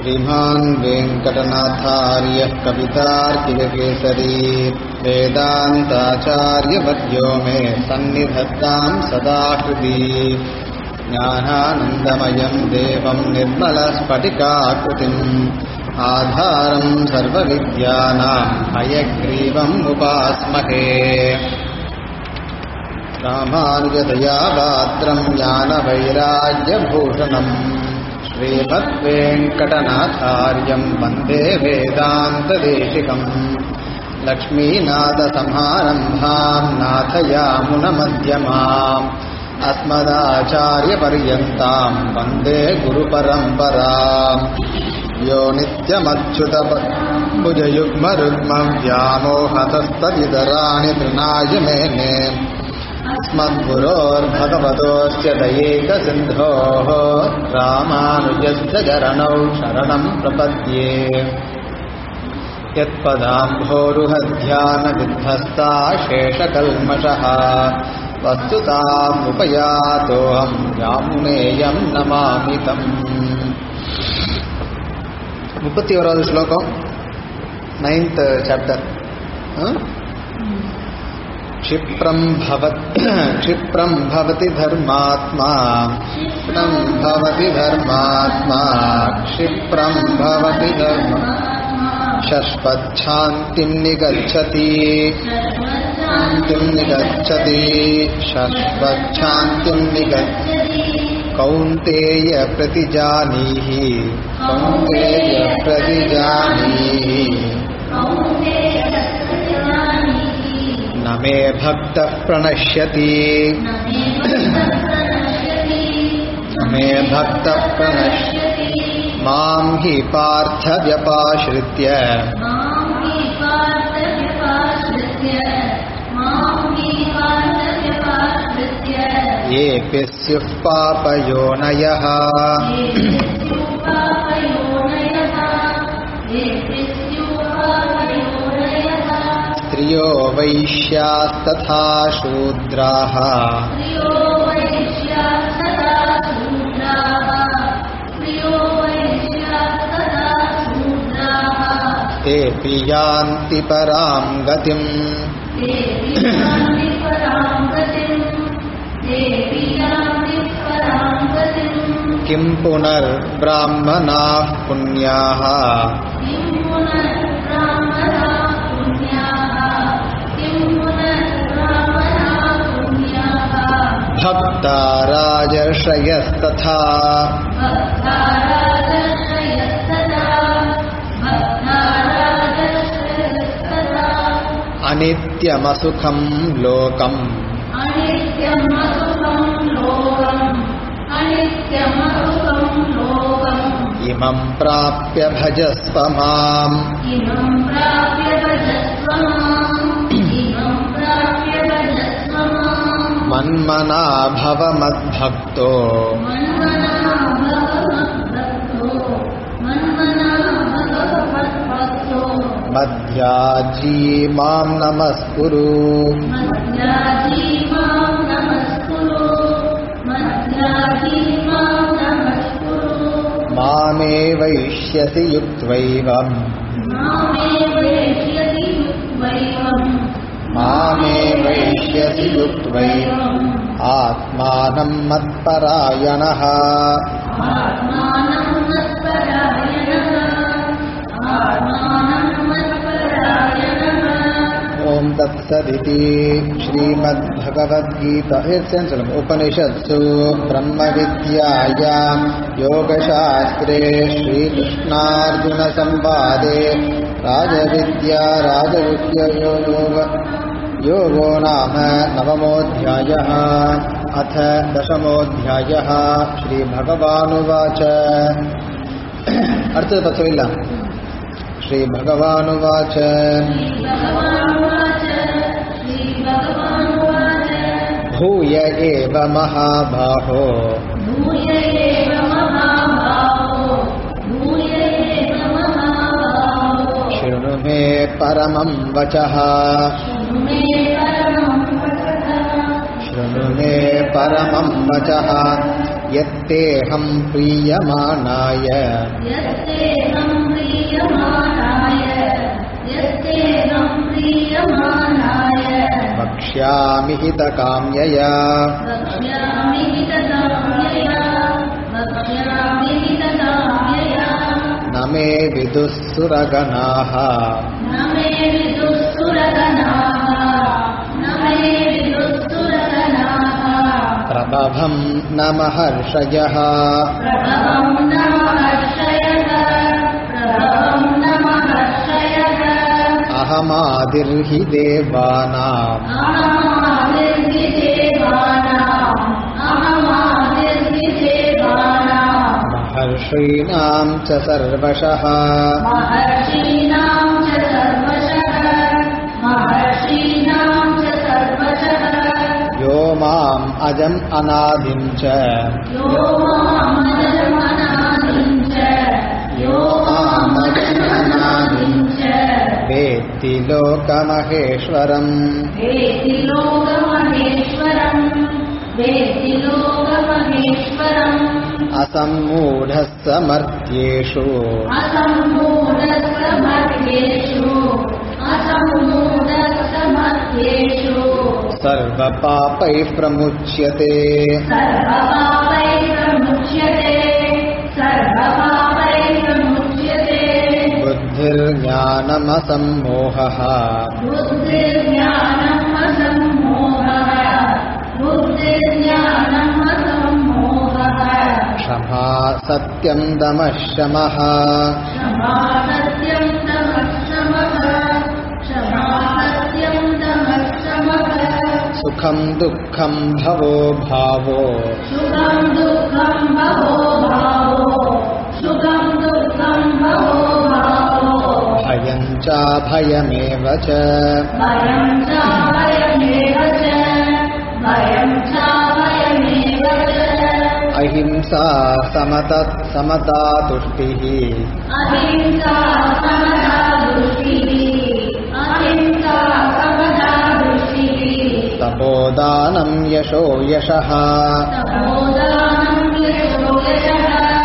श्रीमान् वेङ्कटनाथार्यः कवितार्किककेसरी वेदान्ताचार्यवर्यो मे सन्निधत्ताम् सदा हृदि ज्ञानानन्दमयम् देवम् निर्मलस्फटिकाकृतिम् आधारम् सर्वविद्यानाम् हयग्रीवम् उपास्महे रामानुजतया पात्रम् ज्ञानवैराग्यभूषणम् श्रीमद्वेङ्कटनाथार्यम् वन्दे वेदान्तदेशिकम् लक्ष्मीनाथसमारम्भाम् नाथयामुनमध्यमाम् अस्मदाचार्यपर्यन्ताम् वन्दे गुरुपरम्पराम् यो नित्यमच्युतभुजयुग्मरुग्मम् व्यामोहतस्तदितराणि तृणाय मेने अस्मद्गुरोर्भगवतोऽस्य दयैकसिन्धोः रामानुजस्य चरणौ शरणम् प्रपद्ये यत्पदाम्भोरुहध्यानविध्वस्ता शेषकल्मषः वस्तुतामुपयातोऽहम् यामुनेयम् नमामि तम् முப்பத்தி ஓராவது ஸ்லோகம் நைன்த் சாப்டர் क्षिप्रम् भवत् क्षिप्रम् भवति धर्मात्मा क्षिप्रम् भवति धर्मात्मा क्षिप्रम् भवति धर्म शश्वच्छान्तिम् निगच्छति शान्तिम् निगच्छति शश्वच्छान्तिम् निगच्छति कौन्तेय प्रतिजानीहि कौन्तेय प्रतिजानीहि न मे भक्तः प्रणश्यति न मे भक्तः प्रणश्यति मां हि पार्थव्यपाश्रित्य येऽपि स्युः पापयोनयः स्त्रियो वैश्यास्तथा शूद्राः तेऽपि यान्ति परां गतिम् किं पुनर्ब्राह्मणाः पुण्याः भक्ता राजर्षयस्तथा अनित्यमसुखं लोकम् इमं प्राप्य भजस्व माम् इमं प्राप्य भजस्व माम् इमं प्राप्य भजस्व माम् मन्मना भव मद्भक्तो मन्मना भगवद्भक्तो मन्मना भगवद्भक्तो मध्याजी मां नमस्कुरु मध्याजी मां नमस्कुरु मध्याजी मां नमस्कुरु मामे वैष्यसि युक्त्वैवम् मामे वैष्यति युक्त्वैवम् मामे वैष्यसि युक्त्वैवम् आत्मानं मत्परायणः आत्मानं मत्परायणः आत्मानं मत्परायणः ॐ तत्सदिति श्रीमद्भगवद्गीता एसेन्सलम् उपनिषत्सु ब्रह्मविद्यायां योगशास्त्रे श्रीकृष्णार्जुनसंवादे राजविद्या राजविद्ययो योग योगो नाम नवमोऽध्यायः अथ दशमोऽध्यायः श्रीभगवानुवाच அடுத்தது பத்து இல்ல श्रीभगवानुवाच भगवानुवाच श्रीभगवानुवाच भूय एव महाबाहो भूय एव महाभावो भूय एव महाभावो शृणु मे परमं वचः शृणु मे परमं वचः शृणु मे परमं वचः यत्तेऽहं प्रीयमाणाय यस्तेऽहं प्रीयमाणाय यस्तेऽहं प्रीयमाणाय वक्ष्यामि हितकाम्यया वक्ष्यामि हितकाम्यया वक्ष्यामि हितकाम्यया न मे विदुः सुरगणाः न मे विदुःसुरगणाः न मे विदुःसुरगणाः प्रभवं न महर्षयः प्रभवं न महर्षयः प्रभवं न महर्षयः अहमादिर्हि देवानाम् अहमादिर्हि देवानाम् अहमादिर्हि देवानाम् महर्षीणां च सर्वशः महर्षीणां च सर्वशः महर्षीणां च सर्वशः यो माम् अजम् अनादिं च यो मामजमनादिं च यो मामजमनादिं च वेत्ति लोकमहेश्वरम् वेति लोकमहेश्वरम् वेति लोकमहेश्वरम् असम्मूढः समर्थ्येषु असम्मूढसमर्थ्येषु असम्मूढसमर्थ्येषु सर्वपापैः प्रमुच्यते सर्वपापैः प्रमुच्यते सर्वपापैः प्रमुच्यते बुद्धिर्ज्ञानमसम्मोहः बुद्धिर्ज्ञानम् असम्मोहः बुद्धिर्ज्ञानम् असम्मोहः क्षमा सत्यम् दमः शमः क्षमा सत्यं तमः शमः क्षमा सत्यं तमः शमः सुखम् दुःखम् भवो भावो सुखं दुःखं भवो भावो सुखं दुःखं भवो भावो भयम् चाभयमेव च भयं च भयमेव च भयं च भयमेव च अहिंसा समत समता तुष्टिः अहिंसा समदा दृष्टिः अहिंसा समदा दृष्टिः तपोदानम् यशो यशः तपोदानं यशो यशः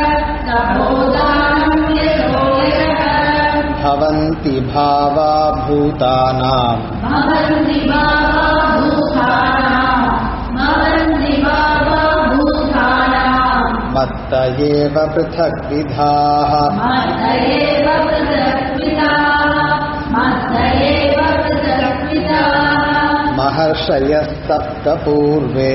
तपोदानं यशो यशः भवन्ति भावा भूतानाम् भवन्ति बाबा भूतानां भवन्ति बाबा भूतानां मत्त एव पृथग्विधाः मत्त एव पृथक्पिता मत्त एव पृथक्पिता महर्षयः सप्त पूर्वे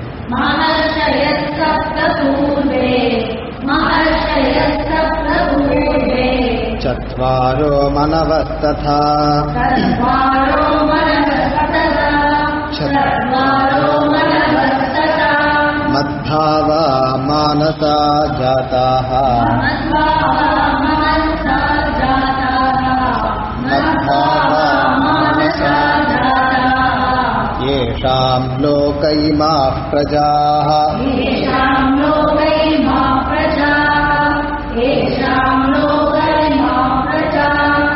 महर्षयः सप्त पूर्वे महर्षयः सप्त पूर्वे चत्वारो मनवस्तथा चत्वारो मनवस्तदा चत्वारो मनवस्तदा मद्भावा मानसा जाताः मद्भावा मनसा जाताः मद्भावा मनसा जाताः येषाम् लोक इमाः प्रजाः येषां लोकैमा प्रजा येषां लोकैमा प्रजा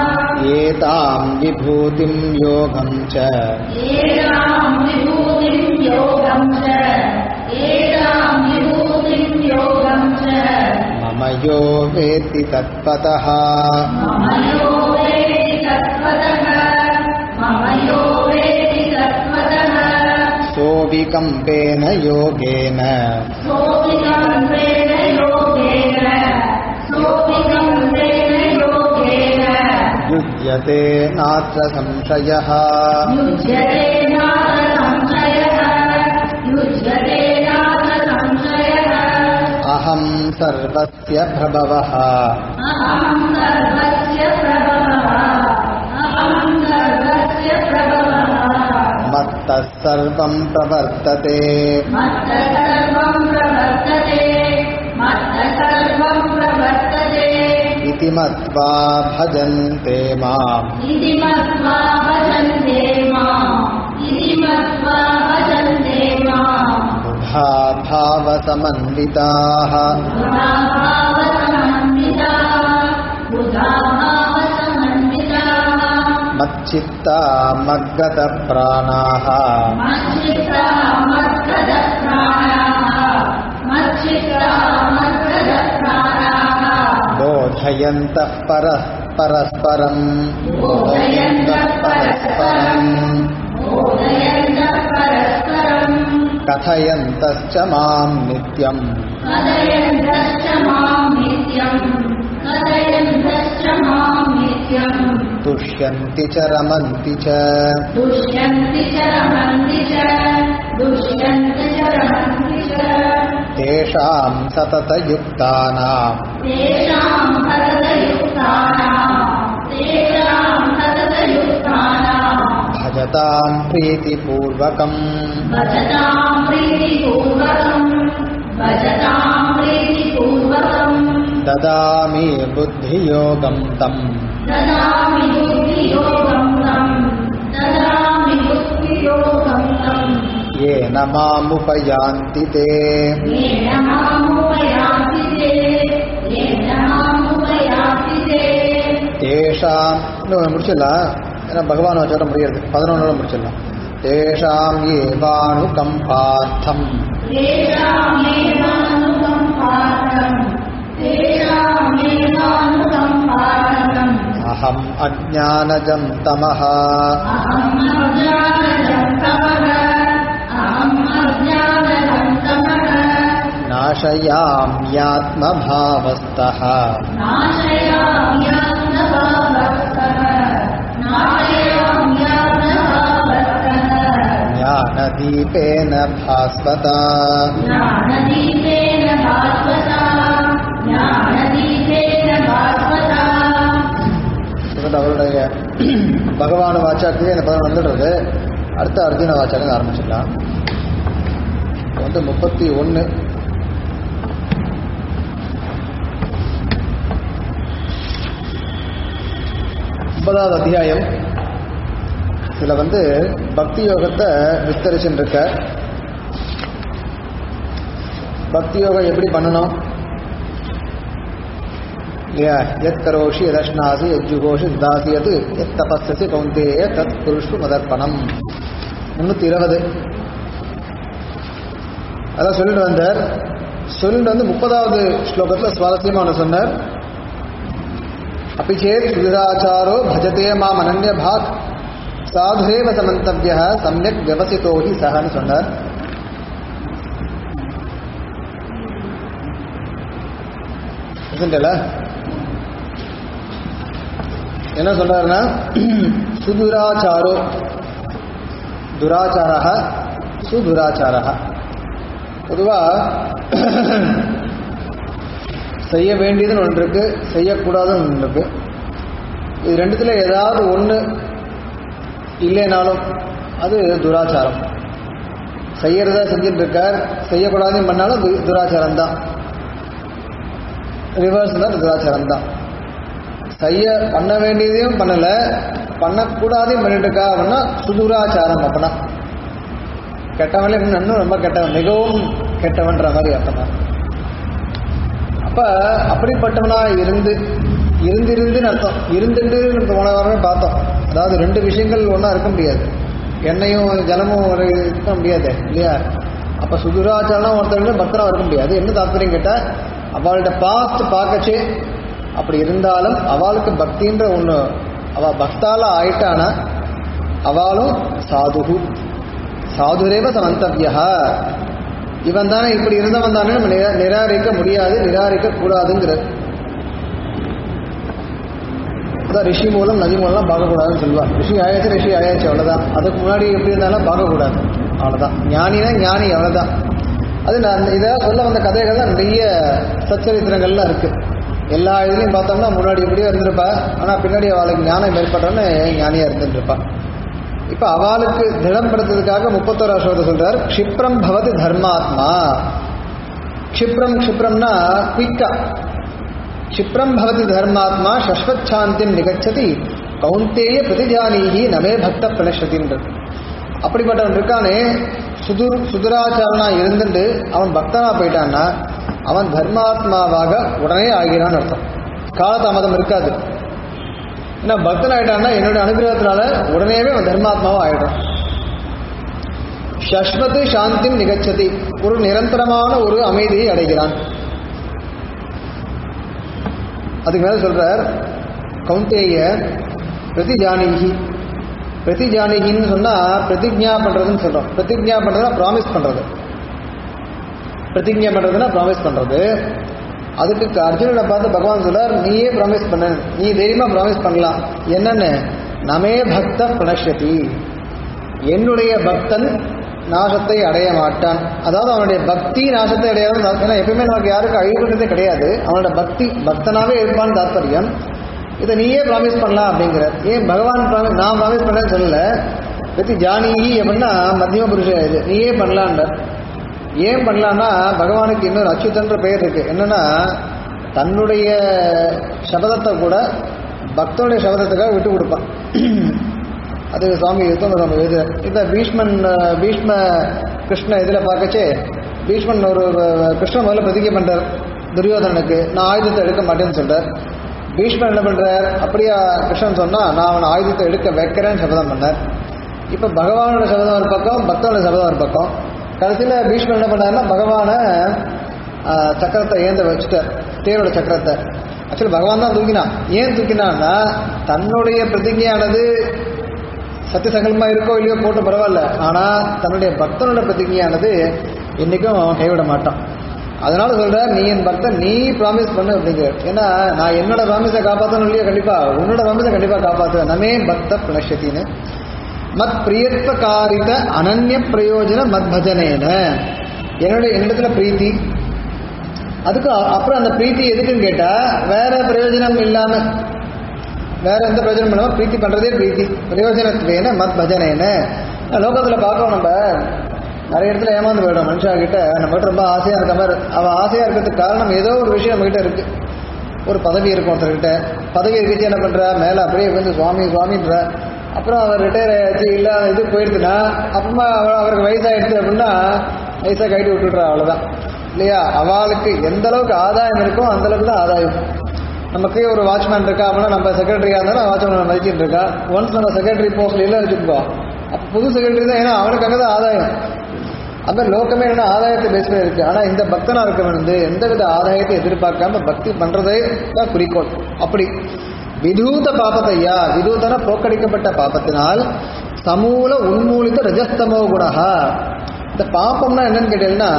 एताम् विभूतिम् योगम् च येषां विभूतिं योगं च येषां विभूतिं योगं च मम यो वेत्ति तत्पतः मम यो वेति तत्त्वतः मम यो वेति तत्त्वतः सोऽविकम्पेन योगेन सोऽपिकम्पेन योगेन सोऽपिकम्पेन योगेन युज्यते नात्र संशयः युज्यते नाथ संशयः युज्यते नाथ संशयः अहम् सर्वस्य प्रभवः अहं सर्वस्य प्रभवः अहं सर्वस्य प्रभवः मत्तः सर्वम् प्रवर्तते मत्त सर्वं प्रवर्तते मत्त सर्वं प्रवर्तते इति मत्वा भजन्ते माम् इति मत्वा भजन्ते माम् इति मत्वा भजन्ते माम् बुधा भावसमन्विताः बुधा भावसमन्विताः बुधा भावसमन्विताः मच्चित्ता मद्गतप्राणाः मच्चित्ता मद्गतप्राणाः सच्चित्तामर्थदत्ताराः बोधयन्तः परः परस्परम् बोधयन्तः परस्परम् बोधयन्तः परस्परम् कथयन्तश्च माम् नित्यम् कथयन्तश्च माम् नित्यम् कथयन्तश्च माम् नित्यम् तुष्यन्ति च रमन्ति च दुष्यन्ति च रमन्ति च दुष्यन्ति च रमन्ति च तेषाम् सततयुक्तानाम् तेषाम् हरदयुक्तानाम् तेषाम् हरदयुक्तानाम् भजताम् प्रीतिपूर्वकम् भजताम् प्रीतिपूर्वकम् भजताम् प्रीतिपूर्वकम् ददामि बुद्धियोगम् तम् ददामि बुद्धियोगम् तम् ददामि बुद्धियोगम् तम् येन मामुपयान्ति ते येन मामुपयान्ति ते येन मामुपयान्ति ते தேஷாம் இன்னும் முடிச்சிடலாம் ஏன்னா பகவான் வச்சோட முடியாது பதினொன்னோட முடிச்சிடலாம் தேஷாம் ஏவானுகம்பார்த்தம் तेषामेवानुकम्पार्थम् तेषामेवानुकम्पार्थम् அஹம் அஜானஜம் தமஹ अहम् अज्ञानजन्तमः अहम् अज्ञानजन्तमः நாசயாம்யாத்மபாவஸ்தः नाशयाम्यात्मभावस्तः नाशयाम्यात्मभावस्तः ஞானதீபேன பாஸ்வதா ज्ञानदीपेन भास्वता ज्ञानदीपेन भास्वता இவன் அவருடைய பகவான் வாச்சாக்கு இந்த பதம் வந்துடுறது அடுத்த அர்ஜுன வாச்சாக்கு ஆரம்பிச்சிடலாம் இப்ப வந்து முப்பத்தி ஒன்று முப்பதாவது அத்தியாயம் இதுல வந்து பக்தி யோகத்தை விஸ்தரிச்சுட்டு இருக்க பக்தி யோகம் எப்படி பண்ணணும் இல்லையா எத் கரோஷி எதஷ்னாசி எஜ்ஜுகோஷி தாசியது எத் தபஸ்யசி கௌந்தேய தத் புருஷு மதர்ப்பணம் முன்னூத்தி இருபது அதான் சொல்லிட்டு வந்தார் சொல்லிட்டு வந்து முப்பதாவது ஸ்லோகத்தில் சுவாரஸ்யமா ஒன்று சொன்னார் அபிச்சேத் சுதிராச்சாரோ பஜதே மாம் அனன்ய பாக் சாதுரேவ சமந்தவிய சமயக் வியவசித்தோ ஹி சஹன்னு சொன்னார் இல்ல என்ன சொல்றாருன்னா சுதுராச்சாரோ துராச்சாரः சுதுராச்சாரः பொதுவா செய்ய வேண்டியதுன்னு ஒன்று இருக்கு செய்யக்கூடாதுன்னு ஒன்று இருக்கு இது ரெண்டுத்துல ஏதாவது ஒன்று இல்லைனாலும் அது துராச்சாரம் செய்யறதா செஞ்சுட்டு இருக்கார் செய்யக்கூடாதுன்னு பண்ணாலும் து- துராச்சாரம் தான் ரிவர்ஸ் தான் துராச்சாரம் தான் செய்ய பண்ண வேண்டியதையும் பண்ணல பண்ணக்கூடாதையும் பண்ணிட்டு இருக்கா அப்படின்னா சுதுராச்சாரம் அப்படின்னா கெட்டவன்ல இன்னும் இன்னும் ரொம்ப கெட்டவன் மிகவும் கெட்டவன்ற மாதிரி அர்த்தமா அப்ப அப்படிப்பட்டவனா இருந்து இருந்திருந்துன்னு அர்த்தம் இருந்துட்டு நம்ம போன வாரமே பார்த்தோம் அதாவது ரெண்டு விஷயங்கள் ஒன்றா இருக்க முடியாது எண்ணெயும் ஜலமும் ஒரு இருக்க முடியாது இல்லையா அப்ப சுதுராச்சாரம் ஒருத்தர் பக்தரா இருக்க முடியாது என்ன தாத்பரியம் கேட்டா அவள்கிட்ட பாஸ்ட் பார்க்கச்சே அப்படி இருந்தாலும் அவளுக்கு பக்தின்ற ஒண்ணு அவ பக்தால ஆயிட்டானா அவளும் சாதுகு சாதுரேவ சமந்தவியா இவன் தானே இப்படி இருந்தவன் தானே நம்ம நிரா- நிராகரிக்க முடியாது நிராகரிக்க கூடாதுங்கிறது அதான் ரிஷி மூலம் நதி மூலம் பார்க்கக்கூடாதுன்னு சொல்லுவா ரிஷி ஆயாச்சு ரிஷி ஆயாச்சு அவ்வளவுதான் அதுக்கு முன்னாடி எப்படி இருந்தாலும் பார்க்கக்கூடாது அவ்வளவுதான் ஞானினா ஞானி அவ்வளவுதான் அது நான் இதை சொல்ல வந்த கதைகள் தான் நிறைய சச்சரித்திரங்கள்லாம் இருக்கு எல்லா இதுலையும் பார்த்தோம்னா முன்னாடி எப்படியோ இருந்திருப்பா ஆனா பின்னாடி அவளுக்கு ஞானம் ஏற்பட்டோன்னு ஞானியா இருந்துட்டு இருப்பா இப்ப அவளுக்கு திடம்படுத்துறதுக்காக முப்பத்தோரா ஸ்லோகத்தை சொல்றார் க்ஷிப்ரம் பவதி தர்மாத்மா க்ஷிப்ரம் க்ஷிப்ரம்னா குயிக்கா க்ஷிப்ரம் பவதி தர்மாத்மா சஸ்வச்சாந்திம் நிகச்சதி கௌந்தேய பிரதிஜானீகி நமே பக்த பிரணஷதின்றது அப்படிப்பட்டவன் இருக்கானே சுதுர் சுதுராச்சாரனா இருந்துட்டு அவன் பக்தனா போயிட்டான்னா அவன் தர்மாத்மாவாக உடனே ஆகிறான்னு அர்த்தம் காலதாமதம் இருக்காது ஏன்னா பக்தன் ஆயிட்டான்னா என்னுடைய அனுகிரகத்தினால உடனேவே அவன் தர்மாத்மாவா ஆயிடும் ஷஷ்மத் சாந்தி நிகச்சதி ஒரு நிரந்தரமான ஒரு அமைதியை அடைகிறான் அதுக்கு மேல சொல்றார் கௌந்தேய பிரதிஜானிகி பிரதிஜானிகின்னு சொன்னா பிரதிஜ்ஞா பண்றதுன்னு சொல்றோம் பிரதிஜ்ஞா பண்றதுன்னா ப்ராமிஸ் பண்றது பிரதிஜ்ஞா பண்றதுன்னா ப்ராமிஸ் பண்றது அதுக்கு அர்ஜுனனை பார்த்து பகவான் சொல்றார் நீயே ப்ராமிஸ் பண்ண நீ தைரியமா ப்ராமிஸ் பண்ணலாம் என்னன்னு நமே பக்த பிரணஷதி என்னுடைய பக்தன் நாசத்தை அடைய மாட்டான் அதாவது அவனுடைய பக்தி நாசத்தை அடையாது ஏன்னா எப்பயுமே நமக்கு யாருக்கும் அழிவுன்றதே கிடையாது அவனோட பக்தி பக்தனாவே இருப்பான்னு தாற்பயம் இதை நீயே ப்ராமிஸ் பண்ணலாம் அப்படிங்கிற ஏன் பகவான் promise- நான் ப்ராமிஸ் பண்ணேன்னு சொல்லல பத்தி ஜானகி அப்படின்னா மத்தியம புருஷன் இது நீயே பண்ணலான்ற ஏன் பண்ணலான்னா பகவானுக்கு இன்னொரு அச்சுதன்ற பெயர் இருக்கு என்னன்னா தன்னுடைய சபதத்தை கூட பக்தனுடைய சபதத்துக்காக விட்டு கொடுப்பான் அது சுவாமி யுத்தம சுவாமி இது இந்த பீஷ்மன் அஹ், பீஷ்ம கிருஷ்ண இதில் பார்க்கச்சே பீஷ்மன் ஒரு அஹ், கிருஷ்ணன் முதல்ல பிரதிகை பண்றார் துரியோதனனுக்கு நான் ஆயுதத்தை எடுக்க மாட்டேன்னு சொல்றார் பீஷ்மன் என்ன பண்றார் அப்படியா கிருஷ்ணன் சொன்னா நான் அவன் ஆயுதத்தை எடுக்க வைக்கிறேன்னு சபதம் பண்ணார் இப்போ பகவானோட சபதம் ஒரு பக்கம் பக்தனோட சபதம் ஒரு பக்கம் கடைசியில் பீஷ்மன் என்ன பண்ணாருன்னா பகவானை ஆஹ், சக்கரத்தை ஏந்த வச்சுட்டார் தேரோட சக்கரத்தை ஆக்சுவலி பகவான் தான் தூக்கினான் ஏன் தூக்கினான்னா தன்னுடைய பிரதிஜையானது சத்தியசங்கல்பமா இருக்கோ இல்லையோ போட்டு பரவாயில்ல ஆனா தன்னுடைய பக்தனோட பிரதிஜையானது என்னைக்கும் கைவிட மாட்டான் அதனால சொல்ற நீ என் பக்தன் நீ ப்ராமிஸ் பண்ணு அப்படிங்கிற ஏன்னா நான் என்னோட ப்ராமிஸை காப்பாற்றணும் இல்லையோ கண்டிப்பா உன்னோட ப்ராமிஸை கண்டிப்பா காப்பாற்றுவேன் நமே பக்த பிரணஷத்தின்னு மத் பிரியத்வகாரித அனன்ய பிரயோஜன மத் பஜனேன என்னுடைய என்னிடத்துல பிரீத்தி அதுக்கு அ- அப்புறம் அந்த பிரீத்தி எதுக்குன்னு கேட்டா வேற பிரயோஜனம் இல்லாம வேற எந்த பிரயோஜனம் இல்லாம பிரீத்தி பண்றதே பிரீத்தி பிரயோஜனத்துவேன மத் பஜனேன லோகத்துல பார்க்கணும் நம்ம நிறைய இடத்துல ஏமாந்து போயிடும் மனுஷா கிட்ட நம்ம கிட்ட ரொம்ப ஆசையா இருக்க மாதிரி அவ ஆசையா இருக்கிறதுக்கு காரணம் ஏதோ ஒரு விஷயம் நம்ம கிட்ட இருக்கு ஒரு பதவி இருக்கும் ஒருத்தர்கிட்ட பதவி இருந்துச்சு என்ன பண்ற மேல அப்படியே வந்து சுவாமி சுவாமின்ற அப்புறம் அவர் ரிட்டையர் ஆயிடுச்சு இல்ல இது போயிடுச்சுன்னா அப்புறமா அவ- அவருக்கு வயசாயிடுச்சு அப்படின்னா வயசா கைட்டு விட்டுடுறா அவ்வளவுதான் இல்லையா அவளுக்கு எந்த அளவுக்கு ஆதாயம் இருக்கோ அந்த அளவுக்கு தான் ஆதாயம் நமக்கு ஒரு வாட்ச்மேன் இருக்கா அப்படின்னா நம்ம செக்ரட்டரியா இருந்தாலும் வாட்ச்மேன் மதிச்சிட்டு இருக்கா ஒன்ஸ் நம்ம செக்ரட்டரி போஸ்ட்ல இல்லை வச்சுக்கோ அப்போ புது செக்ரட்டரி தான் ஏன்னா அவனுக்கு அங்கே தான் ஆதாயம் அந்த லோகமே என்ன ஆதாயத்தை பேசுவே இருக்கு ஆனா இந்த பக்தனா இருக்கவன் வந்து எந்தவித ஆதாயத்தை எதிர்பார்க்காம பக்தி பண்றதே தான் குறிக்கோள் அப்படி விதூத பாபத்தையா விதூதன போக்கடிக்கப்பட்ட பாபத்தினால் சமூல உன்மூலித்த ரஜஸ்தமோ குணஹா இந்த பாப்பம்னா என்னன்னு கேட்டீங்கன்னா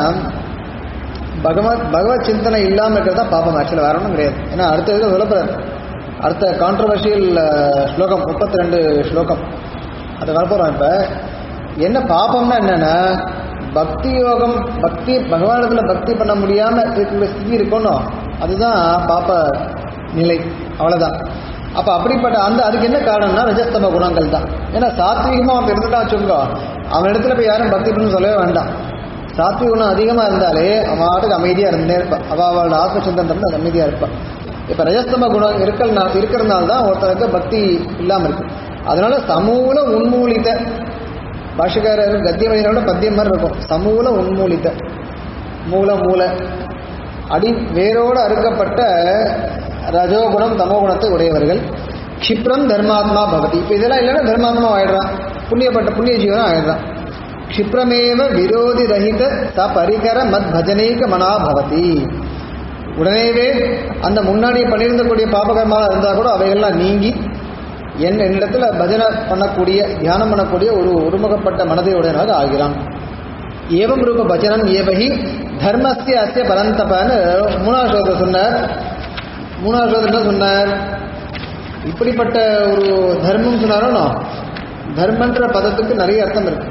பகவத் பகவத் சிந்தனை இல்லாம இருக்கிறது தான் பாப்பம் ஆக்சுவலாக வேற ஒன்றும் கிடையாது ஏன்னா அடுத்த இதில் விளப்புறார் அடுத்த கான்ட்ரவர்ஷியல் ஸ்லோகம் முப்பத்தி ரெண்டு ஸ்லோகம் அது வரப்போகிறோம் இப்போ என்ன பாப்பம்னா என்னன்னா பக்தி யோகம் பக்தி பகவானிடத்துல பக்தி பண்ண முடியாம இருக்கிற ஸ்திதி இருக்கணும் அதுதான் பாப்ப நிலை அவ்வளவுதான் அப்ப அப்படிப்பட்ட அந்த அதுக்கு என்ன காரணம்னா ரஜஸ்தம குணங்கள் தான் ஏன்னா சாத்வீகமா அவன் இருந்துட்டா வச்சுக்கோ அவன் இடத்துல போய் யாரும் பக்தி பண்ணு சொல்லவே வேண்டாம் சாத்விக குணம் அதிகமா இருந்தாலே அவன் ஆட்டுக்கு அமைதியா இருந்தே இருப்பான் அவ அவளோட ஆத்மசிந்தன் அது அமைதியா இருப்பான் இப்ப ரஜஸ்தம குணம் இருக்கறனா இருக்கிறதுனால தான் ஒருத்தருக்கு பக்தி இல்லாம இருக்கு அதனால சமூல உன்மூலித்த பாஷக்காரர் கத்தியமணியோட பத்தியம் மாதிரி இருக்கும் சமூல உன்மூலித்த மூல மூல அடி வேரோடு அறுக்கப்பட்ட ரஜோகுணம் தமோகுணத்தை உடையவர்கள் க்ஷிப்ரம் தர்மாத்மா பவதி இப்போ இதெல்லாம் இல்லைன்னா தர்மாத்மா ஆயிடுறான் புண்ணியப்பட்ட புண்ணிய ஜீவனம் ஆயிடுறான் க்ஷிப்ரமேவ விரோதி ரஹித ச பரிகர மத் பஜனீக மனா பவதி உடனேவே அந்த முன்னாடி பண்ணியிருந்தக்கூடிய பாபகர்மாக இருந்தால் கூட அவைகள்லாம் நீங்கி என் என்னிடத்துல பஜனை பண்ணக்கூடிய தியானம் பண்ணக்கூடிய ஒரு ஒருமுகப்பட்ட மனதை உடையவனாக ஆகிறான் ஏவம் ரூப பஜனம் ஏவகி தர்மஸ்ய அஸ்ய பரந்தபன்னு மூணாவது ஸ்லோகத்தை சொன்னார் மூணாவது ஸ்லோகத்தில் என்ன சொன்னார் இப்படிப்பட்ட ஒரு தர்மம் சொன்னாரோ தர்மன்ற பதத்துக்கு நிறைய அர்த்தம் இருக்கு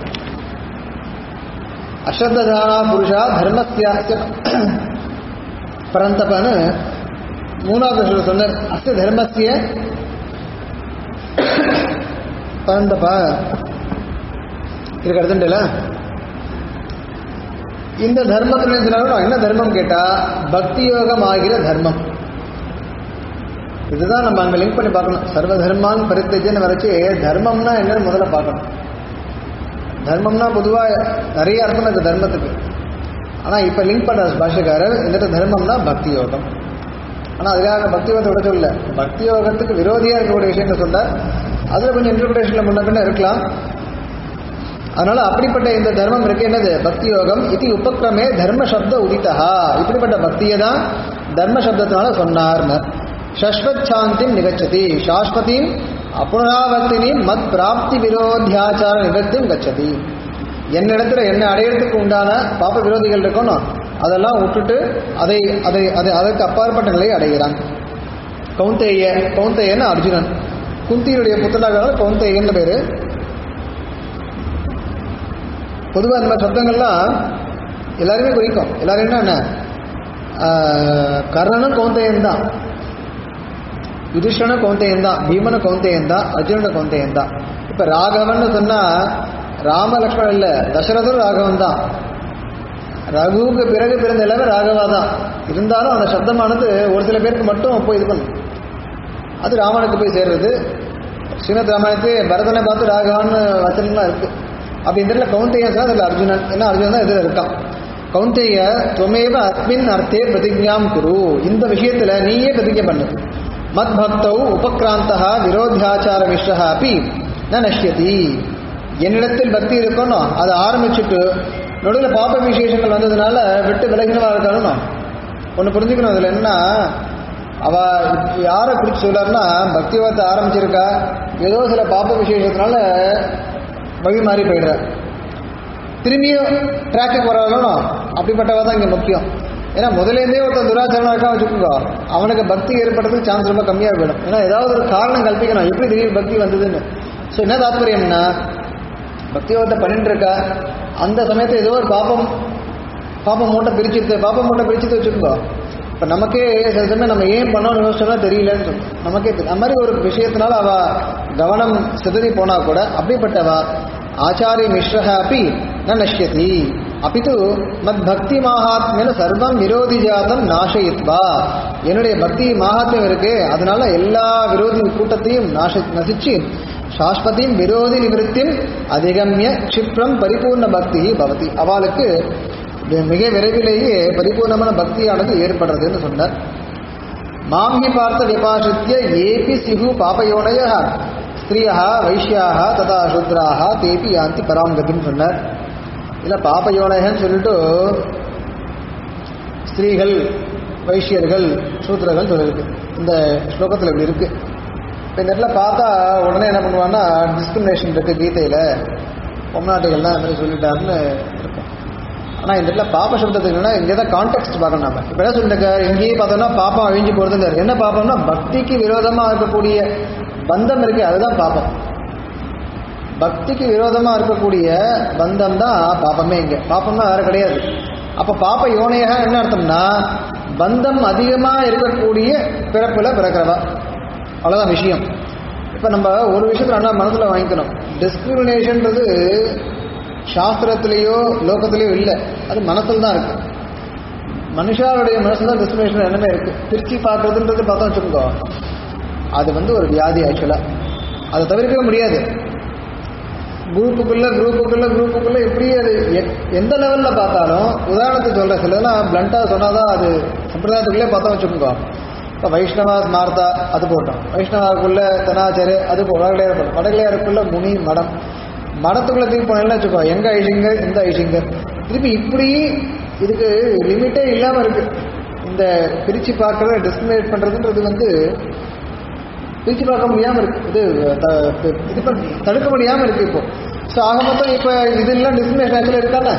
அஸ்ரத்தானா புருஷா தர்மஸ்ய அஸ்ய பரந்தபன்னு மூணாவது ஸ்லோகம் சொன்னார் அஸ்ய தர்மஸ்ய பரந்தபா இதுக்கு அர்த்தம் இந்த தர்மத்தில் என்ன சொன்னாலும் என்ன தர்மம் கேட்டா பக்தி யோகம் ஆகிற தர்மம் இதுதான் நம்ம அங்க லிங்க் பண்ணி பார்க்கணும் சர்வ தர்மான் பரித்தஜன்னு வரைச்சு தர்மம்னா என்னன்னு முதல்ல பார்க்கணும் தர்மம்னா பொதுவா நிறைய அர்த்தம் இருக்கு தர்மத்துக்கு ஆனா இப்ப லிங்க் பண்ற பாஷக்காரர் இந்த தர்மம்னா பக்தி யோகம் ஆனா அதுக்காக பக்தி யோகத்தை விட சொல்லல பக்தி யோகத்துக்கு விரோதியா இருக்கக்கூடிய விஷயங்கள் சொன்னார் அதுல கொஞ்சம் இன்டர்பிரேஷன்ல முன்ன பின்ன இருக்கலாம் அதனால அப்படிப்பட்ட இந்த தர்மம் இருக்கு என்னது பக்தி யோகம் இது உபக்கிரமே தர்ம சப்த உதித்தா இப்படிப்பட்ட பக்தியை தான் தர்ம சப்தத்தினால சொன்னார்னு சஸ்வத் சாந்திம் நிகச்சதி சாஸ்வதியும் அப்புனராவர்த்தினியும் மத் பிராப்தி விரோத்தியாச்சார நிவர்த்தியும் கச்சதி என்னிடத்துல என்ன அடையிறதுக்கு உண்டான பாப்ப விரோதிகள் இருக்கணும் அதெல்லாம் விட்டுட்டு அதை அதை அதை அதற்கு அப்பாற்பட்ட நிலையை அடைகிறான் கௌந்தேய கௌந்தேயன் அர்ஜுனன் குந்தியுடைய புத்தனாக கௌந்தேயன் பேரு பொதுவாக இந்த மாதிரி சப்தங்கள்லாம் எல்லாருமே குறிக்கும் எல்லாரும் என்ன ஆஹ், கர்ணனும் கௌந்தேயன் தான் யுதிஷ்டனும் கௌந்தேயன் தான் பீமனும் கௌந்தேயன் தான் அர்ஜுனனும் கௌந்தேயன் தான் இப்போ ராகவன் சொன்னா ராம லக்ஷ்மணன் இல்லை தசரதரும் ராகவன் தான் ரகுவுக்கு பிறகு பிறந்த எல்லாமே ராகவா தான் இருந்தாலும் அந்த சப்தமானது ஒரு சில பேருக்கு மட்டும் போய் இது பண்ணும் அது ராமனுக்கு போய் சேர்றது ஸ்ரீமத் ராமாயணத்து பரதனை பார்த்து ராகவான்னு வச்சனம்லாம் இருக்கு அப்படி இந்த இடத்துல கௌந்தேயன் சொன்னா அதில் அர்ஜுனன் ஏன்னா அர்ஜுனன் தான் இதில் இருக்கான் கௌந்தேய துவமேவ அஸ்மின் அர்த்தே பிரதிஜாம் குரு இந்த விஷயத்துல நீயே பிரதிஜை பண்ணு மத் பக்தௌ உபக்ராந்தா விரோத்தியாச்சார மிஸ்ரா அப்படி ந நஷ்யதி என்னிடத்தில் பக்தி இருக்கணும் அதை ஆரம்பிச்சுட்டு நடுவில் பாப விசேஷங்கள் வந்ததுனால விட்டு விலகினவா இருக்கணும் ஒன்று புரிஞ்சுக்கணும் அதில் என்னன்னா அவ யாரை குறித்து சொல்றாருன்னா பக்திவத்தை ஆரம்பிச்சிருக்கா ஏதோ சில பாப விசேஷத்தினால வழி மாறி போயிடுற திரும்பியும் ட்ராக்குக்கு வரணும் அப்படிப்பட்டவ தான் இங்கே முக்கியம் ஏன்னா முதலேருந்தே ஒருத்தன் துராச்சாரனா இருக்கா வச்சுக்கோங்க அவனுக்கு பக்தி ஏற்படுறதுக்கு சான்ஸ் ரொம்ப கம்மியாக போயிடும் ஏன்னா ஏதாவது ஒரு காரணம் கல்பிக்கணும் எப்படி திடீர் பக்தி வந்ததுன்னு ஸோ என்ன தாத்பரியம்னா பக்தியோகத்தை பண்ணிட்டு இருக்கா அந்த சமயத்தில் ஏதோ ஒரு பாப்பம் பாப்பம் மூட்டை பிரிச்சுட்டு பாப்பம் மூட்டை பிரிச்சுட்டு வச்சுக்கோங்க இப்போ நமக்கே சில சமயம் நம்ம ஏன் பண்ணோம்னு யோசிச்சோம்னா தெரியலன்னு சொல்லும் நமக்கே தெரியல அந்த மாதிரி ஒரு விஷயத்தினால அவ கவனம் சிதறி போனா கூட அப்படிப்பட்டவ ஆச்சாரிய மிஸ்ரஹ அப்படி ந நஷ்யதி அப்பித்து மத் பக்தி மாகாத்மியன சர்வம் விரோதி ஜாதம் நாசயித்வா என்னுடைய பக்தி மாகாத்மியம் இருக்கு அதனால எல்லா விரோதி கூட்டத்தையும் நாச நசிச்சு சாஸ்வதியும் விரோதி நிவர்த்தியும் அதிகமிய க்ஷிப்ரம் பரிபூர்ண பக்தி பவதி அவளுக்கு மிக விரைவிலேயே பரிபூர்ணமான பக்தியானது ஏற்படுறதுன்னு சொன்னார் மாம்ஹி பார்த்த விபாசித்ய ஏபி சிகு பாபயோனய ஸ்திரியா வைஷ்யாக ததா சூத்ராக தேபி யாந்தி பராங்கதின்னு சொன்னார் இல்லை பாபயோனயன்னு சொல்லிட்டு ஸ்திரீகள் வைஷ்யர்கள் சூத்ரர்கள் சொல்லியிருக்கு இந்த ஸ்லோகத்தில் இப்படி இருக்கு இப்போ இந்த இடத்துல பார்த்தா உடனே என்ன பண்ணுவான்னா டிஸ்கிரிமினேஷன் இருக்கு கீதையில் பொம்நாட்டுகள்லாம் அந்த மாதிரி சொல்லிட்டாருன்னு இருக்கும் ஆனால் இந்த இடத்துல பாப்ப சப்தத்துக்கு என்னன்னா இங்கே தான் கான்டெக்ட் பார்க்கணும் நம்ம இப்போ என்ன சொல்லிட்டு இங்கேயே பார்த்தோம்னா பாப்பம் அழிஞ்சு போகிறது இருக்கு என்ன பாப்பம்னா பக்திக்கு விரோதமாக இருக்கக்கூடிய பந்தம் இருக்கு அதுதான் பாப்பம் பக்திக்கு விரோதமாக இருக்கக்கூடிய பந்தம் தான் பாப்பமே இங்கே பாப்பம்னா வேற கிடையாது அப்போ பாப்ப யோனையாக என்ன அர்த்தம்னா பந்தம் அதிகமாக இருக்கக்கூடிய பிறப்பில் பிறக்கிறவா அவ்வளோதான் விஷயம் இப்போ நம்ம ஒரு விஷயத்தில் நல்லா மனசில் வாங்கிக்கணும் டிஸ்கிரிமினேஷன்றது சாஸ்திரத்திலேயோ லோகத்திலேயோ இல்லை அது மனசில் தான் இருக்கு மனுஷாருடைய மனசில் தான் டிஸ்கிரிமினேஷன் எல்லாமே இருக்கு பிரிச்சு பார்க்கறதுன்றது பார்த்தா வச்சுக்கோங்க அது வந்து ஒரு வியாதி ஆக்சுவலாக அதை தவிர்க்கவே முடியாது குரூப்புக்குள்ள குரூப்புக்குள்ள குரூப்புக்குள்ள எப்படி அது எ- எந்த லெவலில் பார்த்தாலும் உதாரணத்துக்கு சொல்கிறேன் சிலதெல்லாம் பிளண்ட்டாக சொன்னாதான் அது சம்பிரதாயத்துக்குள்ளே பார்த்தா வச்சுக்கோங்க இப்போ வைஷ்ணவா ஸ்மார்த்தா அது போட்டோம் வைஷ்ணவாவுக்குள்ள தனாச்சரு அது போ வடகலையார் போட்டோம் வடகலையாருக்குள்ள முனி மடம் மடத்துக்குள்ள திருப்பி போனேன்னு வச்சுக்கோ எங்க ஐசிங்கர் இந்த ஐசிங்கர் திருப்பி இப்படி இதுக்கு லிமிட்டே இல்லாமல் இருக்கு இந்த பிரித்து பார்க்கறத டிஸ்கிரிமினேட் பண்ணுறதுன்றது வந்து பிரித்து பார்க்க முடியாமல் இருக்கு இது த- இது பண்ண தடுக்க முடியாமல் இருக்கு இப்போ ஸோ ஆக மொத்தம் இப்போ இதெல்லாம் டிஸ்கிரிமினேஷன் ஆக்சுவலாக இருக்கானே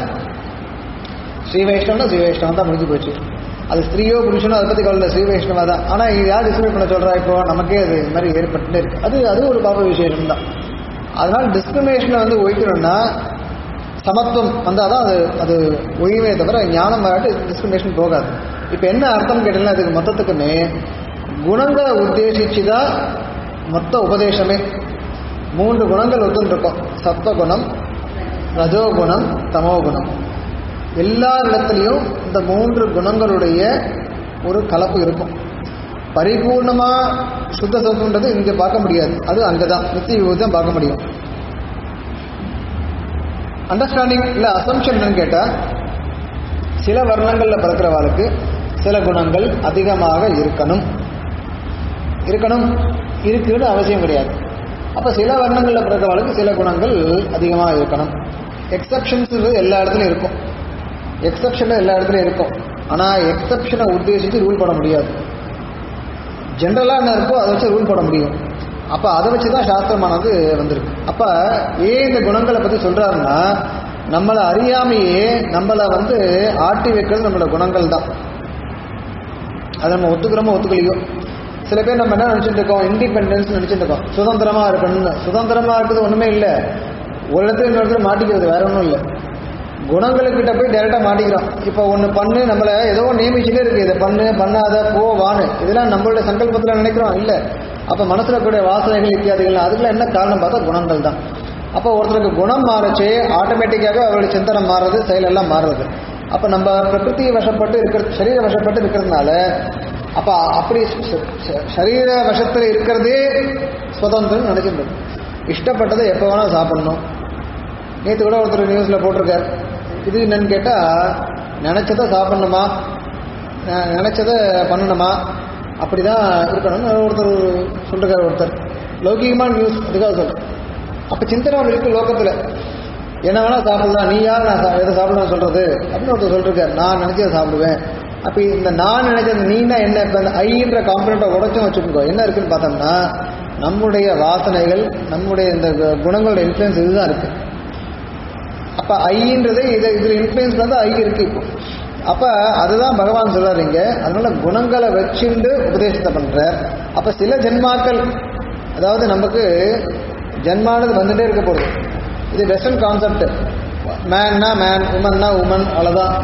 ஸ்ரீ வைஷ்ணவனா ஸ்ரீ வைஷ்ணவன் தான் முடிஞ்சு போச்சு அது ஸ்திரீயோ புருஷனோ அதை பற்றி கவலை ஸ்ரீ வைஷ்ணவா தான் ஆனால் இது யார் டிஸ்கிரிமினேட் பண்ண சொல்கிறா இப்போ நமக்கே அது இந்த மாதிரி ஏற்பட்டுட்டே இருக்கு அது அது ஒரு பாப விசேஷம் தான் அதனால் டிஸ்கிரிமினேஷனை வந்து ஒழிக்கணும்னா சமத்துவம் வந்தால் தான் அது அது ஒழிவே தவிர ஞானம் வராட்டு டிஸ்கிரிமினேஷன் போகாது இப்போ என்ன அர்த்தம் கேட்டீங்கன்னா அதுக்கு மொத்தத்துக்குமே குணங்களை உத்தேசிச்சு தான் மொத்த உபதேசமே மூன்று குணங்கள் ஒத்துருக்கும் சத்வகுணம் ரஜோகுணம் தமோகுணம் எல்லா இடத்துலையும் இந்த மூன்று குணங்களுடைய ஒரு கலப்பு இருக்கும் பரிபூர்ணமா சுத்த சத்துவன்றது இங்க பார்க்க முடியாது அது அங்கதான் நித்திய விபூதி தான் பார்க்க முடியும் அண்டர்ஸ்டாண்டிங் இல்ல அசம்ஷன் என்னன்னு கேட்டா சில வர்ணங்கள்ல பிறக்கிறவாளுக்கு சில குணங்கள் அதிகமாக இருக்கணும் இருக்கணும் இருக்குன்னு அவசியம் கிடையாது அப்போ சில வர்ணங்களில் பிறக்கிறவளுக்கு சில குணங்கள் அதிகமாக இருக்கணும் எக்ஸப்ஷன்ஸ் எல்லா இடத்துலையும் இருக்கும் எக்ஸப்ஷன் எல்லா இடத்துலையும் இருக்கும் ஆனால் எக்ஸப்ஷனை உத்தேசித்து ரூல் போட முடியாது ஜென்ரலாக என்ன இருக்கோ அதை வச்சு ரூல் போட முடியும் அப்போ அதை வச்சு தான் சாஸ்திரமானது வந்திருக்கு அப்போ ஏன் இந்த குணங்களை பற்றி சொல்கிறாருன்னா நம்மளை அறியாமையே நம்மளை வந்து ஆட்டி வைக்கிறது நம்மளோட குணங்கள் தான் அதை நம்ம ஒத்துக்கிறோமோ ஒத்துக்கலையோ சில பேர் நம்ம என்ன நினச்சிட்டு இருக்கோம் இண்டிபெண்டன்ஸ் நினச்சிட்டு இருக்கோம் சுதந்திரமாக இருக்கணும்னு சுதந்திரமாக இருக்கிறது ஒன்றுமே இல்லை ஒரு இடத்துல இன்னொரு இடத்துல மாட்டிக்கிறது வேற ஒன்றும் இல்லை குணங்களுக்கிட்ட போய் டைரெக்டாக மாட்டிக்கிறோம் இப்போ ஒன்று பண்ணு நம்மளை ஏதோ நியமிச்சுட்டே இருக்கு இதை பண்ணு பண்ணாத போ வான்னு இதெல்லாம் நம்மளோட சங்கல்பத்தில் நினைக்கிறோம் இல்லை அப்போ மனசில் கூடிய வாசனைகள் இத்தியாதிகள் அதுக்கெல்லாம் என்ன காரணம் பார்த்தா குணங்கள் தான் அப்போ ஒருத்தருக்கு குணம் மாறுச்சு ஆட்டோமேட்டிக்காகவே அவருடைய சிந்தனை மாறுறது செயலெல்லாம் மாறுறது அப்போ நம்ம பிரகிருதி வசப்பட்டு இருக்கிறது சரீர வசப்பட்டு இருக்கிறதுனால அப்போ அப்படி ச- ச- சரீர வசத்தில் இருக்கிறதே சுதந்திரம் நினைச்சிட்டு இஷ்டப்பட்டதை எப்போ வேணால் சாப்பிடணும் நேற்று கூட ஒருத்தர் நியூஸில் போட்டிருக்கார் இது என்னன்னு கேட்டால் நினச்சதை சாப்பிடணுமா நெ- நினைச்சதை பண்ணணுமா அப்படி தான் இருக்கணும்னு ஒருத்தர் சொல்லிருக்கார் ஒருத்தர் லௌகிகமான நியூஸ் அதுக்காக சொல்கிறேன் அப்போ சிந்தனை ஒன்று இருக்குது லோகத்தில் என்ன வேணால் சாப்பிடலாம் நீ யார் நான் சா- எதை சாப்பிடணும்னு சொல்கிறது அப்படின்னு ஒருத்தர் சொல்லிருக்கார் நான் நினச்சதை சாப்பிடுவேன் அப்போ இந்த நான் நினைச்சது நீனா என்ன இப்போ இந்த ஐன்ற காம்பனண்ட்டை உடச்சும் வச்சுக்கோங்க என்ன இருக்குன்னு பார்த்தோம்னா நம்முடைய வாசனைகள் நம்முடைய இந்த கு- குணங்களோட இன்ஃப்ளூயன்ஸ் இதுதான் இருக்குது அப்போ ஐன்றது இதை இதில் இன்ஃப்ளூயன்ஸ் வந்து ஐ இருக்கு இப்போ அப்போ அதுதான் பகவான் சொல்றாரு இங்க அதனால குணங்களை வச்சுண்டு உபதேசத்தை பண்றார் அப்போ சில ஜென்மாக்கள் அதாவது நமக்கு ஜென்மானது வந்துட்டே இருக்க போகுது இது வெஸ்டர்ன் கான்செப்ட் மேன்னா மேன் உமன்னா உமன் அவ்வளோதான்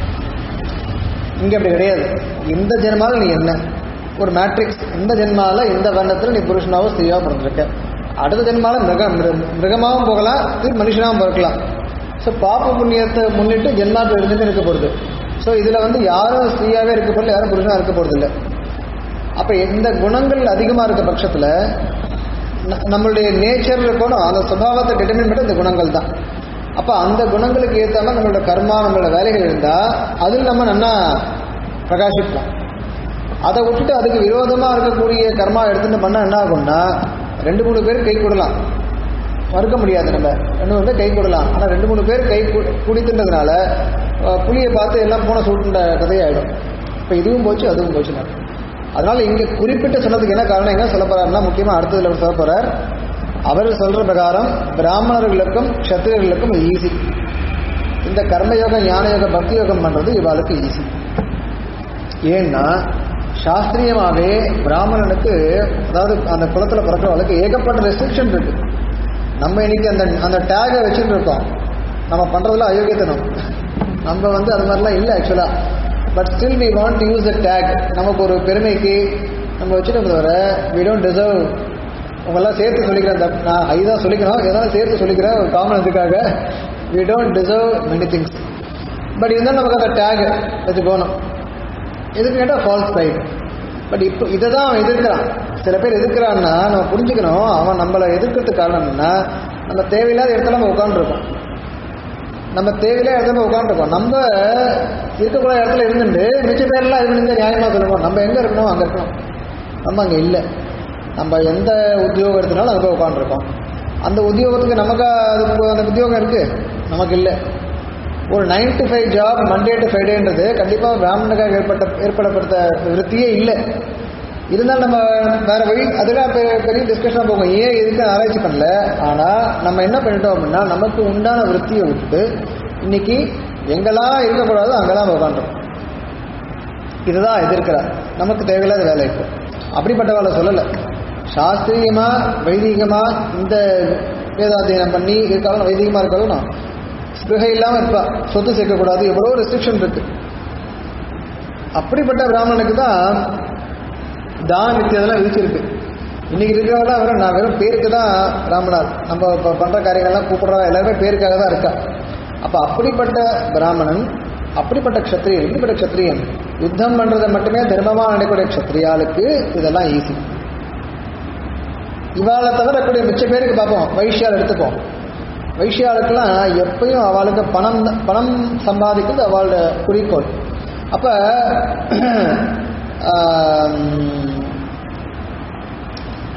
இங்க அப்படி கிடையாது இந்த ஜென்மாவில் நீ என்ன ஒரு மேட்ரிக்ஸ் இந்த ஜென்மால இந்த வர்ணத்தில் நீ புருஷனாவோ ஸ்திரீயாவோ பிறந்திருக்க அடுத்த ஜென்மால மிருக மிரு- மிருகமாவும் போகலாம் திருப்பி மனுஷனாவும் பிறக்கலாம் ஸோ பாப்ப புண்ணியத்தை முன்னிட்டு ஜென்மாக்கள் இருந்துட்டு இருக்க போகிறது ஸோ இதில் வந்து யாரும் ஸ்திரீயாவே இருக்க போகிறது யாரும் புருஷனாக இருக்க போகிறது இல்லை அப்போ இந்த குணங்கள் அதிகமாக இருக்க பட்சத்தில் ந- நம்மளுடைய நேச்சர் இருக்கணும் அந்த சுபாவத்தை டிட்டர்மின் பண்ண இந்த குணங்கள் தான் அப்போ அந்த குணங்களுக்கு ஏற்ற மாதிரி நம்மளோட கர்மா நம்மளோட வேலைகள் இருந்தால் அதில் நம்ம நல்லா பிரகாசிப்போம் அதை விட்டுட்டு அதுக்கு விரோதமாக இருக்கக்கூடிய கர்மா எடுத்துட்டு பண்ணால் என்ன ஆகும்னா ரெண்டு மூணு பேர் கை கூடலாம் மறுக்க முடியாது நம்ம ரெண்டு மூணு பேர் கை கூடலாம் ஆனால் ரெண்டு மூணு பேர் கை கூ- குடித்துன்றதுனால அஹ், புலியை பார்த்து எல்லாம் பூனை சூட்டுன்ற கதையாயிடும் இப்போ இதுவும் போச்சு அதுவும் போச்சு அதனால இங்க குறிப்பிட்டு சொன்னதுக்கு என்ன காரணம் என்ன சொல்ல போறாருன்னா முக்கியமா அடுத்ததுல அவர் சொல்ல போறார் அவர் சொல்ற பிரகாரம் பிராமணர்களுக்கும் க்ஷத்திரியர்களுக்கும் ஈஸி இந்த கர்மயோகம் ஞான யோகம் பக்தி யோகம் பண்றது இவாளுக்கு ஈஸி ஏன்னா சாஸ்திரியமாவே பிராமணனுக்கு அதாவது அந்த குலத்துல பிறக்கிறவளுக்கு ஏகப்பட்ட ரெஸ்ட்ரிக்ஷன் இருக்கு நம்ம இன்னைக்கு அந்த அந்த டேகை வச்சுட்டு இருக்கோம் நம்ம பண்றதுல அயோக்கியத்தனம் நம்ம வந்து அது மாதிரிலாம் இல்லை ஆக்சுவலா but still we want to use the tag நமக்கு ஒரு பெருமைக்கு நம்ம வச்சுட்டு தவிர வி டோன்ட் டிசர்வ் உங்கெல்லாம் சேர்த்து சொல்லிக்கிறேன் தப்- நான் ஐதான் சொல்லிக்கிறோம் எதாவது சேர்த்து சொல்லிக்கிறேன் ஒரு காமன் இதுக்காக we don't deserve many things but இருந்தாலும் நமக்கு அந்த டேக் வச்சு போகணும் எதுக்கு கேட்டால் ஃபால்ஸ் ப்ரைட் பட் இப்போ இதை தான் அவன் எதிர்க்கிறான் சில பேர் எதிர்க்கிறான்னா நம்ம புரிஞ்சுக்கணும் அவன் நம்மளை எதிர்க்கிறதுக்கு காரணம் என்னன்னா நம்ம தேவையில்லாத இடத்துல நம்ம உட்காந்துருக்கோம் நம்ம தேவையில்லாத இடத்துல உட்காந்துருக்கோம் நம்ம இருக்கக்கூடாத இடத்துல இருந்துட்டு மிச்ச பேர்லாம் இது பண்ணி நியாயமாக சொல்லுவோம் நம்ம எங்கே இருக்கணும் அங்கே இருக்கணும் நம்ம அங்கே இல்லை நம்ம எந்த உத்தியோகம் எடுத்தனாலும் அங்கே போய் உட்காந்துருக்கோம் அந்த உத்தியோகத்துக்கு நமக்கு அது அந்த உத்தியோகம் இருக்கு நமக்கு இல்லை ஒரு nine to five job Monday to ஃப்ரைடேன்றது கண்டிப்பாக பிராமணனுக்காக ஏற்பட்ட ஏற்படப்படுத்த விருத்தியே இல்லை இருந்தாலும் நம்ம வேற வழி அதெல்லாம் பெ- பெரிய டிஸ்கஷனாக போகும் ஏன் இதுக்கு ஆராய்ச்சி பண்ணல ஆனால் நம்ம என்ன பண்ணிட்டோம் அப்படின்னா நமக்கு உண்டான விருத்தியை விட்டு இன்னைக்கு எங்கெல்லாம் இருக்கக்கூடாதோ அங்கெல்லாம் உட்காந்துரும் இதுதான் எதிர்க்கிறார் நமக்கு தேவையில்லாத வேலை இப்போ அப்படிப்பட்ட வேலை சொல்லலை சாஸ்திரியமா வைதீகமா இந்த வேதாத்தியனம் பண்ணி இருக்காலும் வைதீகமா இருக்காலும் ஸ்பிருகை இல்லாம இருப்பா சொத்து சேர்க்கக்கூடாது எவ்வளோ ரெஸ்ட்ரிக்ஷன் இருக்கு அப்படிப்பட்ட பிராமணனுக்கு தான் தான நித்தியதெல்லாம் விதிச்சிருக்கு இன்னைக்கு இருக்கிறவங்களாம் வெறும் நான் வெறும் பேருக்கு தான் பிராமணர் நம்ம இப்போ பண்ணுற காரியங்கள்லாம் கூப்பிடுறா எல்லாருமே பேருக்காக தான் இருக்கா அப்போ அப்படிப்பட்ட பிராமணன் அப்படிப்பட்ட க்ஷத்ரியன் இப்படிப்பட்ட க்ஷத்ரியன் யுத்தம் பண்றதை மட்டுமே தர்மமாக நினைக்கக்கூடிய க்ஷத்ரியாளுக்கு இதெல்லாம் ஈஸி இவாளை தவிர கூடிய மிச்ச பேருக்கு பார்ப்போம் வைஷ்யால் எடுத்துப்போம் வைஷ்யாளுக்கெல்லாம் எப்பயும் அவளுக்கு பணம் தான்- பணம் சம்பாதிக்கிறது அவளோட குறிக்கோள் அப்போ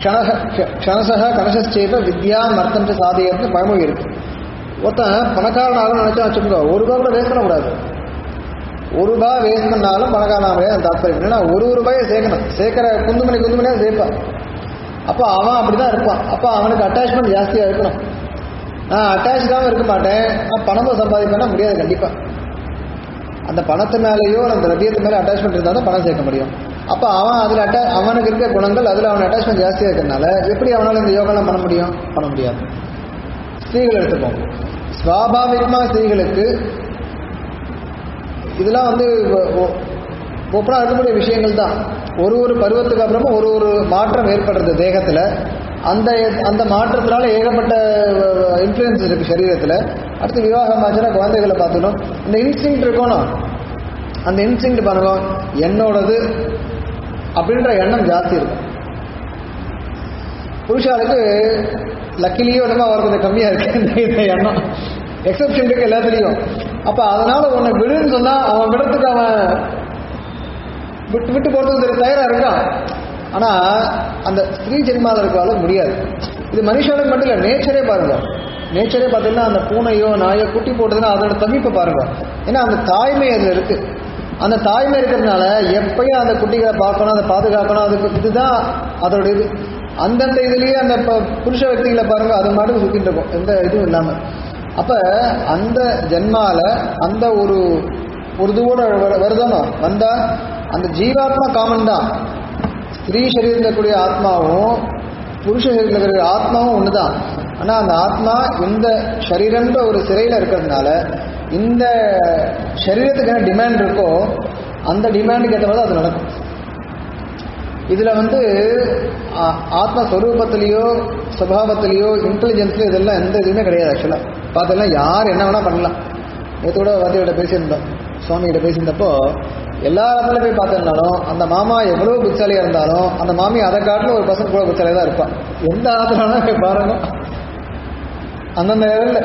க்ஷணக க்ஷணசக கணசச்சேவ வித்யா மர்த்தம் சாதியம்னு பழமொழி இருக்கு ஒருத்தன் பணக்காரன் ஆகணும்னு நினைச்சா வச்சுக்கோ ஒரு ரூபா கூட வேஸ்ட் பண்ணக்கூடாது ஒரு ரூபாய் வேஸ்ட் பண்ணாலும் பணக்காரனாகவே அந்த தாற்பயம் ஏன்னா ஒரு ஒரு ரூபாயை சேர்க்கணும் சேர்க்கிற குந்துமணி குந்துமணியாக சேர்ப்பான் அப்போ அவன் அப்படிதான் இருப்பான் அப்போ அவனுக்கு அட்டாச்மெண்ட் ஜாஸ்தியாக இருக்கணும் நான் அட்டாச்சாகவும் இருக்க மாட்டேன் நான் பணமும் சம்பாதிப்பேன்னா முடியாது கண்டிப்பாக அந்த பணத்து மேலேயோ அந்த திரவியத்து மேலே அட்டாச்மெண்ட் இருந்தால் தான் பணம் சேர்க்க முடியும் அப்போ அவன் அதில் அட்டா அவனுக்கு இருக்க குணங்கள் அதில் அவன் அட்டாச்மெண்ட் ஜாஸ்தியாக இருக்கிறதுனால எப்படி அவனால் இந்த யோகாலாம் பண்ண முடியும் பண்ண முடியாது ஸ்திரீகள் எடுத்துப்போம் ஸ்வாபாவிகமாக ஸ்திரீகளுக்கு இதெல்லாம் வந்து ஓப்பனாக இருக்கக்கூடிய விஷயங்கள் தான் ஒரு ஒரு பருவத்துக்கு அப்புறமும் ஒரு ஒரு மாற்றம் ஏற்படுறது தேகத்தில் அந்த அந்த மாற்றத்தினால ஏகப்பட்ட இன்ஃப்ளூயன்ஸ் இருக்குது சரீரத்தில் அடுத்து விவாகம் ஆச்சுன்னா குழந்தைகளை பார்த்துக்கணும் இந்த இன்ஸ்டிங் இருக்கணும் அந்த இன்ஸ்டிங் பாருங்க என்னோடது அப்படின்ற எண்ணம் ஜாஸ்தி இருக்கும் புருஷாளுக்கு லக்கிலியோ என்னமோ அவருக்கு கொஞ்சம் கம்மியாக இருக்கு இந்த இந்த எண்ணம் எக்ஸப்ஷன் இருக்கு எல்லாத்துலேயும் அப்போ அதனால உன்னை விடுன்னு சொன்னால் அவன் விடுறதுக்கு அவன் விட்டு விட்டு போகிறதுக்கு சரி தயாராக இருக்கான் ஆனால் அந்த ஸ்திரீ ஜென்மாவில் இருக்காலும் முடியாது இது மனுஷனுக்கு மட்டும் இல்லை நேச்சரே பாருங்க நேச்சரே பார்த்தீங்கன்னா அந்த பூனையோ நாயோ குட்டி போட்டதுன்னா அதோட தவிப்பை பாருங்க ஏன்னா அந்த தாய்மை அதில் இருக்கு அந்த தாய்மை இருக்கிறதுனால எப்பயும் அந்த குட்டிகளை பார்க்கணும் அதை பாதுகாக்கணும் அதுக்கு இதுதான் அதோட இது அந்தந்த இதுலேயே அந்த இப்போ புருஷ వ్యక్తిகளை பாருங்க அது மாட்டுக்கு சுற்றிட்டு இருக்கும் எந்த இதுவும் இல்லாமல் அப்போ அந்த ஜென்மால அந்த ஒரு ஒரு இதுவோட வருதானோ வந்தா அந்த ஜீவாத்மா காமன் தான் ஸ்திரீ சரீரத்தில் இருக்கக்கூடிய ஆத்மாவும் புருஷ சரீரத்தில் இருக்கிற ஆத்மாவும் ஒன்று தான் ஆனால் அந்த ஆத்மா இந்த சரீரன்ற ஒரு சிறையில் இருக்கிறதுனால இந்த சரீரத்துக்கு என்ன டிமாண்ட் இருக்கோ அந்த டிமாண்டுக்கு ஏற்ற மாதிரி அது நடக்கும் இதில் வந்து ஆத்மஸ்வரூபத்திலேயோ சுபாவத்திலேயோ இன்டெலிஜென்ஸ்லையோ இதெல்லாம் எந்த இதுவுமே கிடையாது ஆக்சுவலாக பார்த்தெல்லாம் யார் என்ன வேணால் பண்ணலாம் நேற்று கூட வாத்தியோட பேசியிருந்தோம் சுவாமிகிட்ட பேசியிருந்தப்போ எல்லா இடத்துல போய் பார்த்திருந்தாலும் அந்த மாமா எவ்வளோ புத்தாலியாக இருந்தாலும் அந்த மாமி அதை காட்டிலும் ஒரு பர்சன்ட் கூட புத்தாலியாக தான் இருப்பான் எந்த ஆத்திரம்னா போய் பாருங்க அந்தந்த லெவலில்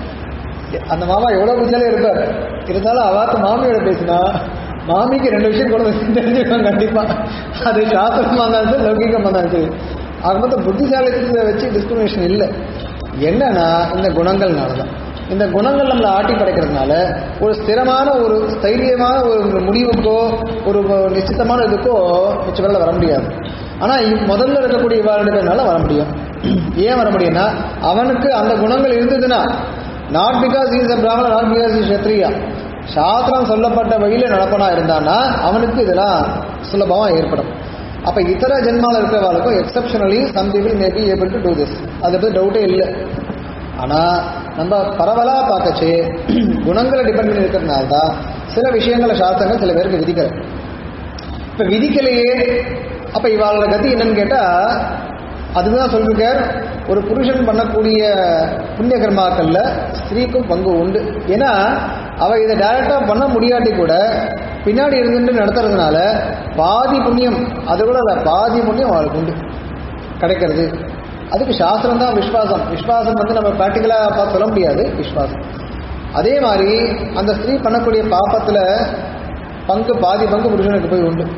அந்த மாமா எவ்வளோ புத்தாலியாக இருப்பார் இருந்தாலும் அவாத்து மாமியோட பேசினா மாமிக்கு ரெண்டு விஷயம் கூட தெரிஞ்சுக்கணும் கண்டிப்பாக அது சாஸ்திரமாக இருந்தாலும் சரி லௌகிகமாக இருந்தாலும் சரி ஆக மொத்தம் புத்திசாலித்தத்தை வச்சு டிஸ்கிரிமினேஷன் இல்லை என்னன்னா இந்த குணங்கள்னால தான் இந்த குணங்கள் நம்மளை ஆட்டி படைக்கிறதுனால ஒரு ஸ்திரமான ஒரு ஸ்தைரியமான ஒரு முடிவுக்கோ ஒரு நிச்சயமான இதுக்கோ மிச்ச வேலை வர முடியாது ஆனால் முதல்ல இருக்கக்கூடிய இவாளுடையனால வர முடியும் ஏன் வர முடியும்னா அவனுக்கு அந்த குணங்கள் இருந்ததுன்னா நாட் பிகாஸ் இஸ் அ பிராமணன் நாட் பிகாஸ் இஸ் சத்ரியா சாஸ்திரம் சொல்லப்பட்ட வழியில் நடப்பனா இருந்தான்னா அவனுக்கு இதெல்லாம் சுலபமாக ஏற்படும் அப்போ இதர ஜென்மாவில் இருக்கிறவாளுக்கும் exceptionally some people may be able to do this அதை பற்றி டவுட்டே இல்லை ஆனால் நம்ம பரவலாக பார்க்கச்சு குணங்களை டிபெண்ட் பண்ணி இருக்கிறதுனால தான் சில விஷயங்களை சாஸ்திரங்கள் சில பேருக்கு விதிக்கிறது இப்போ விதிக்கலையே அப்போ இவாளோட கதி என்னன்னு கேட்டால் அதுதான் சொல்லிருக்கார் ஒரு புருஷன் பண்ணக்கூடிய புண்ணிய கர்மாக்கள்ல ஸ்திரீக்கும் பங்கு உண்டு ஏன்னா அவ இதை டைரக்டா பண்ண முடியாட்டி கூட பின்னாடி இருந்துட்டு நடத்துறதுனால பாதி புண்ணியம் அது கூட இல்லை பாதி புண்ணியம் அவளுக்கு உண்டு கிடைக்கிறது அதுக்கு சாஸ்திரம் தான் விஸ்வாசம் விஸ்வாசம் வந்து நம்ம ப்ராக்டிக்கலாக பார்த்து சொல்ல முடியாது விஸ்வாசம் அதே மாதிரி அந்த ஸ்திரீ பண்ணக்கூடிய பாப்பத்தில் பங்கு பாதி பங்கு புருஷனுக்கு போய் உண்டு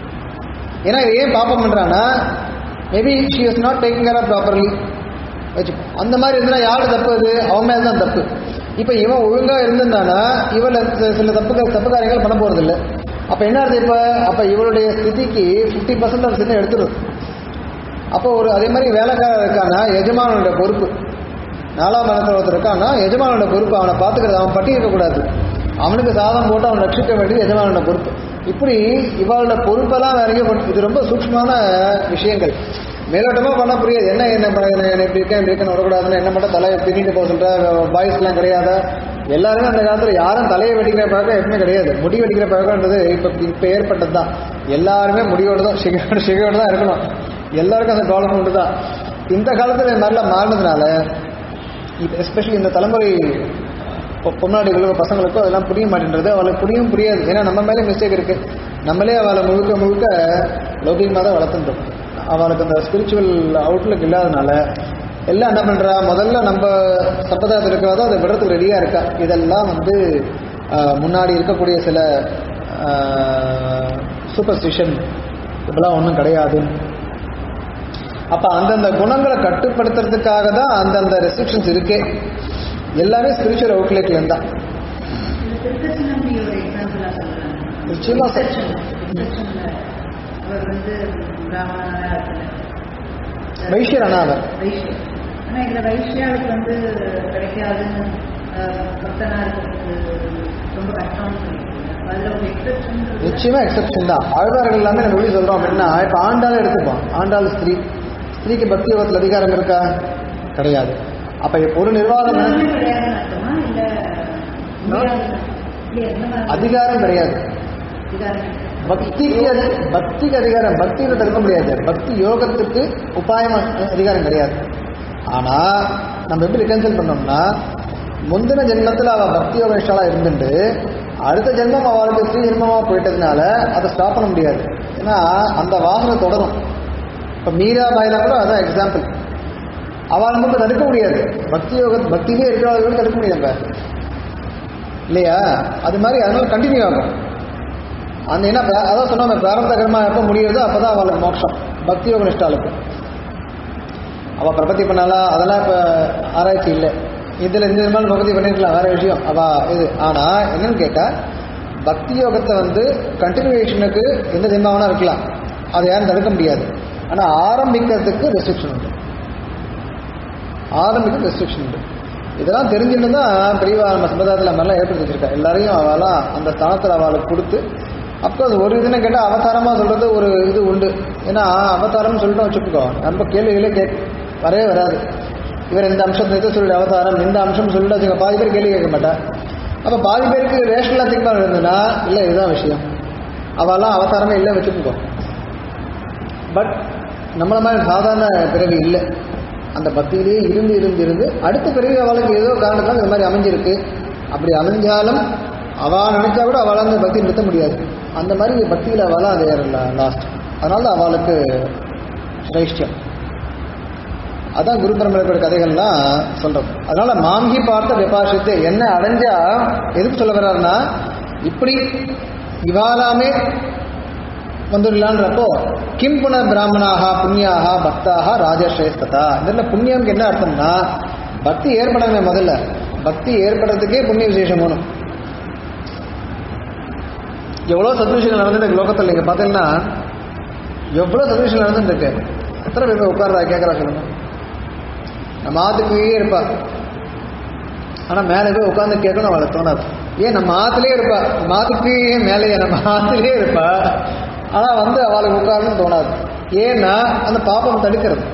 ஏன்னா இது ஏன் பாப்பம் பண்ணுறான்னா maybe she is not taking care of properly வச்சுப்போம் அந்த மாதிரி இருந்தால் யாரு தப்பு அது அவன் மேலே தான் தப்பு இப்போ இவன் ஒழுங்காக இருந்திருந்தானா இவள் சில தப்புகள் தப்பு காரியங்கள் பண்ண போகிறதில்ல அப்போ என்ன அர்த்தம் இப்போ அப்போ இவளுடைய ஸ்திதிக்கு ஃபிஃப்டி பர்சன்ட் ஆஃப் சின்ன எடுத்துடும் அப்போ ஒரு அதே மாதிரி வேலைக்காரர் இருக்கானா எஜமானோட பொறுப்பு நாலாம் மனத்தில் ஒருத்தர் இருக்கான்னா எஜமானோட பொறுப்பு அவனை பார்த்துக்கிறது அவன் பட்டி இருக்கக்கூடாது அவனுக்கு சாதம் போட்டு அவன் ரட்சிக்க வேண்டியது எஜமானோட பொறுப்பு இப்படி இவளோட பொறுப்பெல்லாம் வேற எங்கேயும் பண்ண- இது ரொம்ப சூக்ஷ்மமான விஷயங்கள் மேலோட்டமாக பண்ண புரியாது என்ன என்ன பண்ண- என்ன என்ன இப்படி இருக்கேன் இப்படி இருக்கேன்னு வரக்கூடாதுன்னு என்ன மட்டும் தலையை பின்னிட்டு போக சொல்ற பாய்ஸ்லாம் கிடையாதா எல்லாருமே அந்த காலத்தில் யாரும் தலையை வெட்டிக்கிற பழக்கம் எப்பவுமே கிடையாது முடி வெட்டிக்கிற பழக்கம்ன்றது இப்போ இப்போ ஏற்பட்டது தான் எல்லாருமே முடியோடு தான் சிகையோடு சிகையோடு தான் இருக்கணும் எல்லாருக்கும் அந்த ப்ராப்ளம் உண்டு தான் இந்த காலத்தில் இந்த மாதிரிலாம் மாறினதுனால இப்போ எஸ்பெஷலி இந்த தலைமுறை பொ- பொம்னாடிகளுக்கோ பசங்களுக்கோ அதெல்லாம் புரிய மாட்டேன்றது அவளுக்கு புரியும் புரியாது ஏன்னா நம்ம மேலே மிஸ்டேக் இருக்கு நம்மளே அவளை முழுக்க முழுக்க லௌகிகமாக தான் வளர்த்துட்டோம் அவளுக்கு அந்த ஸ்பிரிச்சுவல் அவுட்லுக் இல்லாதனால எல்லாம் என்ன பண்றா முதல்ல நம்ம சம்பிரதாயத்தில் இருக்கிறதோ அதை விடுறதுக்கு ரெடியாக இருக்கா இதெல்லாம் வந்து ஆஹ், முன்னாடி இருக்கக்கூடிய சில சூப்பர்ஸ்டிஷன் இப்பெல்லாம் ஒன்றும் கிடையாது அப்ப அந்தந்த குணங்களை கட்டுப்படுத்துறதுக்காக தான் அந்தந்த ரெஸ்ட்ரிக்ஷன்ஸ் இருக்கே எல்லாமே ஸ்பிரிச்சுவல் அவுட்லெட்ல இருந்தா இந்த திருக்கச்சி நம்பி ஒரு எக்ஸாம்பிளா சொல்றாங்க நிச்சயமா சார். ரிசப்ஷன்ல அவர் வந்து பிராமணரா இருக்கல வைஷ்யர் ஆனா அவர் வைஷ்யம் ஆனா இதுல வைஷ்யாவுக்கு வந்து கிடைக்காதுன்னு அஹ், பக்தனா இருக்கிறதுக்கு ரொம்ப கஷ்டம்னு சொல்லியிருக்காங்க அதுல ஒரு எக்ஸப்ஷன் நிச்சயமா எக்ஸப்ஷன் தான் ஆழ்வார்கள் எல்லாமே நம்ம எப்படி சொல்றோம் அப்படின்னா இப்ப ஆண்டாள் எடுத்துப்போம் ஆண்டாள் ஸ்திரீ ஸ்திரீக்கு பக்தி யோகத்தில் அதிகாரம் இருக்கா கிடையாது அப்ப ஒரு நிர்வாகம் எல்லாமே கிடையாதுன்னு அர்த்தமா இல்ல முடியாது இல்ல என்ன மாதிரி அதிகாரம் கிடையாது அதிகாரம் பக்திக்கு அதி- பக்திக்கு அதிகாரம் பக்தியில தடுக்க முடியாது பக்தி யோகத்துக்கு உபாயம் அ- அதிகாரம் கிடையாது ஆனா நம்ம எப்படி ரிகன்சல் பண்ணோம்னா முந்தின ஜென்மத்துல அவ பக்தி யோக நிஷ்டாலா இருந்துட்டு அடுத்த ஜென்மம் அவளுக்கு ஸ்ரீ ஜென்மமா போயிட்டதுனால அதை ஸ்டாப் பண்ண முடியாது ஏன்னா அந்த வாசனை தொடரும் இப்ப மீரா பாயில கூட அதான் எக்ஸாம்பிள் அவள் மட்டும் தடுக்க முடியாது பக்தி யோக பக்தியிலே இருக்கிறவங்க தடுக்க முடியாது நம்ம இல்லையா அது மாதிரி அதனால கண்டினியூ ஆகும் அந்த என்ன பிரா- அதான் சொன்னோம் பிராரப்த கர்மா எப்போ முடியுதோ அப்பதான் அவளுக்கு மோட்சம் பக்தி யோக நிஷ்டாளுக்கு அவ பிரபத்தி பண்ணாலா அதெல்லாம் இப்ப ஆராய்ச்சி இல்லை இதுல இந்த மாதிரி பிரபத்தி பண்ணிருக்கலாம் வேற விஷயம் அவ இது ஆனா என்னன்னு கேட்டா பக்தி யோகத்தை வந்து கண்டினியூவேஷனுக்கு எந்த ஜென்மாவனா இருக்கலாம் அதை யாரும் தடுக்க முடியாது ஆனா ஆரம்பிக்கிறதுக்கு ரெஸ்ட்ரிக்ஷன் உண்டு ஆரம்பிக்க ரெஸ்ட்ரிக்ஷன் உண்டு இதெல்லாம் தெரிஞ்சுட்டு தான் பெரியவா நம்ம சம்பிரதாயத்தில் மாதிரிலாம் ஏற்படுத்தி வச்சிருக்கா எல்லாரையும் அவெல்லாம் அந்த ஸ்தானத்தில் அவளுக்கு கொடுத்து அப்கோர்ஸ் ஒரு இதுன்னு கேட்டால் அவதாரமாக சொல்கிறது ஒரு இது உண்டு ஏன்னா அவதாரம்னு சொல்லிட்டு வச்சுக்கோ நம்ம கேள்விகளே கே வரவே வராது இவர் இந்த அம்சத்தை இதை சொல்லிட்டு அவதாரம் இந்த அம்சம் சொல்லிட்டு வச்சுக்க பாதி பேர் கேள்வி கேட்க மாட்டா அப்போ பாதி பேருக்கு ரேஷனலாக திங்க் இருந்ததுன்னா இல்லை இதுதான் விஷயம் அவெல்லாம் அவதாரமே இல்லை வச்சுக்கோ பட் நம்மள மாதிரி சாதாரண பிறவி இல்லை அந்த பக்தியிலேயே இருந்து இருந்து இருந்து அடுத்த பிறவி அவளுக்கு ஏதோ காரணத்தால் இந்த மாதிரி அமைஞ்சிருக்கு அப்படி அமைஞ்சாலும் அவள் நினைச்சா கூட அவளால் அந்த பக்தி நிறுத்த முடியாது அந்த மாதிரி பக்தியில் அவளாக அது ஏறல லாஸ்ட் அதனால தான் அவளுக்கு சிரேஷ்டியம் அதான் குரு பரம்பரையோட கதைகள்லாம் சொல்றது அதனால மாங்கி பார்த்த விபாஷத்து என்ன அடைஞ்சா எதுக்கு சொல்ல வர்றாருன்னா இப்படி இவாலாமே வந்துடலான்றப்போ கிம் புன பிராமணாக புண்ணியாக பக்தாக ராஜஸ்ரேஷ்டதா இதில் புண்ணியம்க்கு என்ன அர்த்தம்னா பக்தி ஏற்படணுமே முதல்ல பக்தி ஏற்படுறதுக்கே புண்ணிய விசேஷம் வேணும் எவ்வளோ சத்விஷயங்கள் நடந்துட்டு லோகத்தில் நீங்கள் பார்த்தீங்கன்னா எவ்வளோ சத்விஷயம் நடந்துட்டு இருக்கு எத்தனை பேர் போய் உட்கார்றா கேட்குறா சொல்லுங்க நம்ம ஆத்துக்குள்ளேயே இருப்பா ஆனால் மேலே போய் உட்காந்து கேட்கணும் அவளுக்கு தோணாது ஏன் நம்ம ஆத்துலேயே இருப்பா நம்ம ஆத்துக்கு மேலேயே நம்ம ஆத்துலேயே இருப்பா ஆனால் வந்து அவளுக்கு உட்காரணும்னு தோணாது ஏன்னா அந்த பாப்பம் தடுக்கிறது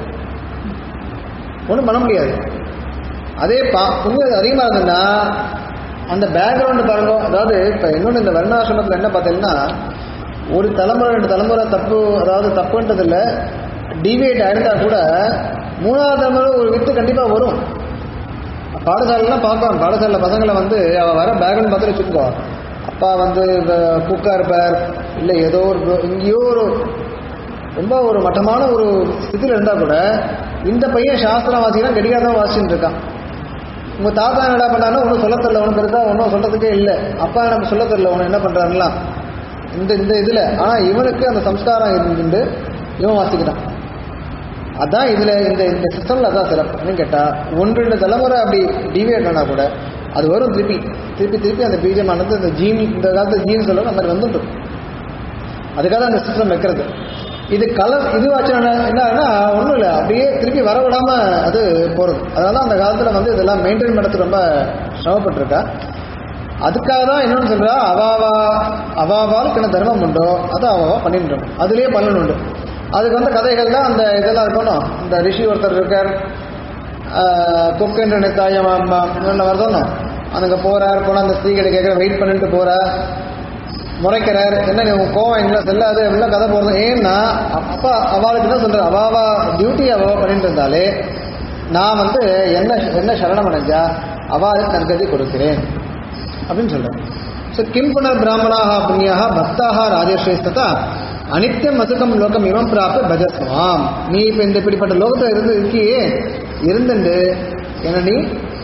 ஒன்றும் பண்ண முடியாது அதே பா புண்ணியம் அதிகமாக இருந்ததுன்னா அந்த பேக்ரவுண்டு பாருங்க அதாவது இப்போ இன்னொன்று இந்த வர்ணாசிரமத்தில் என்ன பார்த்தீங்கன்னா ஒரு தலைமுறை ரெண்டு தலைமுறை தப்பு அதாவது தப்புன்றது இல்லை டிவியேட் ஆயிருந்தா கூட மூணாவது தலைமுறை ஒரு வித்து கண்டிப்பாக வரும் பாடசாலைலாம் பார்க்கலாம் பாடசாலையில் பசங்களை வந்து அவள் வர பேக்ரவுண்ட் பார்த்து வச்சுக்கோ அப்பா வந்து குக்கா இருப்பார் இல்லை ஏதோ ஒரு எங்கேயோ ஒரு ரொம்ப ஒரு மட்டமான ஒரு இதில் இருந்தால் கூட இந்த பையன் சாஸ்திரம் வாசிக்கலாம் கெடிகாதான் வாசிச்சுட்டு இருக்கான் உங்கள் தாத்தா என்னடா பண்ணாலும் ஒன்றும் சொல்ல தெரில ஒன்றும் பெருசா ஒன்றும் சொல்கிறதுக்கே இல்லை அப்பா எனக்கு சொல்ல தெரில ஒன்று என்ன பண்ணுறாருலாம் இந்த இந்த இதில் ஆனால் இவனுக்கு அந்த சம்ஸ்காரம் இருந்துட்டு இவன் வாசிக்கிறான் அதான் இதில் இந்த இந்த சிஸ்டமில் அதான் சிறப்பு என்னன்னு கேட்டால் ஒன்று ரெண்டு தலைமுறை அப்படி டிவியேட் ஆனால் கூட அது வரும் திருப்பி திருப்பி திருப்பி அந்த பீஜமானது இந்த ஜீன் இந்த காலத்து ஜீன் சொல்ல அந்த மாதிரி வந்துட்டு அதுக்காக தான் அந்த சிஸ்டம் வைக்கிறது இது கலர் இதுவாச்சு என்னன்னா ஒன்றும் இல்லை அப்படியே திருப்பி வர விடாம அது போகிறது அதனால தான் அந்த காலத்தில் வந்து இதெல்லாம் மெயின்டைன் பண்ணுறதுக்கு ரொம்ப சிரமப்பட்டிருக்கா அதுக்காக தான் என்னன்னு சொல்றா அவாவா அவாவாளுக்கு என்ன தர்மம் உண்டோ அதை அவாவா பண்ணிட்டு இருக்கணும். அதுலயே பலன் உண்டு அதுக்கு வந்து கதைகள் தான் அந்த இதெல்லாம் இருக்கணும் இந்த ரிஷி ஒருத்தர் இருக்கார் கொக்கென்று நினைத்தாயம் வரதோணும் அங்கே போறார் போனால் அந்த ஸ்திரீகிட்ட கேட்குற வெயிட் பண்ணிட்டு போறார் முறைக்கிறார் என்ன நீ உன் கோவம் எங்களை செல்லாது அப்படிலாம் கதை போகிறது ஏன்னா அப்பா அவளுக்கு என்ன சொல்ற அவாவா டியூட்டி அவாவா பண்ணிட்டு இருந்தாலே நான் வந்து என்ன என்ன சரணம் அடைஞ்சா அவாளுக்கு நற்கதி கொடுக்கிறேன் அப்படின்னு சொல்றேன் ஸோ கிம் புனர் பிராமணாக புண்ணியாக பக்தாக ராஜஸ்ரேஷ்டதா அனித்தியம் அசுகம் லோகம் இவம் பிராப்த பஜஸ்வாம் நீ இப்போ இந்த இப்படிப்பட்ட லோகத்தில் இருந்து இருக்கியே இருந்துண்டு என்ன நீ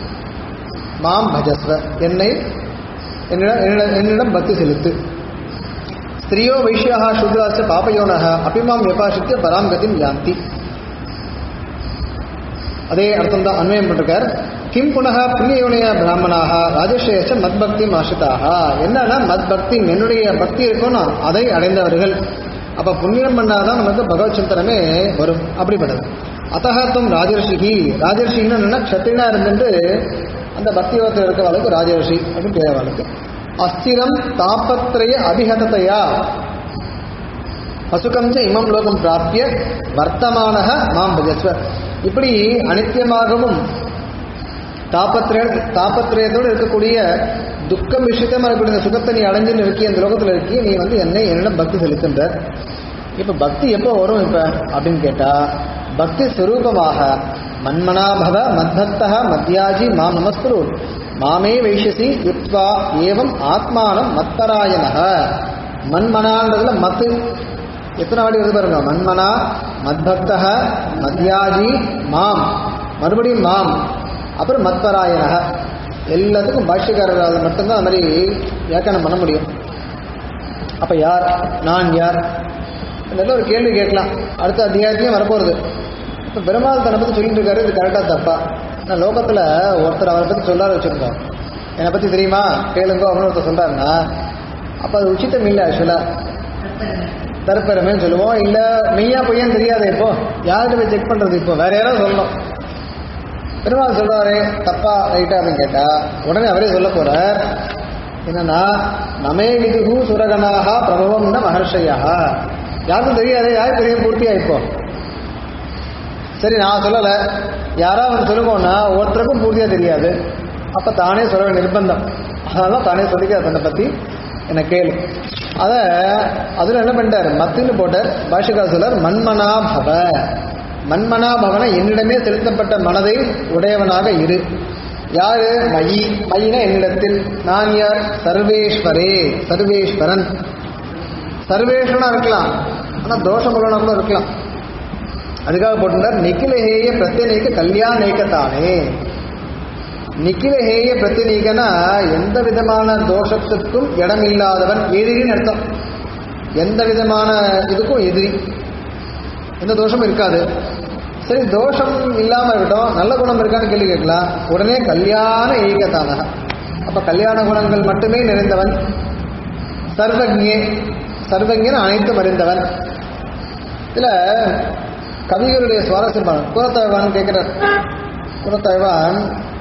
மாம் பஜஸ்வ என்னை என்னிடம் என்னிடம் என்னிடம் பக்தி செலுத்து ஸ்திரியோ வைஷ்யாக சூத்ராச்ச பாபயோனக அபிமாம் விபாசித்து பராம் கதிம் யாந்தி அதே அர்த்தம் தான் அன்வயம் பண்ணிருக்கார் கிம் புனக புண்ணியோனிய பிராமணாக ராஜசேஷ மத்பக்தி ஆசிரிதாக என்னன்னா மத்பக்தி என்னுடைய பக்தி இருக்கணும் அதை அடைந்தவர்கள் அப்ப புண்ணியம் பண்ணாதான் நமக்கு பகவத் சிந்தனமே வரும் அப்படிப்பட்டது அத்தகத்தும் ராஜர்ஷிகி ராஜர்ஷின்னு என்னன்னா க்ஷத்திரினா இருந்துட்டு அந்த பக்தி யோகத்தில் இருக்கவாளுக்கு ராஜர்ஷி அப்படின்னு பேரவாளுக்கு அஸ்திரம் தாபத்ரய அபிஹதத்தையா பசுகஞ்ச இமம் லோகம் பிராப்பிய வர்த்தமானக மாம் பஜஸ்வ இப்படி அனித்தியமாகவும் தாபத்திரய தாபத்திரயத்தோடு இருக்கக்கூடிய துக்கம் விஷயத்தமா இருக்கக்கூடிய இந்த சுகத்தை நீ அடைஞ்சுன்னு இருக்கிய இந்த லோகத்தில் இருக்கிய நீ வந்து என்னை என்னிடம் பக்தி செலுத்துன்ற இப்ப பக்தி எப்போ வரும் இப்ப அப்படின்னு கேட்டா பக்தி ஸ்வரூபமாக மன்மனாபவ மத்பக்தா மத்யாஜி மாம் நமஸ்குரு மாமே வைஷசி யுக்வா ஏவம் ஆத்மானம் மத்பராயணக மன்மனான்றதுல மத்து எத்தனை வாடி வருது பாருங்க மன்மனா மத்பக்தக மத்யாஜி மாம் மறுபடியும் மாம் அப்புறம் மத்பராயணக எல்லாத்துக்கும் பாஷ்யக்காரரால் மட்டும்தான் அது மாதிரி வியாக்கியானம் பண்ண முடியும் அப்ப யார் நான் யார் இதெல்லாம் ஒரு கேள்வி கேட்கலாம் அடுத்த அத்தியாயத்திலையும் வரப்போறது இப்போ பெருமாள் தன்னை பற்றி சொல்லிட்டு இருக்காரு இது கரெக்டாக தப்பா நான் லோகத்தில் ஒருத்தர் அவரை பற்றி சொல்லாத வச்சுருக்கோம் என்னை பற்றி தெரியுமா கேளுங்கோ அப்படின்னு ஒருத்தர் சொல்கிறாருன்னா அப்போ அது உச்சித்தம் இல்லை ஆக்சுவலாக தற்பெருமைன்னு சொல்லுவோம் இல்லை மெய்யா பொய்யான்னு தெரியாது இப்போ யார்கிட்ட போய் செக் பண்ணுறது இப்போ வேற யாராவது சொல்லணும் பெருமாள் சொல்றாரு தப்பா ரைட்டா அப்படின்னு கேட்டா உடனே அவரே சொல்ல போறார் என்னன்னா நமே விதுகு சுரகனாக பிரபவம்னா மகர்ஷையா யாருக்கும் தெரியாது யாருக்கு தெரியும் பூர்த்தியா இப்போ சரி நான் சொல்லல யாராவது ஒன்று சொல்லுவோம்னா ஒருத்தருக்கும் பூர்த்தியா தெரியாது அப்ப தானே சொல்ல வேண்டிய நிர்பந்தம் அதனால தானே சொல்லிக்க தன்னை பத்தி என்ன கேளு அத அதுல என்ன பண்ணிட்டாரு மத்தின்னு போட்டார் பாஷிகா சொல்லார் மன்மனா பவ மன்மனா பவன என்னிடமே செலுத்தப்பட்ட மனதை உடையவனாக இரு யாரு மயி மயின என்னிடத்தில் நான் யார் சர்வேஸ்வரே சர்வேஸ்வரன் சர்வேஸ்வரனா இருக்கலாம் ஆனா தோஷமுள்ளவனா கூட இருக்கலாம் அதுக்காக போட்டுட்டார் நிக்கிலஹேய பிரத்யநீக கல்யாணேக்கத்தானே நிக்கிலஹேய பிரத்யநீகனா எந்த விதமான தோஷத்துக்கும் இடமில்லாதவன் எதிரின்னு அர்த்தம் எந்த விதமான இதுக்கும் எதிரி எந்த தோஷமும் இருக்காது சரி தோஷம் இல்லாம இருக்கட்டும் நல்ல குணம் இருக்கான்னு கேள்வி கேட்கலாம் உடனே கல்யாண ஏகத்தானக அப்ப கல்யாண குணங்கள் மட்டுமே நிறைந்தவன் சர்வஜே சர்வஜன் அனைத்தும் அறிந்தவன் இதுல கவிகளுடைய சுவாரஸ்யமான குலத்தழவான் கேட்கிறார் குலத்தழவான்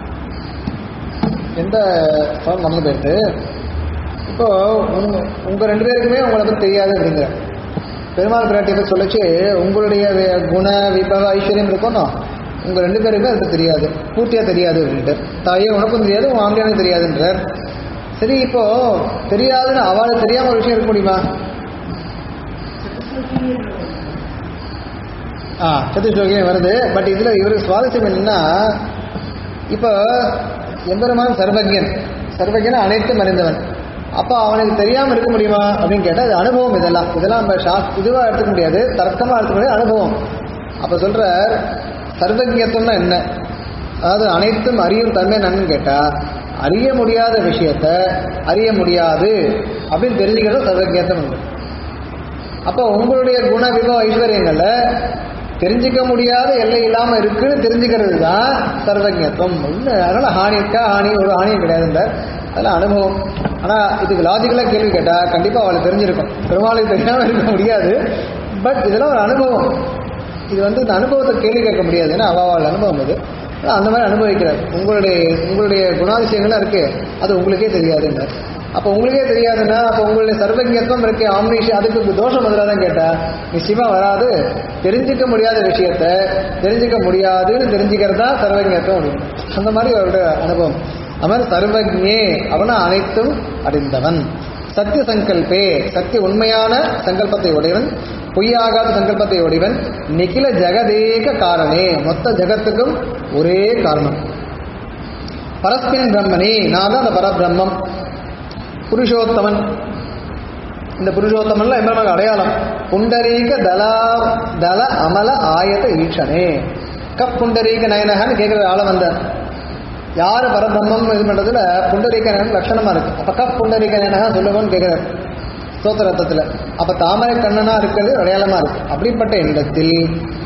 எந்த ஃபார்ம் மறந்து போயிட்டு இப்போ உங்க உங்க ரெண்டு பேருக்குமே உங்களை பத்தி தெரியாது அப்படிங்கிற பெருமாள் பிராட்டியை பத்தி சொல்லிச்சு உங்களுடைய வே- குண விபவ ஐஸ்வர்யம் இருக்கணும் உங்க ரெண்டு பேருக்குமே அது தெரியாது பூர்த்தியா தெரியாது அப்படின்ட்டு தாயே உனக்கும் தெரியாது உன் ஆம்பியானுக்கும் தெரியாதுன்றார் சரி இப்போ தெரியாதுன்னு அவளுக்கு தெரியாம ஒரு விஷயம் இருக்க முடியுமா ஆ சதுஷ்லோகியம் வருது பட் இதுல இவருக்கு சுவாரஸ்யம் என்னன்னா இப்போ எம்பெருமான் சர்வஜன் சர்வஜன் அனைத்தும் அறிந்தவன் அப்போ அவனுக்கு தெரியாம இருக்க முடியுமா அப்படின்னு கேட்டா அது அனுபவம் இதெல்லாம் இதெல்லாம் நம்ம சாஸ் இதுவா எடுத்துக்க முடியாது தர்க்கமா எடுத்துக்க முடியாது அனுபவம் அப்ப சொல்ற சர்வஜத்துவம்னா என்ன அதாவது அனைத்தும் அறியும் தன்மை என்னன்னு கேட்டா அறிய முடியாத விஷயத்த அறிய முடியாது அப்படின்னு தெரிஞ்சுக்கிறது சர்வஜத்தம் உண்டு அப்போ உங்களுடைய குண விபவ ஐஸ்வர்யங்கள்ல தெரிஞ்சுக்க முடியாத எல்லை இல்லாம இருக்குன்னு தெரிஞ்சுக்கிறது தான் சர்வஜத்துவம் ஒண்ணு அதனால ஹானி இருக்கா ஹானி ஒரு ஹானியும் கிடையாதுல்ல அதெல்லாம் அனுபவம் ஆனா இதுக்கு லாஜிக்கலா கேள்வி கேட்டா கண்டிப்பா அவளுக்கு தெரிஞ்சிருக்கும் பெருமாளுக்கு தெரியாம இருக்க முடியாது பட் இதெல்லாம் ஒரு அனுபவம் இது வந்து இந்த அனுபவத்தை கேள்வி கேட்க முடியாது ஏன்னா அவ அவள் அனுபவம் இது ஆனா அந்த மாதிரி அனுபவிக்கிறார் உங்களுடைய உங்களுடைய குணாதிசயங்கள்லாம் இருக்கு அது உங்களுக்கே தெரியாதுன்னு அப்போ உங்களுக்கே தெரியாதுன்னா அப்போ உங்களுடைய சர்வஜத்துவம் இருக்கு ஆம்னீஷி அதுக்கு தோஷம் முதலாதான் கேட்டா நிச்சயமா வராது தெரிஞ்சுக்க முடியாத விஷயத்த தெரிஞ்சுக்க முடியாதுன்னு தெரிஞ்சுக்கிறது தான் சர்வஜத்துவம் அப்படின்னு அந்த மாதிரி அவருடைய அனுபவம் அவன் சர்வஜே அவன அனைத்தும் அறிந்தவன் சத்திய சங்கல்பே சத்திய உண்மையான சங்கல்பத்தை உடையவன் பொய்யாகாத சங்கல்பத்தை உடையவன் நிகில ஜெகதேக காரணே மொத்த ஜெகத்துக்கும் ஒரே காரணம் பரஸ்மின் பிரம்மனே நான் தான் அந்த பரபிரம்மம் புருஷோத்தமன் இந்த புருஷோத்தமன்ல எம்பெருமான் அடையாளம் புண்டரீக தலா தல அமல ஆயத ஈக்ஷனே கப் புண்டரீக நயனகன்னு கேட்கிற ஆள வந்தார் யாரு பரபிரம்மம் இது பண்றதுல புண்டரீக நயனம் லட்சணமா இருக்கு அப்ப கப் புண்டரீக நயனகா சொல்லுவோம்னு கேட்கிறார் ஸ்தோத்திர ரத்தத்துல அப்ப தாமரை கண்ணனா இருக்கிறது அடையாளமா இருக்கு அப்படிப்பட்ட இடத்தில்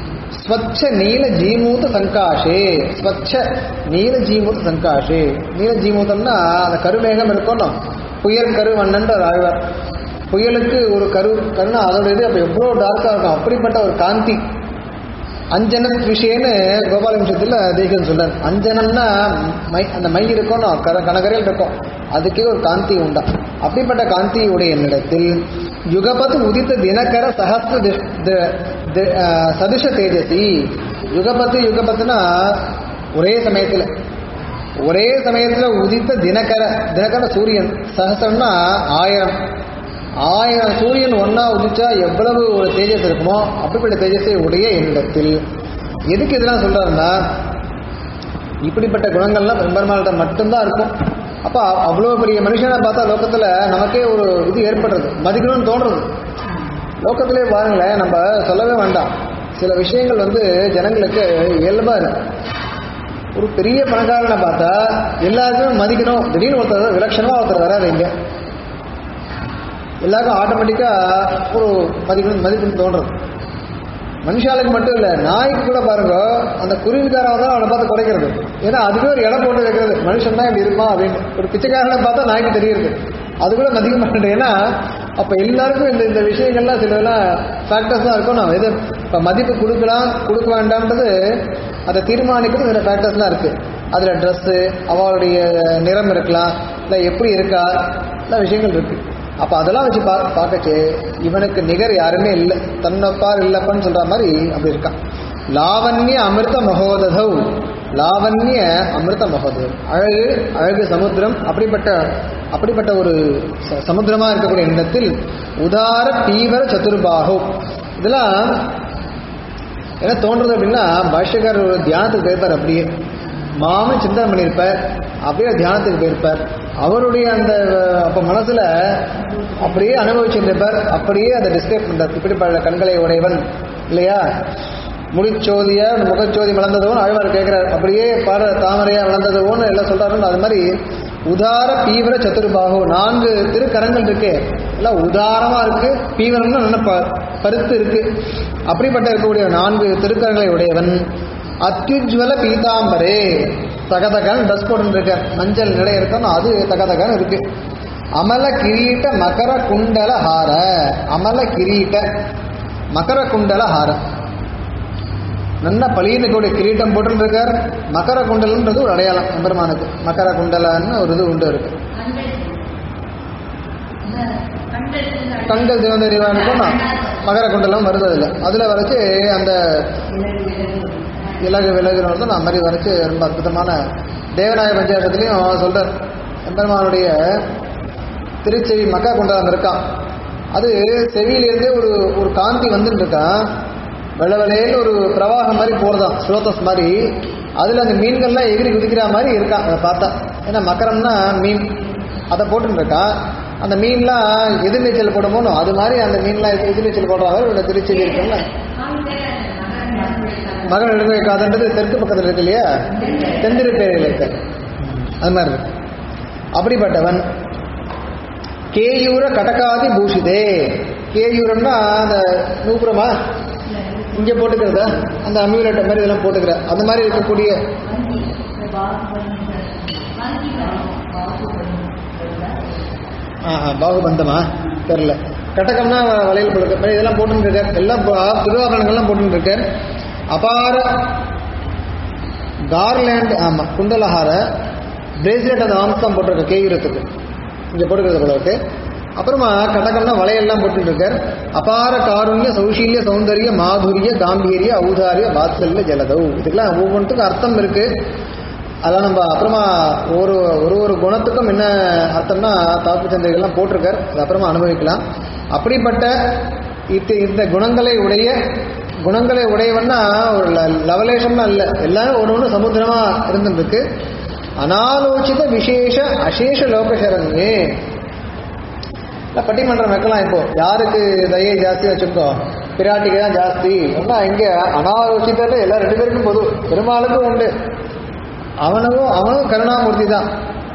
ஸ்வச்ச நீல ஜீமூத சங்காஷே ஸ்வச்ச நீல ஜீமூத சங்காஷே நீல ஜீமூதம்னா அந்த கருமேகம் இருக்கணும் புயல் கருவண்ணன்ற ஒரு ஆழ்வார் புயலுக்கு ஒரு கரு கருணா அதோட இது அப்போ எவ்வளோ டார்க்காக இருக்கும் அப்படிப்பட்ட ஒரு காந்தி அஞ்சன விஷயன்னு கோபாலவம்சத்தில் தேசிகன் சொல்றார் அஞ்சனம்னா மை அந்த மை இருக்கணும் கர கனகரையில் இருக்கும் அதுக்கே ஒரு காந்தி உண்டா அப்படிப்பட்ட காந்தியுடைய என்னிடத்தில் யுகபத் உதித்த தினகர சஹஸ்ர திஷ்- தி- தி- ஆஹ் சதுஷ தேஜசி யுகபத்து யுகபத்துனா ஒரே சமயத்தில் ஒரே சமயத்தில் உதித்த தினகர தினகர சூரியன் சஹஸ்ரம்னா ஆயிரம் ஆயிரம் சூரியன் ஒன்னா உதிச்சா எவ்வளவு ஒரு தேஜஸ் இருக்குமோ அப்படிப்பட்ட தேஜஸை உடைய என்னிடத்தில் எதுக்கு இதெல்லாம் சொல்றாருன்னா இப்படிப்பட்ட குணங்கள்லாம் பெரும்பான்மையிட்ட மட்டும்தான் இருக்கும் அப்போ அவ்வளோ பெரிய மனுஷனை பார்த்தா லோகத்தில் நமக்கே ஒரு இது ஏற்படுறது மதிக்கணும்னு தோன்றது லோகத்திலே பாருங்களேன் நம்ம சொல்லவே வேண்டாம் சில விஷயங்கள் வந்து ஜனங்களுக்கு இயல்பாக இருக்கு ஒரு பெரிய பணக்காரனை பார்த்தா எல்லாருக்குமே மதிக்கணும் திடீர்னு ஒருத்தர் விலட்சணமாக ஒருத்தர் வராது இங்கே எல்லாருக்கும் ஆட்டோமேட்டிக்காக ஒரு மதிக்கணும் மதிப்புன்னு தோன்றது மனுஷாளுக்கு மட்டும் இல்லை நாய்க்கு கூட பாருங்க அந்த குருவிக்காரன் தான் அவனை பார்த்து குறைக்கிறது ஏன்னா அதுவே ஒரு இடம் போட்டு வைக்கிறது மனுஷன் தான் இப்படி இருப்பான் அப்படின்னு ஒரு பிச்சைக்காரனை பார்த்தா நாய்க்கு தெரியுது அது கூட மதிக்க மாட்டேன் ஏன்னா அப்போ எல்லாருக்கும் இந்த இந்த விஷயங்கள்லாம் சிலதெல்லாம் ஃபேக்டர்ஸ் தான் இருக்கும் நான் எது இப்போ மதிப்பு கொடுக்கலாம் கொடுக்க வேண்டாம்ன்றது அதை தீர்மானிக்கிறது சில ஃபேக்டர்ஸ்லாம் இருக்குது அதில் ட்ரெஸ்ஸு அவளுடைய நிறம் இருக்கலாம் இல்லை எப்படி இருக்கா எல்லா விஷயங்கள் இருக்குது அப்போ அதெல்லாம் வச்சு பா பார்க்கச்சு இவனுக்கு நிகர் யாருமே இல்லை தன்னப்பார் இல்லப்பன்னு சொல்ற மாதிரி அப்படி இருக்கான் லாவண்ய அமிர்த மகோததவ் லாவண்ய அமிர்த மகோதவ் அழகு அழகு சமுத்திரம் அப்படிப்பட்ட அப்படிப்பட்ட ஒரு ச- சமுத்திரமா இருக்கக்கூடிய எண்ணத்தில் உதார தீவிர சதுர்பாகு இதெல்லாம் என்ன தோன்றது அப்படின்னா பாஷ்யக்காரர் ஒரு தியானத்துக்கு போயிருப்பார் அப்படியே மாமன் சிந்தனை பண்ணியிருப்பார் அப்படியே தியானத்துக்கு போயிருப்பார் அவருடைய அந்த அப்போ மனசுல அப்படியே அனுபவிச்சிருப்பார் அப்படியே அதை டிஸ்கிரைப் பண்றார் இப்படிப்பட்ட கண்களை உடையவன் இல்லையா முடிச்சோதிய முகச்சோதி வளர்ந்ததுவோன்னு ஆழ்வார் கேட்கிறார் அப்படியே பார தாமரையா வளர்ந்ததுவோன்னு எல்லாம் சொல்றாருன்னு அது மாதிரி உதார பீவர சதுர்பாகு நான்கு திருக்கரங்கள் இருக்கு எல்லாம் உதாரமா இருக்கு பீவரம்னு நல்ல ப- பருத்து இருக்கு அப்படிப்பட்ட இருக்கக்கூடிய நான்கு திருக்கரங்களை உடையவன் அத்யுஜ்வல பீதாம்பரே தகதகன் ட்ரெஸ் போட்டு மஞ்சள் நிலை இருக்கணும் அது தகதகன் இருக்கு அமல கிரீட்ட மகர குண்டல ஹார அமல கிரீட்ட மகர குண்டல ஹார நல்ல பளியனுக்குடைய கிரீட்டம் போட்டுருக்கார் மகர குண்டலன்றது ஒரு அடையாளம் எம்பெருமானுக்கு மகர குண்டலன்னு ஒரு இது உண்டு இருக்கு கண்கள் சிவந்த அறிவானுக்கும் மகர குண்டலம் வருது அதில் அதில் வரைச்சு அந்த இலகு விலகுனது நான் மாதிரி வரைச்சு ரொம்ப அற்புதமான தேவநாய பஞ்சாயத்துலேயும் சொல்கிறார் எம்பெருமானுடைய திருச்செவி மக்கா குண்டலம் இருக்கான் அது செவியிலேருந்தே ஒரு ஒரு காந்தி வந்துட்டு இருக்கான் வெள்ள வெள்ளையில் ஒரு பிரவாகம் மாதிரி போகிறதான் ஸ்ரோதஸ் மாதிரி அதில் அந்த மீன்கள்லாம் எகிரி குதிக்கிற மாதிரி இருக்கான் அதை பார்த்தா ஏன்னா மக்கரம்னா மீன் அதை போட்டுன்னு இருக்கான் அந்த மீன்லாம் எதிர்நீச்சல் போடுமோனோ அது மாதிரி அந்த மீன்லாம் எதிர் எதிர்நீச்சல் போடுற மாதிரி ஒரு திருச்செவி இருக்குல்ல மகன் எடுக்க வைக்காதுன்றது தெற்கு பக்கத்தில் இருக்கு இல்லையா தெந்திருப்பேரையில் இருக்கு அது மாதிரி இருக்கு அப்படிப்பட்டவன் கேயூர கடகாதி பூஷிதே கேயூரம்னா அந்த நூபுரமா இங்கே போட்டுக்கிறதா அந்த அம்யூலட் மாதிரி இதெல்லாம் போட்டுக்கிற அந்த மாதிரி இருக்கக்கூடிய ஆஹா பாகுபந்தமா தெரில கட்டகம்னா வளையல் கொடுக்க மாதிரி இதெல்லாம் போட்டுன்னு இருக்கார் எல்லாம் பா- திருவாபரணங்கள்லாம் போட்டுன்னு இருக்கார் அபார கார்லேண்ட் ஆமாம் குண்டலஹார பிரேஸ்லெட் அந்த ஆம்ஸ்தான் போட்டிருக்க கேயூரத்துக்கு இங்கே போட்டுக்கிறது போல இருக்கு அப்புறமா கடகம்னா வளையல்லாம் போட்டுட்டு இருக்கார் அபார காருண்ய சௌஷீல்ய சௌந்தரிய மாதுரிய காம்பீரிய ஔதாரிய வாத்சல்ய ஜலதௌ இதுக்கெல்லாம் ஒவ்வொன்றுக்கும் அர்த்தம் இருக்கு அதெல்லாம் நம்ம அப்புறமா ஒரு ஒரு ஒரு குணத்துக்கும் என்ன அர்த்தம்னா தாக்கு சந்தைகள்லாம் போட்டிருக்கார் அது அப்புறமா அனுபவிக்கலாம் அப்படிப்பட்ட இது இந்த குணங்களை உடைய குணங்களை உடையவன்னா ஒரு ல- லவலேஷம்லாம் இல்லை எல்லாரும் ஒன்று ஒன்று சமுத்திரமா இருந்துருக்கு அனாலோசித விசேஷ அசேஷ லோகசரண்யே இல்லை பட்டிமன்றம் வைக்கலாம் இப்போ யாருக்கு தயை ஜாஸ்தி வச்சுக்கோ பிராட்டிக்கு தான் ஜாஸ்தி ஒன்றா இங்கே அனாலோசித்த எல்லா ரெண்டு பேருக்கும் பொது பெருமாளுக்கும் உண்டு அவனுக்கும் அவனும் கருணாமூர்த்தி தான்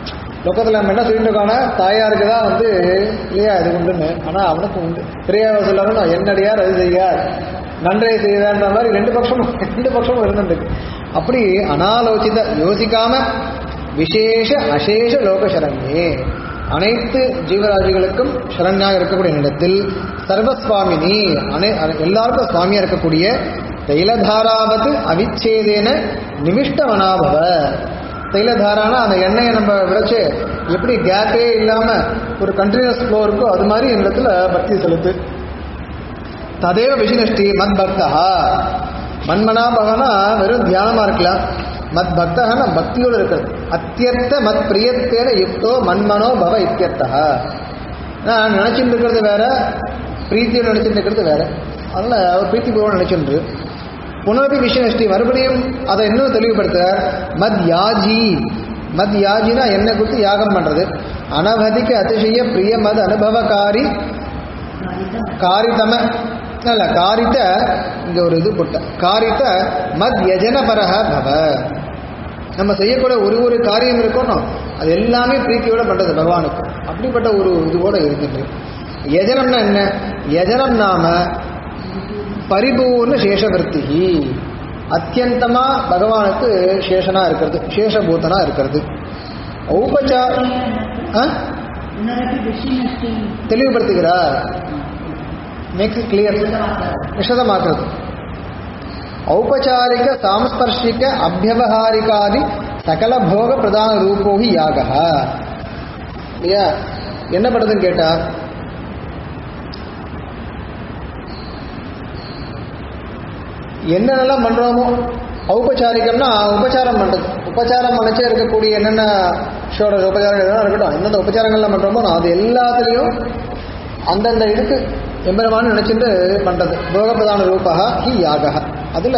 லோகத்தில் நம்ம என்ன சொல்லிட்டு இருக்கோம்னா தாயாருக்கு தான் வந்து இல்லையா இது உண்டுன்னு ஆனால் அவனுக்கு உண்டு பிரியாவை சொல்லணும் என்னடியார் அது செய்யார் நன்றை செய்தார்ன்ற மாதிரி ரெண்டு பட்சமும் ரெண்டு பட்சமும் இருந்துருக்கு அப்படி அனாலோசித யோசிக்காம விசேஷ அசேஷ லோகசரண்யே அனைத்து ஜீவராஜிகளுக்கும் சரண்யாக இருக்கக்கூடிய இடத்தில் சர்வஸ்வாமினி அனை அனை- எல்லாருக்கும் சுவாமியா இருக்கக்கூடிய தைலதாராவது அவிச்சேதேன நிமிஷ்டவனாபவ தைலதாரானா அந்த எண்ணெயை நம்ம விளைச்சு எப்படி கேப்பே இல்லாம ஒரு கண்டினியூஸ் ஃப்ளோ இருக்கோ அது மாதிரி இடத்துல பக்தி செலுத்து ததேவ விஷ்ணுஷ்டி மத் பக்தா மன்மனா பவனா வெறும் தியானமா இருக்கலாம் மத் பக்தகனா பக்தியோடு இருக்கிறது அத்தியர்த்த மத் பிரியத்தேன யுக்தோ மன்மனோ பவ இத்தியர்த்தா நான் நினைச்சிட்டு இருக்கிறது வேற பிரீத்தியோடு நினைச்சிட்டு இருக்கிறது வேற அதனால அவர் பிரீத்தி பூர்வம் நினைச்சுட்டு புனரபி விஷ்ணுஷ்டி மறுபடியும் அதை இன்னும் தெளிவுபடுத்துறார் மத் யாஜி மத் யாஜினா என்னை குறித்து யாகம் பண்றது அனவதிக்க அதிசய பிரிய மத் அனுபவகாரி காரிதம இல்ல காரித்த இங்க ஒரு இது போட்ட காரித்த மத் யஜனபரக பவ நம்ம செய்யக்கூடிய ஒரு ஒரு காரியம் இருக்கணும் அது எல்லாமே பிரீத்தியோட பண்றது பகவானுக்கு அப்படிப்பட்ட ஒரு இதுவோட இருந்துட்டு யஜனம்னா என்ன யஜனம் நாம பரிபூர்ண சேஷவர்த்தி அத்தியந்தமா பகவானுக்கு சேஷனா இருக்கிறது சேஷபூதனா இருக்கிறது ஔபச்சார ஆ? புனரப்பி விஷயநஷ்டி தெளிவுபடுத்துகிறார் மேக்ஸ் இட் கிளியர் விஷதமாக்குறது ஔபச்சாரிக சாம்ஸ்பர்ஷிக அபியவகாரிகாதி சகல போக பிரதான ரூபோகி யாக இல்லையா என்ன பண்றதுன்னு கேட்டா என்னென்னலாம் பண்றோமோ ஔபச்சாரிகம்னா உபச்சாரம் பண்றது உபச்சாரம் மனச்சே இருக்கக்கூடிய என்னென்ன ஷோட உபச்சாரம் எதனா இருக்கட்டும் எந்தெந்த உபச்சாரங்கள்லாம் பண்றோமோ அது எல்லாத்துலேயும் அந்தந்த இதுக்கு எம்பெருமான் நினைச்சிட்டு பண்றது போகப்பிரதான ரூபா ஹி யாகா அதுல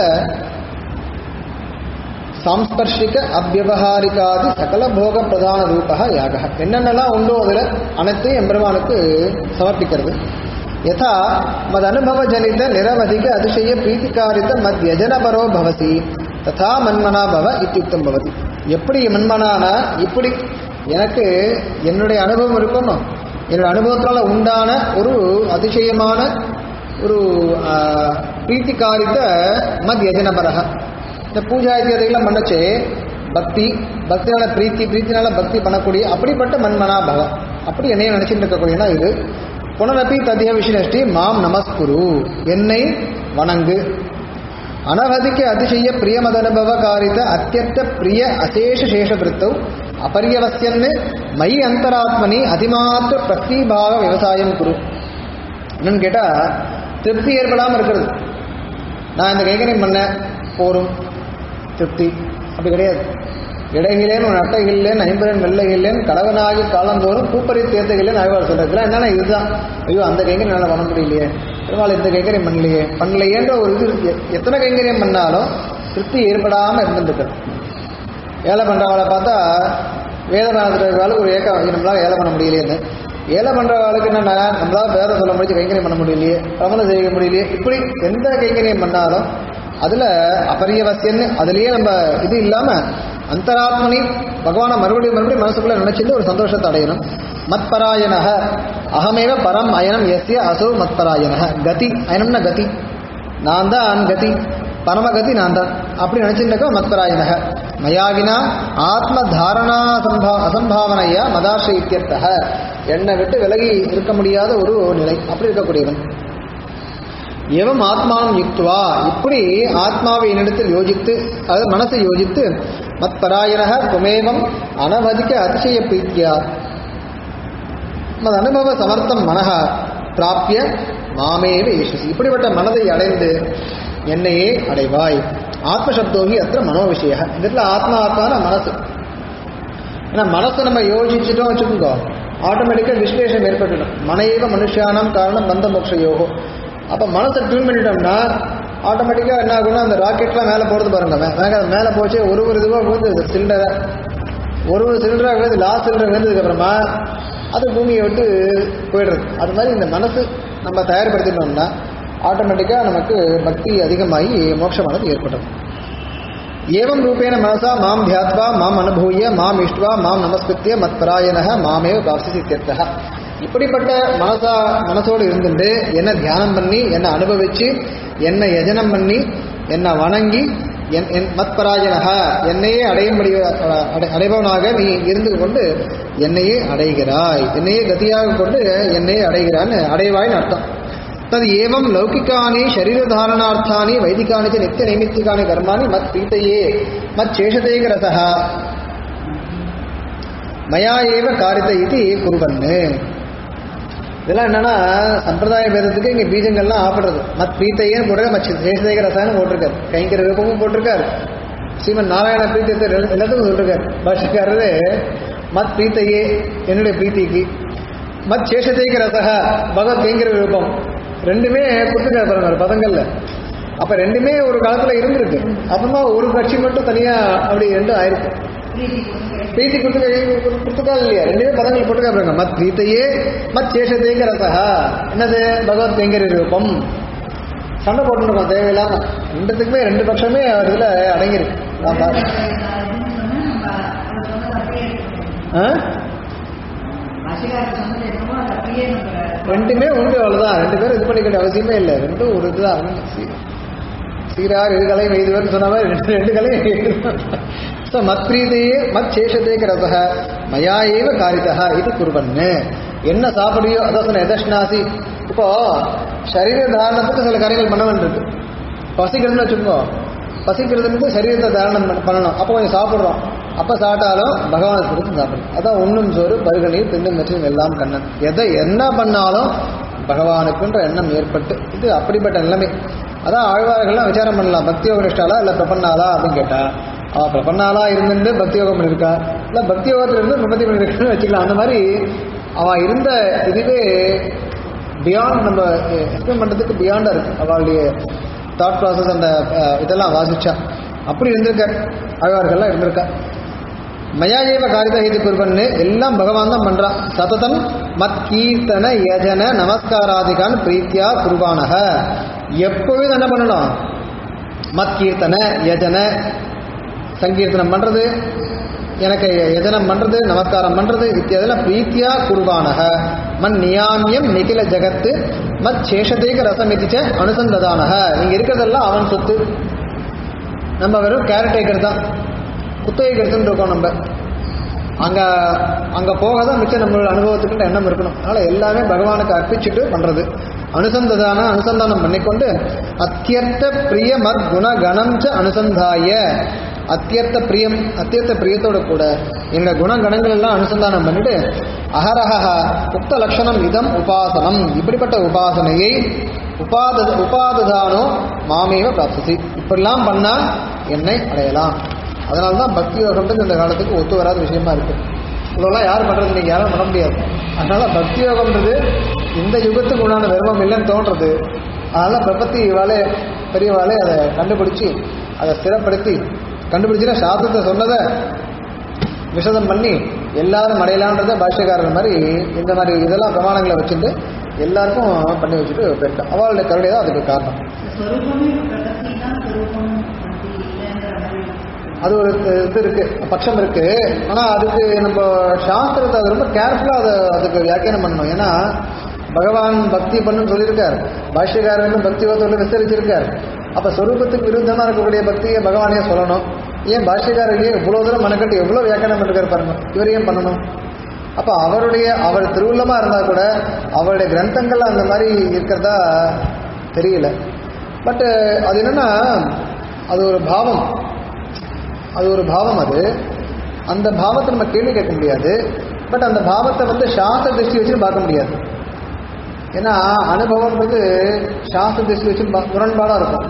சாம்ஸ்பர்ஷிக அபியவகாரிகாதி சகல போக பிரதான ரூபா யாக என்னென்னலாம் உண்டோ அதில் அனைத்தையும் எம்பெருமானுக்கு சமர்ப்பிக்கிறது யதா மத் அனுபவ ஜனித நிரவதிக அதிசய பிரீத்திகாரித மத் யஜனபரோ பவசி ததா மன்மனா பவ இத்தியுக்தம் பவதி எப்படி மன்மனானா இப்படி எனக்கு என்னுடைய அனுபவம் இருக்கணும் என்னோட அனுபவத்தால உண்டான ஒரு அதிசயமான ஒரு ஆஹ், பிரீத்திகாரித்த மத் யஜனபரக இந்த பூஜா இத்தியாதிகள்லாம் பண்ணச்சு பக்தி பக்தினால பிரீத்தி பிரீத்தினால பக்தி பண்ணக்கூடிய அப்படிப்பட்ட மன்மனா பவ அப்படி என்னைய நினைச்சிட்டு இருக்கக்கூடியனா இது புனரப்பி ததிய விஷ்ணஷ்டி மாம் நமஸ்குரு என்னை வணங்கு அனவதிக்க அதிசய பிரியமதனுபவ காரித அத்தியத்த பிரிய அசேஷ சேஷ விருத்தௌ அபரியவசியன்னு மயி அந்தராத்மனி அதிமாத்திர பிரஸ்தீபாக விவசாயம் குரு என்னன்னு கேட்டா திருப்தி ஏற்படாமல் இருக்கிறது நான் இந்த கைகரியம் பண்ணேன் போரும் திருப்தி அப்படி கிடையாது இடைகிலேன் உன் அட்டைகில்லேன் ஐம்பரன் வெள்ளைகில்லேன் கடவனாகி காலந்தோறும் பூப்பறி தேர்த்துகில்லேன் ஆய்வாளர் சொல்றது என்னன்னா இதுதான் ஐயோ அந்த கைங்கரியம் என்னால் பண்ண முடியலையே பெருமாள் இந்த கைங்கரியம் பண்ணலையே பண்ணலையேன்ற ஒரு இது இருக்கு. எத்தனை கைங்கரியம் பண்ணாலும் திருப்தி ஏற்படாமல் இருந்துருக்கு ஏழை பண்ணுறவங்களை பார்த்தா வேலை பண்ணுறதுக்கு ஒரு ஏக்கம் ஐயோ, நம்மளால ஏழை பண்ண முடியலையேன்னு ஏழை பண்ணுறவங்களுக்கு என்னென்ன நம்மளால வேலை சொல்ல முடிஞ்சு கைங்கரியம் பண்ண முடியலையே பிரபலம் செய்ய முடியலையே இப்படி எந்த கைங்கரியம் பண்ணாலும் அதில் அபரியவசியன்னு அதுலேயே நம்ம இது இல்லாமல் அந்தராத்மனி பகவானை மறுபடியும் மறுபடியும் மனசுக்குள்ள நினைச்சிட்டு ஒரு சந்தோஷத்தை அடையணும் மத்பராயணக அகமேவ பரம் அயனம் எஸ்ய அசோ மத்பராயணக கதி அயனம்னா கதி நான் தான் கதி பரமகதி நான் தான் அப்படி நினைச்சிருக்க மத்பராயணக மயாவினா ஆத்ம தாரணா அசம்பா அசம்பாவனையா மதாஷ இத்தியர்த்தக என்னை விட்டு விலகி இருக்க முடியாத ஒரு நிலை அப்படி இருக்கக்கூடியவன் எவம் ஆத்மானம் யுக்துவா இப்படி ஆத்மாவை என்னிடத்தில் யோசித்து அதாவது மனசை யோசித்து மத்பராயணக துமேவம் அனவதிக்க அதிசய பிரீத்தியா மது அனுபவ சமர்த்தம் மனக பிராப்பிய மாமேவ ஈஸ்வசி இப்படிப்பட்ட மனதை அடைந்து என்னையே அடைவாய் ஆத்மசப்தோகி அத்த மனோ விஷய இந்த இடத்துல ஆத்மா ஆத்மான மனசு ஏன்னா மனசை நம்ம யோசிச்சுட்டோம் வச்சுக்கோங்க ஆட்டோமேட்டிக்காக விஸ்லேஷம் ஏற்பட்டுடும் மனைவ மனுஷியானம் காரணம் பந்த மோட்ச யோகம் அப்போ மனசை டியூன் பண்ணிட்டோம்னா ஆட்டோமேட்டிக்காக என்ன ஆகும்னா அந்த ராக்கெட்லாம் மேலே போகிறது பாருங்க மே- மேலே மேலே போச்சு ஒரு ஒரு இதுவாக வந்து சிலிண்டரை ஒரு ஒரு சிலிண்டராக விழுந்து லாஸ்ட் சிலிண்டர் விழுந்ததுக்கு அப்புறமா அது பூமியை விட்டு போயிடுறது அது மாதிரி இந்த மனசு நம்ம தயார்படுத்திட்டோம்னா ஆட்டோமேட்டிக்காக நமக்கு பக்தி அதிகமாகி மோட்சமானது ஏற்படும் ஏவம் ரூபேண மனசா மாம் தியாத்வா மாம் அனுபூய மாம் இஷ்டுவா மாம் நமஸ்கிருத்திய மத்பராயணக மாமேவ பிராப்சி இத்தியர்த்தः இப்படிப்பட்ட மனசா மனசோடு இருந்துட்டு என்ன தியானம் பண்ணி என்ன அனுபவிச்சு என்ன யஜனம் பண்ணி என்ன வணங்கி என் என் மத்பராயணக என்னையே அடையும்படி அடை- அடைபவனாக நீ இருந்து கொண்டு என்னையே அடைகிறாய் என்னையே கதியாக கொண்டு என்னையே அடைகிறான்னு அடைவாய்னு அர்த்தம் तद् एवं लौकिकानि शरीरधारणार्थानि वैदिकानि च नित्यनैमित्तिकानि कर्माणि मत्प्रीतये मच्चेषतेकरसः மயா ஏவ காரித இது குருவன்னு இதெல்லாம் என்னன்னா சம்பிரதாய பேதத்துக்கு இங்க பீஜங்கள்லாம் ஆப்படுறது மத் பிரீத்தையன்னு போட்டு மத் சேஷதேக ரசாயனம் போட்டிருக்காரு கைங்கர ரூபமும் போட்டிருக்காரு ஸ்ரீமன் நாராயண பிரீத்தியத்தை எல்லா- எல்லாத்துக்கும் சொல்லிருக்காரு பாஷக்காரரு மத் பிரீத்தையே என்னுடைய பிரீத்திக்கு மத் சேஷதேக ரசக பகவத் கைங்கர ரூபம் ரெண்டுமே கொடுத்துருக்காரு பாருங்க பதங்கள்ல அப்ப ரெண்டுமே ஒரு காலத்துல இருந்திருக்கு அப்புறமா ஒரு கட்சி மட்டும் தனியா அப்படி ரெண்டும் ஆயிருக்கு பிரீத்தி கொடுத்து கொடுத்துக்கா இல்லையா ரெண்டுமே பதங்கள் போட்டுக்கா பாருங்க மத் பிரீத்தையே மத் சேஷதேங்க ரசகா என்னது பகவத் கைங்கரி ரூபம் சண்டை போட்டுருக்கோம் தேவையில்லாம ரெண்டுத்துக்குமே ரெண்டு பட்சமே அவர் இதுல அடங்கியிருக்கு நான் பா- ஆ? ரெண்டுமே உண்டு அவ்வளவுதான் ரெண்டு பேரும் இது பண்ணிக்க வேண்டிய அவசியமே இல்லை ரெண்டும் ஒரு இதுதான் சீ- சீரார் இரு கலை வைதுவர் சொன்ன மாதிரி ரெண்டு ரெண்டு கலை ஸோ மத்ரீதையே மத் சேஷதேக ரசக மயா ஏவ காரிதா இது குருவன்னு என்ன சாப்பிடுறியோ அதான் சொன்ன எதஷ்னாசி இப்போ சரீர தாரணத்துக்கு சில காரியங்கள் பண்ண வேண்டியிருக்கு பசிக்கிறதுன்னு வச்சுக்கோ பசிக்கிறதுக்கு சரீரத்தை தாரணம் பண்ண- பண்ணணும் அப்போ கொஞ்சம் சாப்பிட்றோம் அப்போ சாப்பிட்டாலும் பகவான் கொடுத்து சாப்பிடணும் அதான் உண்ணும் சோறு பருகநீர் தின்னும் மற்றும் எல்லாம் கண்ணன் எதை என்ன பண்ணாலும் பகவானுக்குன்ற எண்ணம் ஏற்பட்டு இது அப்படிப்பட்ட நிலைமை அதான் ஆழ்வார்கள்லாம் விசாரம் பண்ணலாம் பக்தி யோக நிஷ்டாலா இல்லை பிரபன்னாலா அப்படின்னு கேட்டா அவ பிரபன்னாலா இருந்துட்டு பக்தி யோகம் பண்ணியிருக்கா இல்லை பக்தி யோகத்தில் இருந்து பிரபத்தி பண்ணியிருக்கான்னு வச்சுக்கலாம் அந்த மாதிரி அவ இருந்த இதுவே பியாண்ட் நம்ம எக்ஸ்பிளைன் பண்ணுறதுக்கு பியாண்டாக இருக்கு அவளுடைய தாட் ப்ராசஸ் அந்த அஹ், இதெல்லாம் வாசிச்சா அப்படி இருந்திருக்க ஆழ்வார்கள்லாம் இருந்திருக்கா மயா ஏவ காரித இது குருவன்னு எல்லாம் பகவான் தான் பண்றான் சததம் மத் கீர்த்தன யஜன நமஸ்காராதிகான் பிரீத்தியா குருவானக எப்பொழுதும் என்ன பண்ணணும் மத் கீர்த்தன யஜன சங்கீர்த்தனம் பண்றது எனக்கு யஜனம் பண்றது நமஸ்காரம் பண்றது இத்தியாதில் பிரீத்தியா குருவானக மன் நியாமியம் நிகில ஜகத்து மத் சேஷதேக ரசமிதிச்ச அனுசந்ததானக இங்க இருக்கிறதெல்லாம் அவன் சொத்து நம்ம வெறும் கேரட்டேக்கர் தான் குத்தகை எடுத்துட்டு இருக்கோம் நம்ம அங்க அங்க போக தான் மிச்சம் நம்மளோட அனுபவத்துக்குன்ற எண்ணம் இருக்கணும் அதனால எல்லாமே பகவானுக்கு அர்ப்பிச்சுட்டு பண்றது அனுசந்ததான அனுசந்தானம் பண்ணிக்கொண்டு அத்தியர்த்த பிரிய மத் குண கணம் ச அனுசந்தாய அத்தியர்த்த பிரியம் அத்தியர்த்த பிரியத்தோட கூட எங்க குணகணங்கள் எல்லாம் அனுசந்தானம் பண்ணிட்டு அகரஹ உக்த லட்சணம் இதம் உபாசனம் இப்படிப்பட்ட உபாசனையை உபாத உபாததானோ மாமேவ பிராப்சசி இப்படிலாம் பண்ணா என்னை அடையலாம் அதனால தான் பக்தி யோகம்ன்றது இந்த காலத்துக்கு ஒத்து வராத விஷயமா இருக்கு இவ்வளோலாம் யார் பண்றது இன்னைக்கு யாரும் பண்ண முடியாது அதனால பக்தி யோகம்ன்றது இந்த யுகத்துக்கு உண்டான வெறுமம் இல்லைன்னு தோன்றது அதனால பிரபத்தி வாழே பெரியவாளே அதை கண்டுபிடிச்சி அதை ஸ்திரப்படுத்தி கண்டுபிடிச்சுன்னா சாஸ்திரத்தை சொன்னதை விசதம் பண்ணி எல்லாரும் அடையலான்றத பாஷ்யக்காரர் மாதிரி இந்த மாதிரி இதெல்லாம் பிரமாணங்களை வச்சுட்டு எல்லாருக்கும் பண்ணி வச்சுட்டு போயிருக்கா அவளுடைய கருணை தான் அதுக்கு காரணம் ஸ்வரூபமே பிரகதி தான் ஸ்வரூபம் அப்படி இல்லைன்ற மாதிரி அது ஒரு இது இருக்கு பட்சம் இருக்கு ஆனா அதுக்கு நம்ம சாஸ்திரத்தை அது ரொம்ப கேர்ஃபுல்லா அதை அதுக்கு வியாக்கியானம் பண்ணணும் ஏன்னா பகவான் பக்தி பண்ணுன்னு சொல்லியிருக்கார் பாஷ்யக்காரன் பக்தி யோகத்தோட விஸ்தரிச்சிருக்கார் அப்ப சொரூபத்துக்கு விருத்தமா இருக்கக்கூடிய பக்தியை பகவானே சொல்லணும் ஏன் பாஷ்யக்காரர்களே இவ்வளவு தூரம் மனக்கட்டு எவ்வளவு வியாக்கியானம் பண்ணிருக்காரு பாருங்க இவர் ஏன் பண்ணணும் அப்ப அவருடைய அவர் திருவுள்ளமா இருந்தா கூட அவருடைய கிரந்தங்கள் அந்த மாதிரி இருக்கிறதா தெரியல பட் அது என்னன்னா அது ஒரு பாவம் அது ஒரு பாவம் அது அந்த பாவத்தை நம்ம கேள்வி கேட்க முடியாது பட் அந்த பாவத்தை வந்து சாஸ்திர திருஷ்டி வச்சு பார்க்க முடியாது ஏன்னா அனுபவம்ன்றது சாஸ்திர திருஷ்டி வச்சு பா- முரண்பாடா இருக்கும்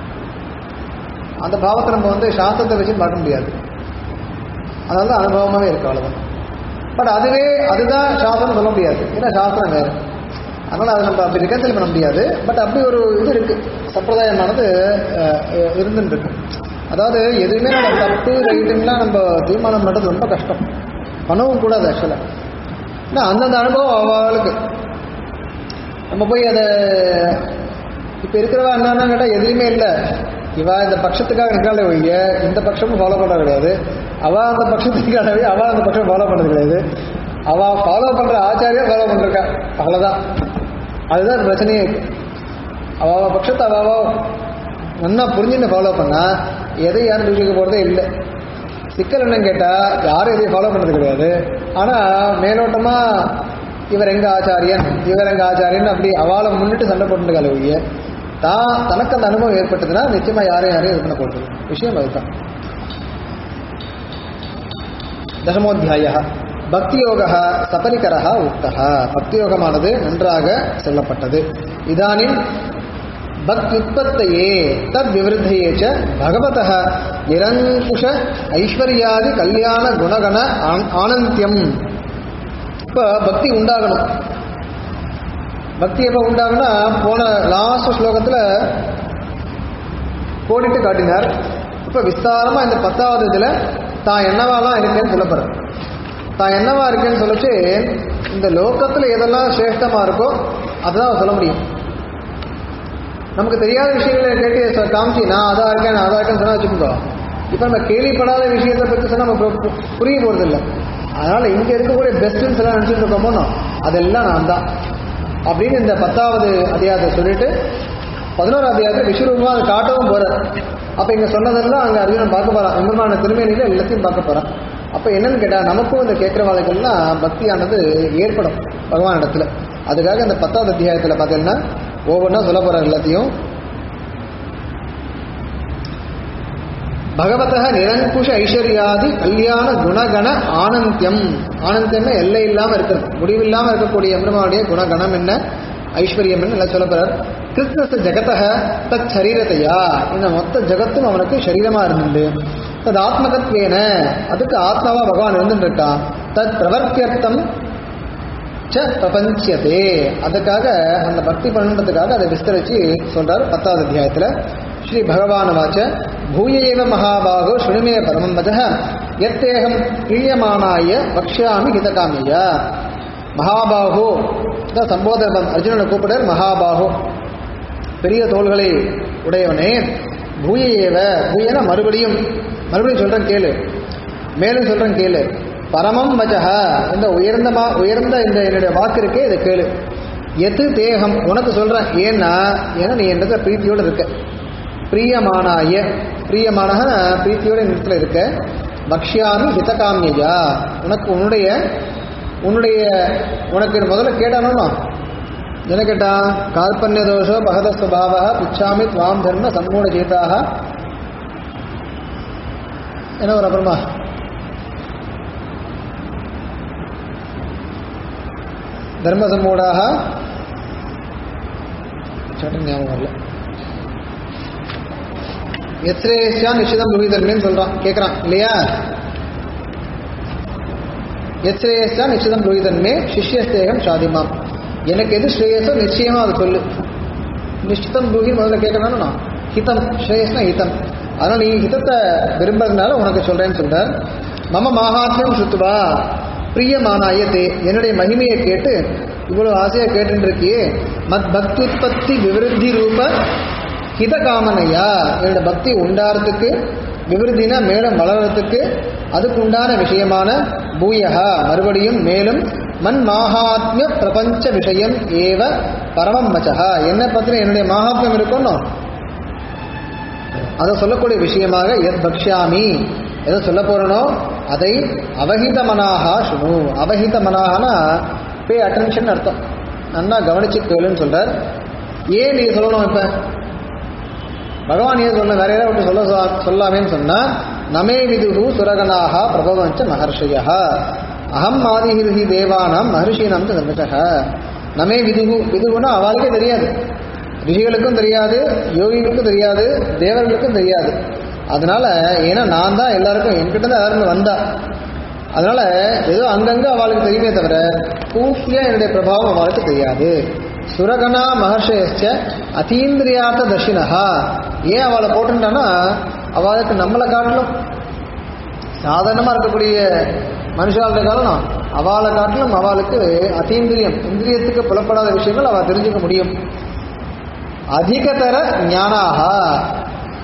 அந்த பாவத்தை நம்ம வந்து சாஸ்திரத்தை வச்சு பார்க்க முடியாது அதனால தான் அனுபவமாகவே இருக்கு அவ்வளோதான் பட் அதுவே அதுதான் சாஸ்திரம் சொல்ல முடியாது ஏன்னா சாஸ்திரம் வேறு அதனால் அதை நம்ம அப்படி ரிகன்சல் பண்ண முடியாது பட் அப்படி ஒரு இது இருக்கு சம்பிரதாயமானது அஹ், அஹ், இருந்துட்டு இருக்கு அதாவது எதுவுமே நம்ம தப்பு ரைட்டுலாம் நம்ம தீர்மானம் பண்ணுறது ரொம்ப கஷ்டம் பண்ணவும் கூடாது ஆக்சுவலாக ஏன்னா அந்தந்த அனுபவம் அவளுக்கு நம்ம போய் அதை இப்போ இருக்கிறவா என்னன்னா கேட்டால் எதுவுமே இல்லை இவ இந்த பட்சத்துக்காக நிற்காலே ஒழிய இந்த பட்சமும் ஃபாலோ பண்ணுறது கிடையாது அவ அந்த பட்சத்துக்காகவே அவ அந்த பட்சம் ஃபாலோ பண்ணுறது கிடையாது அவ ஃபாலோ பண்ற ஆச்சாரியா ஃபாலோ பண்ணிருக்கா அவ்வளவுதான் அதுதான் பிரச்சனையே இருக்கு அவ அவ பட்சத்தை அவ அவ நல்லா புரிஞ்சுன்னு ஃபாலோ பண்ணா எதை யாரும் தூக்கிக்க போறதே இல்லை சிக்கல் என்னன்னு கேட்டா யாரும் எதையும் ஃபாலோ பண்றது கிடையாது ஆனா மேலோட்டமா இவர் எங்க ஆச்சாரியன் இவர் எங்க ஆச்சாரியன் அப்படி அவளை முன்னிட்டு சண்டை போட்டுருக்காள் ஒழிய தான் தனக்கு அந்த அனுபவம் ஏற்பட்டதுன்னா நிச்சயமா யாரையும் யாரையும் இது பண்ண போகிறது விஷயம் அதுதான் தசமோத்தியாய பக்தியோக சபரிகர உக்தः பக்தியோகமானது நன்றாக சொல்லப்பட்டது இதானின் பக்தியுற்பத்தையே தத் விவருத்தையே ச பகவதः நிரங்குஷ ஐஸ்வர்யாதி கல்யாண குணகண ஆன்- ஆனந்தியம் இப்போ பக்தி உண்டாகணும் பக்தி எப்போ உண்டாகும்னா போன லாஸ்ட் ஸ்லோகத்தில் கோடிட்டு காட்டினார் இப்போ விஸ்தாரமாக இந்த பத்தாவது இதில் தான் என்னவாலாம் இருக்கேன்னு சொல்ல போகிறார் தான் என்னவா இருக்கேன்னு சொல்லிச்சு இந்த லோகத்தில் எதெல்லாம் சிரேஷ்டமாக இருக்கோ அதுதான் அவர் சொல்ல முடியும் நமக்கு தெரியாத விஷயங்களை கேட்டு சொ- காமிச்சு நான் அதான் இருக்கேன் நான் அதான் இருக்கேன்னு சொன்னா வச்சுக்கோங்க இப்போ நம்ம கேள்விப்படாத விஷயத்தை பற்றி சொன்னா நம்ம பு- பு- புரிய போகிறது இல்லை அதனால இங்க இருக்கக்கூடிய பெஸ்ட்னு எல்லாம் நினச்சிட்டு இருக்கோமோ அதெல்லாம் நான் தான் அப்படின்னு இந்த பத்தாவது அத்தியாயத்தை சொல்லிட்டு பதினோரு அத்தியாயத்தில் விஸ்வரூபமா அதை காட்டவும் போறார் அப்ப இங்க சொன்னதெல்லாம் அங்க அர்ஜுனன் பார்க்க போறான் விமமான திருமேனியில எல்லாத்தையும் பார்க்க போறான் அப்ப என்னன்னு கேட்டா நமக்கும் இந்த கேட்கிறவாளுக்கெல்லாம் பக்தியானது ஏற்படும் பகவான் இடத்துல அதுக்காக இந்த பத்தாவது அத்தியாயத்துல பார்த்தீங்கன்னா ஒவ்வொன்றா சொல்ல போறார் எல்லாத்தையும் பகவத நிரங்குஷ ஐஸ்வர்யாதி கல்யாண குணகண ஆனந்தியம் ஆனந்தியம்னா எல்லை இல்லாம இருக்கிறது முடிவில்லாம இருக்கக்கூடிய எம்பெருமானுடைய குணகணம் என்ன ஐஸ்வர்யம் என்ன எல்லாம் சொல்ல போறார் கிருஷ்ணஸ்த ஜெகதக தத் சரீரத்தையா இந்த மொத்த ஜெகத்தும் அவனுக்கு சரீரமா இருந்துண்டு தத் ஆத்மகத்வேன அதுக்கு ஆத்மாவா பகவான் இருந்துட்டு இருக்கான் தத் பிரவர்த்தியர்த்தம் ச பிரபஞ்சியதே அதுக்காக அந்த பக்தி பண்ணுறதுக்காக அதை விஸ்தரிச்சு சொல்றார் பத்தாவது அத்தியாயத்துல ஸ்ரீ பகவான் வாச்ச பூயேவ மகாபாகோ ஸ்ருணுமே பரமம் வதः எத்தேகம் பிரியமானாய வக்ஷாமி ஹிதகாமிய மகாபாகோ இதான் சம்போதனம் அர்ஜுனனை கூப்பிடுறார் மகாபாகோ பெரிய தோள்களை உடையவனே பூயேவ பூயன மறுபடியும் மறுபடியும் சொல்றேன் கேளு மேலும் சொல்றேன் கேளு பரமம் வஜக இந்த உயர்ந்த மா உயர்ந்த இந்த என்னுடைய வாக்கு இருக்கே இதை கேளு எது தேகம் உனக்கு சொல்றேன் ஏன்னா ஏன்னா நீ என்னது பிரீத்தியோடு இருக்க பிரியமானாய பிரியமானக பிரீத்தியோட இடத்துல இருக்க பக்ஷ்யாமி ஹிதகாமியா உனக்கு உன்னுடைய உன்னுடைய உனக்கு முதல்ல கேட்டானோ என்ன கேட்டான் கால்பன்ய தோஷோ பகத சுபாவ பிச்சாமி துவாம் தர்ம சம்மூட ஜீதாக என்ன ஒரு அப்புறமா தர்ம சம்மூடாக சட்டன் ஞாபகம் வரல எத்ரேஷா நிஷிதம் புரிதன்மேன்னு சொல்றான் கேட்கறான் இல்லையா எத்ரேஷா நிஷிதம் புரிதன்மே சிஷ்யஸ்தேகம் சாதிமாம் எனக்கு எது ஸ்ரேயஸோ நிச்சயமா அது சொல்லு நிஷ்டிதம் புகி முதல்ல கேட்கணும் நான் ஹிதம் ஸ்ரேயஸ்னா ஹிதம் அதனால நீ ஹிதத்தை விரும்புறதுனால உனக்கு சொல்றேன்னு சொல்றார் மம மாகாத்மியம் சுத்துவா பிரியமானாயத்தே என்னுடைய மகிமையை கேட்டு இவ்வளவு ஆசையா கேட்டுட்டு இருக்கியே மத் பக்தி உற்பத்தி விவருத்தி ரூப ஹித காமனையா என்னோட பக்தி உண்டாறதுக்கு விவருத்தினா மேலும் வளர்றதுக்கு அதுக்கு உண்டான விஷயமான பூயகா மறுபடியும் மேலும் மண் மாகாத்மிய பிரபஞ்ச விஷயம் ஏவ பரமம் மச்சகா என்ன பத்தின என்னுடைய மாகாத்மியம் இருக்கணும் அதை சொல்லக்கூடிய விஷயமாக எத் பக்ஷாமி எதை சொல்ல போறனோ அதை அவஹித மனாகா சுனு அவஹித மனாகனா பே அட்டென்ஷன் அர்த்தம் நல்லா கவனிச்சு கேளுன்னு சொல்றார் ஏன் நீ சொல்லணும் இப்ப பகவான் ஏன் சொல்ல வேற ஏதாவது ஒன்று சொல்ல சொ- சொல்லாமேன்னு சொன்னா நமே விதுகு சுரகனாக பிரபவஞ்ச மகர்ஷய அகம் ஆதிஹிருஹி தேவானாம் மகர்ஷீனாம் தர்மசக நமே விதுகு விதுகுன்னா அவளுக்கே தெரியாது ரிஷிகளுக்கும் தெரியாது யோகிகளுக்கும் தெரியாது தேவர்களுக்கும் தெரியாது அதனால ஏன்னா நான் தான் எல்லாருக்கும் என்கிட்ட தான் எல்லாருமே வந்தா அதனால ஏதோ அங்கங்க அவளுக்கு தெரியுமே தவிர பூர்த்தியா என்னுடைய பிரபாவம் அவளுக்கு தெரியாது சுரகணா மகர்ஷயச்ச அதீந்திரியார்த்த தர்ஷினஹா ஏன் அவளை போட்டுட்டான்னா அவளுக்கு நம்மளை காட்டிலும் சாதாரணமாக இருக்கக்கூடிய மனுஷாளுடைய காலம் அவளை காட்டிலும் அவளுக்கு அதீந்திரியம் இந்திரியத்துக்கு புலப்படாத விஷயங்கள் அவள் தெரிஞ்சுக்க முடியும் அதிகதர ஞானாக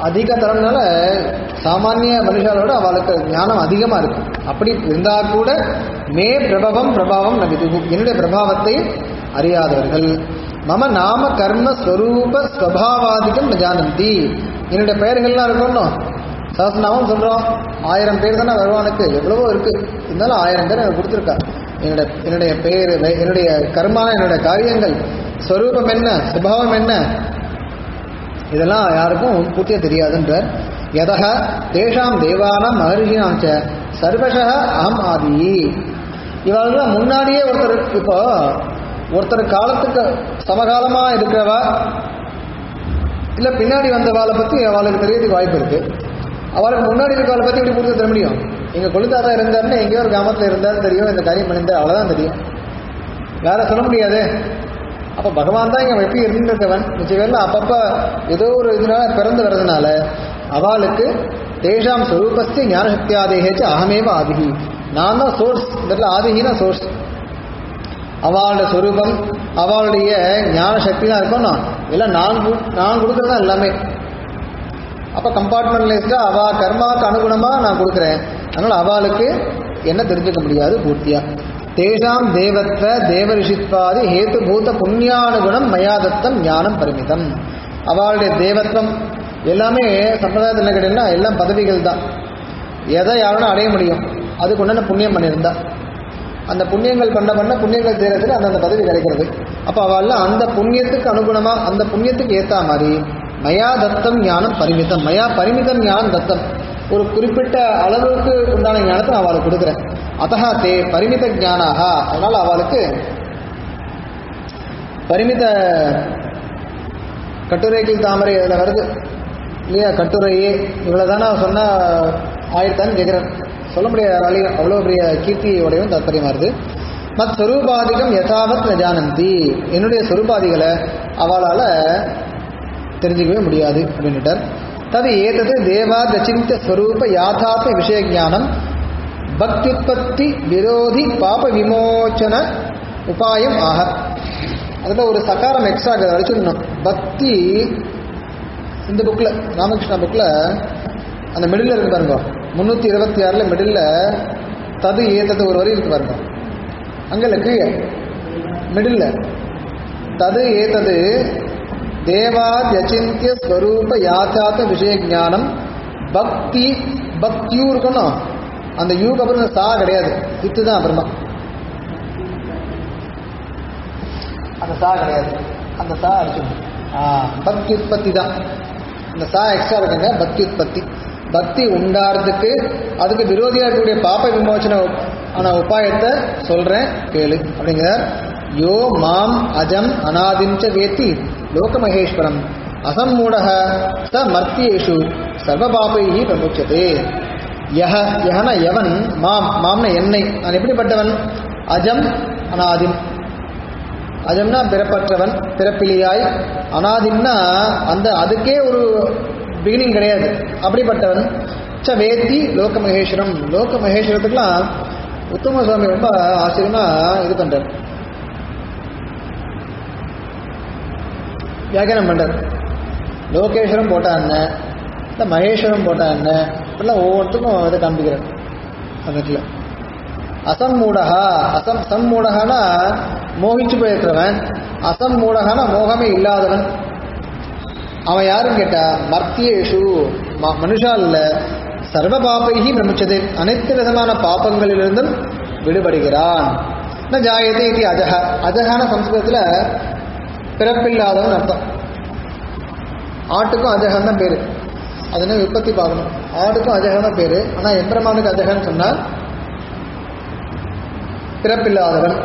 அதிக தரம்னால சாமானிய மனுஷாலோட அவளுக்கு ஞானம் அதிகமாக இருக்கும் அப்படி இருந்தால் கூட மே பிரபவம் பிரபாவம் நபிது என்னுடைய பிரபாவத்தை அறியாதவர்கள் மம நாம கர்ம ஸ்வரூப ஸ்வபாவாதிகம் ந ஜானந்தி என்னுடைய பெயர்கள்லாம் இருக்கணும் சஹஸ்ரநாமம் சொல்கிறோம் ஆயிரம் பேர் தானே வருவானுக்கு எவ்வளவோ இருக்குது இருந்தாலும் ஆயிரம் பேர் எனக்கு கொடுத்துருக்கா என்னுடைய என்னுடைய பெயர் என்னுடைய கர்மா என்னுடைய காரியங்கள் ஸ்வரூபம் என்ன சுபாவம் என்ன இதெல்லாம் யாருக்கும் பூர்த்தியா தெரியாதுன்றார் எதக தேஷாம் தேவானாம் மகர்ஷினாம் ச சர்வச அகம் ஆதி இவர்கள்லாம் முன்னாடியே ஒருத்தர் இப்போ ஒருத்தர் காலத்துக்கு சமகாலமா இருக்கிறவா இல்ல பின்னாடி வந்தவாளை பத்தி அவளுக்கு தெரியறதுக்கு வாய்ப்பு இருக்கு அவளுக்கு முன்னாடி இருக்கவளை பத்தி எப்படி பூர்த்தி தர முடியும் எங்க கொழுத்தாத்தா இருந்தாருன்னு எங்கேயோ ஒரு கிராமத்துல இருந்தாரு தெரியும் இந்த காரியம் பண்ணியிருந்தார் அவ்வளவுதான் தெரியும் வேற சொல்ல முடியாது அப்ப பகவான் தான் இங்க எப்படி இருந்திருக்கவன் மிச்ச பேர்ல அப்பப்ப ஏதோ ஒரு இதனால பிறந்து வர்றதுனால அவளுக்கு தேஷாம் ஸ்வரூபஸ்தி ஞான சக்தியாதேகேச்ச அகமேவ ஆதிகி நான் தான் சோர்ஸ் இந்த இடத்துல ஆதிகினா சோர்ஸ் அவளோட ஸ்வரூபம் அவளுடைய ஞான சக்தி தான் இருக்கணும் எல்லாம் நான் கு- நான் கொடுக்கறது தான் எல்லாமே அப்போ கம்பார்ட்மெண்ட்லைஸ்டா அவ கர்மாவுக்கு அனுகுணமா நான் கொடுக்குறேன் அதனால அவளுக்கு என்ன தெரிஞ்சுக்க முடியாது பூர்த்தியா தேஷாம் தேவத்வ தேவரிஷித்வாதி ஹேத்துபூத புண்ணியானுகுணம் மயாதத்தம் ஞானம் பரிமிதம் அவளுடைய தேவத்வம் எல்லாமே சம்பிரதாயத்தில் என்ன கேட்டீங்கன்னா எல்லாம் பதவிகள் தான் எதை யாரும் அடைய முடியும் அதுக்கு உண்டான புண்ணியம் பண்ணியிருந்தா அந்த புண்ணியங்கள் பண்ண பண்ண புண்ணியங்கள் தேரத்தில் அந்தந்த பதவி கிடைக்கிறது அப்போ அவெல்லாம் அந்த புண்ணியத்துக்கு அனுகுணமா அந்த புண்ணியத்துக்கு ஏத்தா மாதிரி மயா தத்தம் ஞானம் பரிமிதம் மயா பரிமிதம் ஞானம் தத்தம் ஒரு குறிப்பிட்ட அளவுக்கு உண்டான ஞானத்தை நான் அவளுக்கு கொடுக்குறேன் அத்தகா தே பரிமித ஞானாக அதனால அவளுக்கு பரிமித கட்டுரைகள் தாமரை அதில் வருது இல்லையா கட்டுரையே இவ்வளோ தானே சொன்னால் ஆயிரத்தான்னு கேட்குறேன் சொல்ல முடியாது யாராலையும் அவ்வளோ பெரிய கீர்த்தி உடையவும் தாற்பயமா வருது மத் ஸ்வரூபாதிகம் யதாவத் ந ஜானந்தி என்னுடைய ஸ்வரூபாதிகளை அவளால் தெரிஞ்சுக்கவே முடியாது அப்படின்னுட்டார் தது ஏதது தேவா ரச்சிந்த ஸ்வரூப யாதாத்ம விஷய ஞானம் பக்தியுற்பத்தி விரோதி பாப விமோச்சன உபாயம் ஆக அதில் ஒரு சகாரம் எக்ஸ்ட்ரா அதை அடிச்சிடணும் பக்தி இந்த புக்கில் ராமகிருஷ்ணா புக்கில் அந்த மிடில் இருக்கு பாருங்க முந்நூற்றி இருபத்தி ஆறில் மிடில் தது ஏதது ஒரு வரி இருக்கு பாருங்க அங்கே இல்லை கீழே மிடில் தது ஏதது தேவாத்யச்சிந்திய ஸ்வரூப யாத்தாத்த விஷய ஞானம் பக்தி பக்தியும் இருக்கணும் அந்த யூக்கு அப்புறம் இந்த சா கிடையாது இத்து தான் அப்புறமா அந்த சா கிடையாது அந்த சா அடிச்சிடும் ஆ பக்தி உற்பத்தி தான் இந்த சா எக்ஸ்ட்ரா இருக்குங்க பக்தி உற்பத்தி பக்தி உண்டாறதுக்கு அதுக்கு விரோதியாக இருக்கக்கூடிய பாப்ப விமோச்சன ஆன உபாயத்தை சொல்றேன் கேளு அப்படிங்கிறார் யோ மாம் அஜம் அநாதிஞ்ச வேத்தி லோகமகேஸ்வரம் அசம்மூடக ச மர்த்தியேஷு சர்வபாபைஹி பிரமுச்சதே யஹ யஹன எவன் மாம் மாம்ன என்னை நான் எப்படிப்பட்டவன் அஜம் அநாதிம் அஜம்னா பிறப்பற்றவன் பிறப்பிலியாய் அனாதிம்னா அந்த அதுக்கே ஒரு பிகினிங் கிடையாது அப்படிப்பட்டவன் ச வேத்தி லோக மகேஸ்வரம் லோக மகேஸ்வரத்துக்குலாம் உத்தம சுவாமி ரொம்ப ஆச்சரியமா இது பண்றார் வியாக்கியானம் பண்றார் லோகேஸ்வரம் போட்டா என்ன இல்லை மகேஸ்வரம் போட்டா என்ன இப்படிலாம் ஒவ்வொருத்துக்கும் இதை காண்பிக்கிறார் அந்த இடத்துல அசம்மூடகா அசம் சம்மூடகனா மோகிச்சு போயிருக்கிறவன் அசம்மூடகனா மோகமே இல்லாதவன் அவன் யாருன்னு கேட்டா மர்த்தியேஷு ம- மனுஷா இல்ல சர்வ பாபைகி பிரமிச்சது அனைத்து விதமான பாப்பங்களிலிருந்தும் விடுபடுகிறான் ந ஜாயதே இது அஜக அஜகான சம்ஸ்கிருதத்துல பிறப்பில்லாதவன் அர்த்தம் ஆட்டுக்கும் அஜகன் தான் பேரு அதனை உற்பத்தி பார்க்கணும் ஆடுக்கும் அஜகன் தான் பேரு ஆனா எம்பெருமானுக்கு அஜகன்னு சொன்னா பிறப்பில்லாதவன்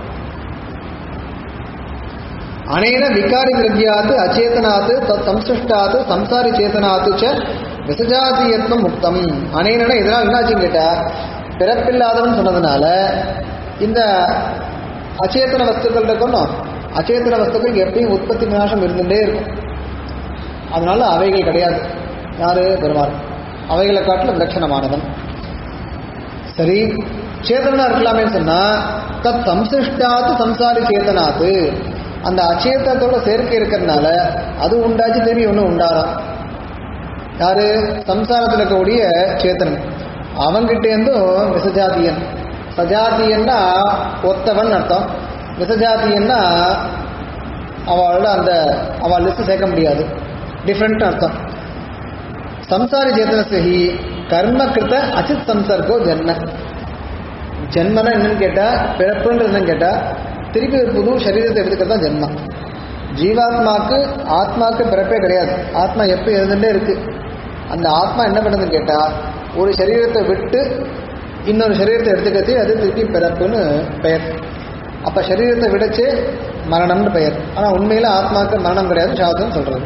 அனேன விகாரி விரக்யாத் அச்சேதனாத் தத் சம்சிருஷ்டாத் சம்சாரி சேதனாத் ச விசஜாதியத்வம் முக்தம் அனேன இதனால் என்னாச்சுன்னு கேட்டா பிறப்பில்லாதவன் சொன்னதுனால இந்த அச்சேதன வஸ்துக்கள் இருக்கணும் அச்சேதன வஸ்துக்கள் எப்பயும் உற்பத்தி விநாசம் இருந்துட்டே இருக்கும் அதனால அவைகள் கிடையாது யாரு பெருமாள் அவைகளை காட்டிலும் விலட்சணமானவன் சரி சேதனா இருக்கலாமேன்னு சொன்னா தத் சம்சிருஷ்டாத்து சம்சாரி சேதனாத்து அந்த அச்சேதனத்தோட சேர்க்கை இருக்கிறதுனால அது உண்டாச்சு திரும்பி ஒன்று உண்டாராம் யாரு சம்சாரத்தில் இருக்கக்கூடிய சேத்தனன் அவங்கிட்டேருந்தும் விசஜாத்தியன் சஜாத்தியன்னா ஒத்தவன் அர்த்தம் விசஜாத்தியன்னா அவளோட அந்த அவள் லிஸ்ட் சேர்க்க முடியாது டிஃப்ரெண்ட் அர்த்தம் சம்சாரி சேத்தனஸ்ய ஹி கர்ம கிருத்த அச்சித் சம்சர்கோ ஜென்ம ஜென்மனா என்னன்னு கேட்டா பிறப்புன்றது என்னன்னு கேட்டா திருப்பி ஒரு புது சரீரத்தை எடுத்துக்கிறது தான் ஜென்மம் ஜீவாத்மாக்கு ஆத்மாக்கு பிறப்பே கிடையாது ஆத்மா எப்போ இருந்துட்டே இருக்கு அந்த ஆத்மா என்ன பண்ணுதுன்னு கேட்டா ஒரு சரீரத்தை விட்டு இன்னொரு சரீரத்தை எடுத்துக்கிறதே அது திருப்பி பிறப்புன்னு பெயர் அப்ப சரீரத்தை விடச்சு மரணம்னு பெயர் ஆனா உண்மையில ஆத்மாக்கு மரணம் கிடையாது சாஸ்திரம் சொல்றது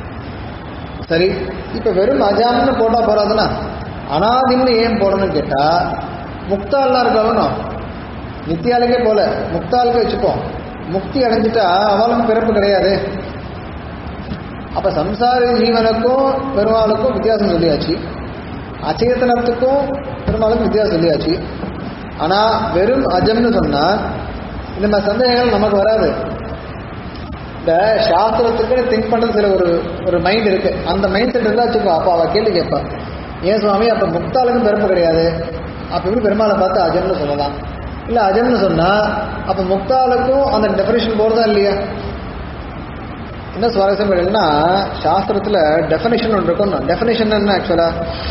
சரி இப்ப வெறும் அஜாம்னு போட்டா போறாதுன்னா அனாதின்னு ஏன் போடணும்னு கேட்டா முக்தால்லாம் இருக்கணும் நித்தியாளுக்கே போல முக்தாளுக்கு வச்சுப்போம் முக்தி அடைஞ்சிட்டா அவளுக்கும் பிறப்பு கிடையாது அப்ப சம்சாரி ஜீவனுக்கும் பெருமாளுக்கும் வித்தியாசம் சொல்லியாச்சு அச்சேதனத்துக்கும் பெருமாளுக்கும் வித்தியாசம் சொல்லியாச்சு ஆனா வெறும் அஜம்னு சொன்னா இந்த மாதிரி சந்தேகங்கள் நமக்கு வராது இந்த சாஸ்திரத்துக்குன்னு திங்க் பண்றது சில ஒரு ஒரு மைண்ட் இருக்கு அந்த மைண்ட் செட் இருந்தா வச்சுக்கோ அப்ப அவ கேள்வி கேட்பா ஏன் சுவாமி அப்ப முக்தாளுக்கும் பிறப்பு கிடையாது அப்ப எப்படி பெருமாளை பார்த்து அஜம்னு சொல்லலாம் இல்ல அஜம்னு சொன்னா அப்ப முக்தாளுக்கும் அந்த டெஃபினேஷன் போறதா இல்லையா என்ன சுவாரஸ்யம் கேட்டீங்கன்னா சாஸ்திரத்துல டெஃபினேஷன் ஒன்று இருக்கும் டெஃபினேஷன் என்ன ஆக்சுவலா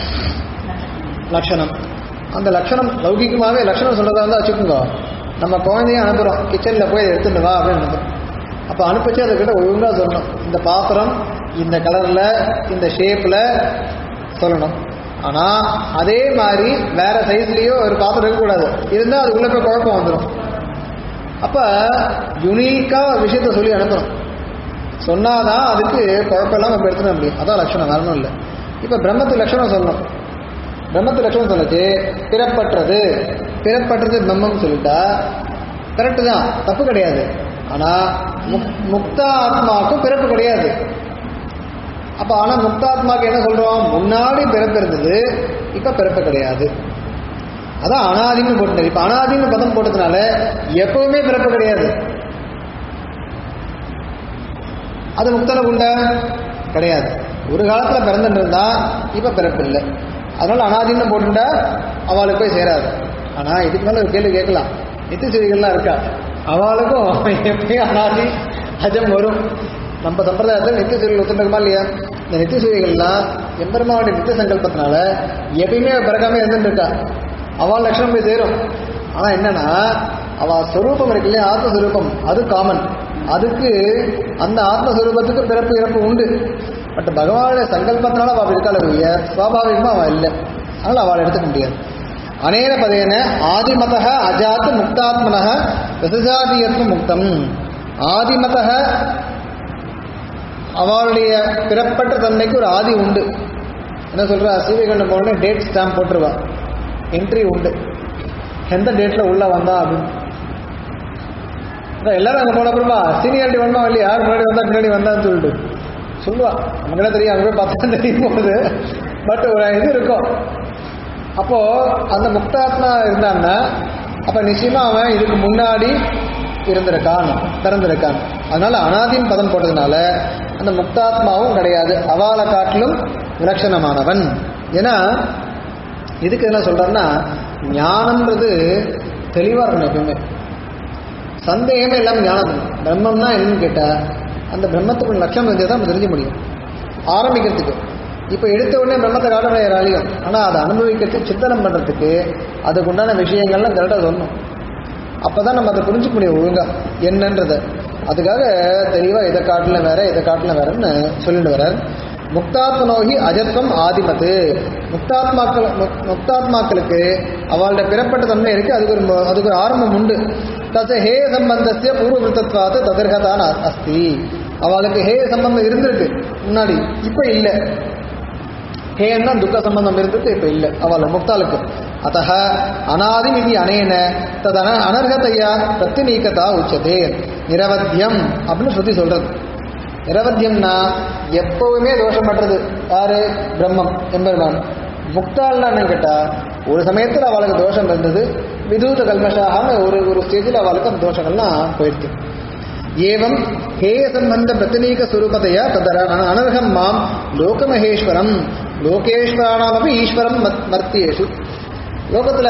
லட்சணம் அந்த லட்சணம் லௌகிகமாகவே லட்சணம் சொல்றதா இருந்தா வச்சுக்கோங்க நம்ம குழந்தைய அனுப்புறோம் கிச்சனில் போய் இதை எடுத்துட்டு வா அப்படின்னு அனுப்புறோம் அப்போ அனுப்பிச்சு அதுக்கிட்ட ஒழுங்காக சொல்லணும் இந்த பாத்திரம் இந்த கலரில் இந்த ஷேப்பில் சொல்லணும் ஆனால் அதே மாதிரி வேற சைஸ்லேயோ ஒரு பாத்திரம் இருக்கக்கூடாது இருந்தால் அதுக்குள்ளே போய் குழப்பம் வந்துடும் அப்போ யுனீக்காக ஒரு விஷயத்த சொல்லி அனுப்பணும் சொன்னாதான் அதுக்கு குழப்பம் இல்லாமல் நம்ம எடுத்துட முடியும் அதான் லட்சணம் வரணும் இல்லை இப்போ பிரம்மத்து லட்சணம் சொல்லணும் பிரம்மத்து லட்சணம் சொல்லுச்சு பிறப்பற்றது பிறப்பற்றது பிரம்மம் சொல்லிட்டா கரெக்டு தான் தப்பு கிடையாது ஆனா முக்- முக்தா ஆத்மாவுக்கும் பிறப்பு கிடையாது அப்ப ஆனா முக்தாத்மாக்கு என்ன சொல்றோம் முன்னாடி பிறப்பு இருந்தது இப்ப பிறப்பு கிடையாது அதான் அனாதின்னு போட்டது இப்ப அனாதின்னு பதம் போட்டதுனால எப்பவுமே பிறப்பு கிடையாது அது முக்தனுக்கு உண்டா கிடையாது ஒரு காலத்துல பிறந்துட்டு இருந்தா இப்ப பிறப்பு இல்லை அதனால அனாதின்னு போட்டுட்டா அவளுக்கு போய் சேராது ஆனா இதுக்கு மேல ஒரு கேள்வி கேட்கலாம் நித்திய செய்திகள்லாம் இருக்கா அவளுக்கும் எப்பயும் அனாதி அஜம் வரும் நம்ம சம்பிரதாயத்தில் நித்திய செய்திகள் ஒத்துருக்குமா இல்லையா இந்த நித்திய செய்திகள்லாம் எம்பெருமாவுடைய நித்திய சங்கல்பத்தினால எப்பயுமே பிறக்காம இருந்துட்டு இருக்கா அவள் லட்சணம் போய் சேரும் ஆனா என்னன்னா அவ ஸ்வரூபம் இருக்கு இல்லையா ஆத்மஸ்வரூபம் அது காமன் அதுக்கு அந்த ஆத்மஸ்வரூபத்துக்கு பிறப்பு இறப்பு உண்டு பட் பகவானுடைய சங்கல்பத்தினால அவள் இருக்காள் ஒழிய சுவாபாவிகமா அவள் இல்லை அதனால அவளை எடுத்துக்க முடியாது அனேன பதேன ஆதிமத அஜாத் முக்தாத்மன விசஜாதியத்வ முக்தம் ஆதிமத அவளுடைய பிறப்பற்ற தன்மைக்கு ஒரு ஆதி உண்டு என்ன சொல்றா சீவைகண்டம் போன டேட் ஸ்டாம்ப் போட்டுருவா என்ட்ரி உண்டு எந்த டேட்ல உள்ள வந்தா அப்படின்னு அதான் எல்லாரும் அங்கே போன அப்புறமா சீனியாரிட்டி வந்தோம் இல்லையா யார் முன்னாடி வந்தா பின்னாடி வந்தான்னு சொல்லிட்டு சொல்லுவா நமக்கு என்ன தெரியும் அங்கே போய் பார்த்தா தெரியும் போகுது பட் ஒரு இது இருக்கும் அப்போ அந்த முக்தாத்மா இருந்தான்னா அப்ப நிச்சயமா அவன் இதுக்கு முன்னாடி இருந்திருக்கான் பிறந்திருக்கான் அதனால அனாதின் பதம் போட்டதுனால அந்த முக்தாத்மாவும் கிடையாது அவால காட்டிலும் விலட்சணமானவன் ஏன்னா இதுக்கு என்ன சொல்றாருன்னா ஞானம்ன்றது தெளிவா இருக்கணும் எப்பவுமே சந்தேகமே இல்லாம ஞானம் இருக்கணும். பிரம்மம்னா என்னன்னு கேட்டா அந்த பிரம்மத்துக்கு லட்சம் தெரிஞ்சா தான் நம்ம தெரிஞ்ச முடியும் ஆரம்பிக்கிறதுக்கு இப்போ எடுத்த உடனே பிரம்மத்தை காட்ட யாராலையும் ஆனால் அதை அனுபவிக்கிறதுக்கு சித்தனம் பண்ணுறதுக்கு அதுக்கு உண்டான விஷயங்கள்லாம் கரெக்டாக சொல்லணும் அப்போ தான் நம்ம அதை புரிஞ்சுக்க முடியும் ஒழுங்கா என்னன்றதை அதுக்காக தெளிவாக இதை காட்டில வேற இதை காட்டில வேறன்னு சொல்லிட்டு வர்றார் முக்தாத்மனோகி அஜத்வம் ஆதிமத்து முக்தாத்மாக்கள் முக்- முக்தாத்மாக்களுக்கு அவளோட பிறப்பட்ட தன்மை இருக்கு அதுக்கு ஒரு மு- அதுக்கு ஒரு ஆரம்பம் உண்டு தச ஹே சம்பந்தஸ்ய பூர்வகிருத்தத்வாத்து ததிர்கதான் அ- அஸ்தி அவளுக்கு ஹே சம்பந்தம் இருந்திருக்கு முன்னாடி இப்போ இல்லை ஹேன்னா துக்க சம்பந்தம் இருந்தது இப்ப இல்ல அவள் முக்தாளுக்கு அத்த அனாதிம் இது அனேன ததன அனர்ஹதையா பிரத்தினீக்கதா உச்சதே நிரவத்தியம் அப்படின்னு ஸ்ருதி சொல்றது நிரவத்தியம்னா எப்பவுமே தோஷம் பண்றது யாரு பிரம்மம் எம்பெருமான் முக்தாள்னா என்னன்னு கேட்டா ஒரு சமயத்தில் அவளுக்கு தோஷம் இருந்தது விதூத கல்மஷாக ஒரு ஒரு ஸ்டேஜில் அவளுக்கு அந்த தோஷங்கள்லாம் போயிடுது ஏவம் ஹேய சம்பந்த பிரத்தினீக சுரூபதையா ததர அனர்ஹம் மாம் லோகமகேஸ்வரம் லோகேஸ்வரானாமப்பி ஈஸ்வரம் மத்- மர்த்தியேஷு லோகத்துல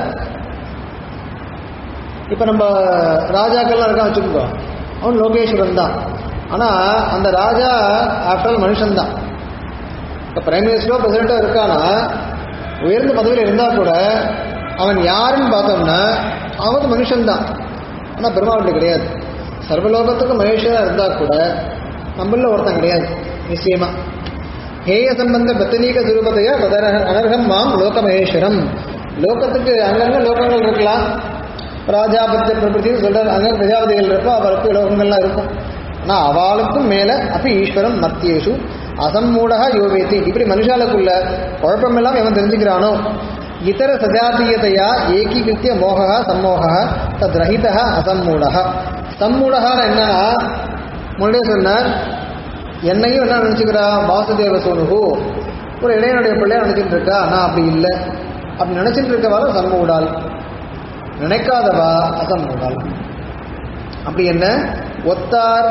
இப்ப நம்ம ராஜாக்கள்லாம் இருக்கான் வச்சுக்கோ அவன் லோகேஸ்வரன் தான் ஆனா அந்த ராஜா ஆஃப்டர் மனுஷன் தான் இப்ப பிரைம் மினிஸ்டரோ பிரசிடண்டோ இருக்கானா உயர்ந்த பதவியில் இருந்தா கூட அவன் யாருன்னு பார்த்தோம்னா அவன் மனுஷன் தான் ஆனா பெருமாள் அப்படி கிடையாது சர்வலோகத்துக்கும் மகேஸ்வரா இருந்தா கூட நம்மள ஒருத்தன் கிடையாது நிச்சயமா ஹேய சம்பந்த பிரத்தனீக சுரூபத்தையா ததர அனர்ஹம் மாம் லோக மகேஸ்வரம் லோகத்துக்கு அங்கங்க லோகங்கள் இருக்கலாம் ராஜாபத்திய பிரபுத்தின்னு சொல்றாரு அங்க பிரஜாபதிகள் இருப்போம் அவருக்கு லோகங்கள்லாம் இருக்கும் ஆனா அவளுக்கும் மேல அப்ப ஈஸ்வரம் மத்தியேஷு அசம்மூடகா யோவேதி இப்படி மனுஷாளுக்குள்ள குழப்பமெல்லாம் எவன் தெரிஞ்சுக்கிறானோ இதர சஜாத்தியதையா ஏகீகிருத்திய மோகா சம்மோகா தத் ரஹிதா அசம்மூடகா சம்மூடகான்னு என்னன்னா முன்னாடியே சொன்னார் என்னையும் என்ன நினைச்சுக்கிறா வாசுதேவ சோனுகு ஒரு இளையனுடைய பிள்ளைய நினைச்சிட்டு இருக்கா நான் அப்படி இல்லை அப்படி நினைச்சிட்டு இருக்கவால சம்மூடால் நினைக்காதவா அசம்மூடால் அப்படி என்ன ஒத்தார்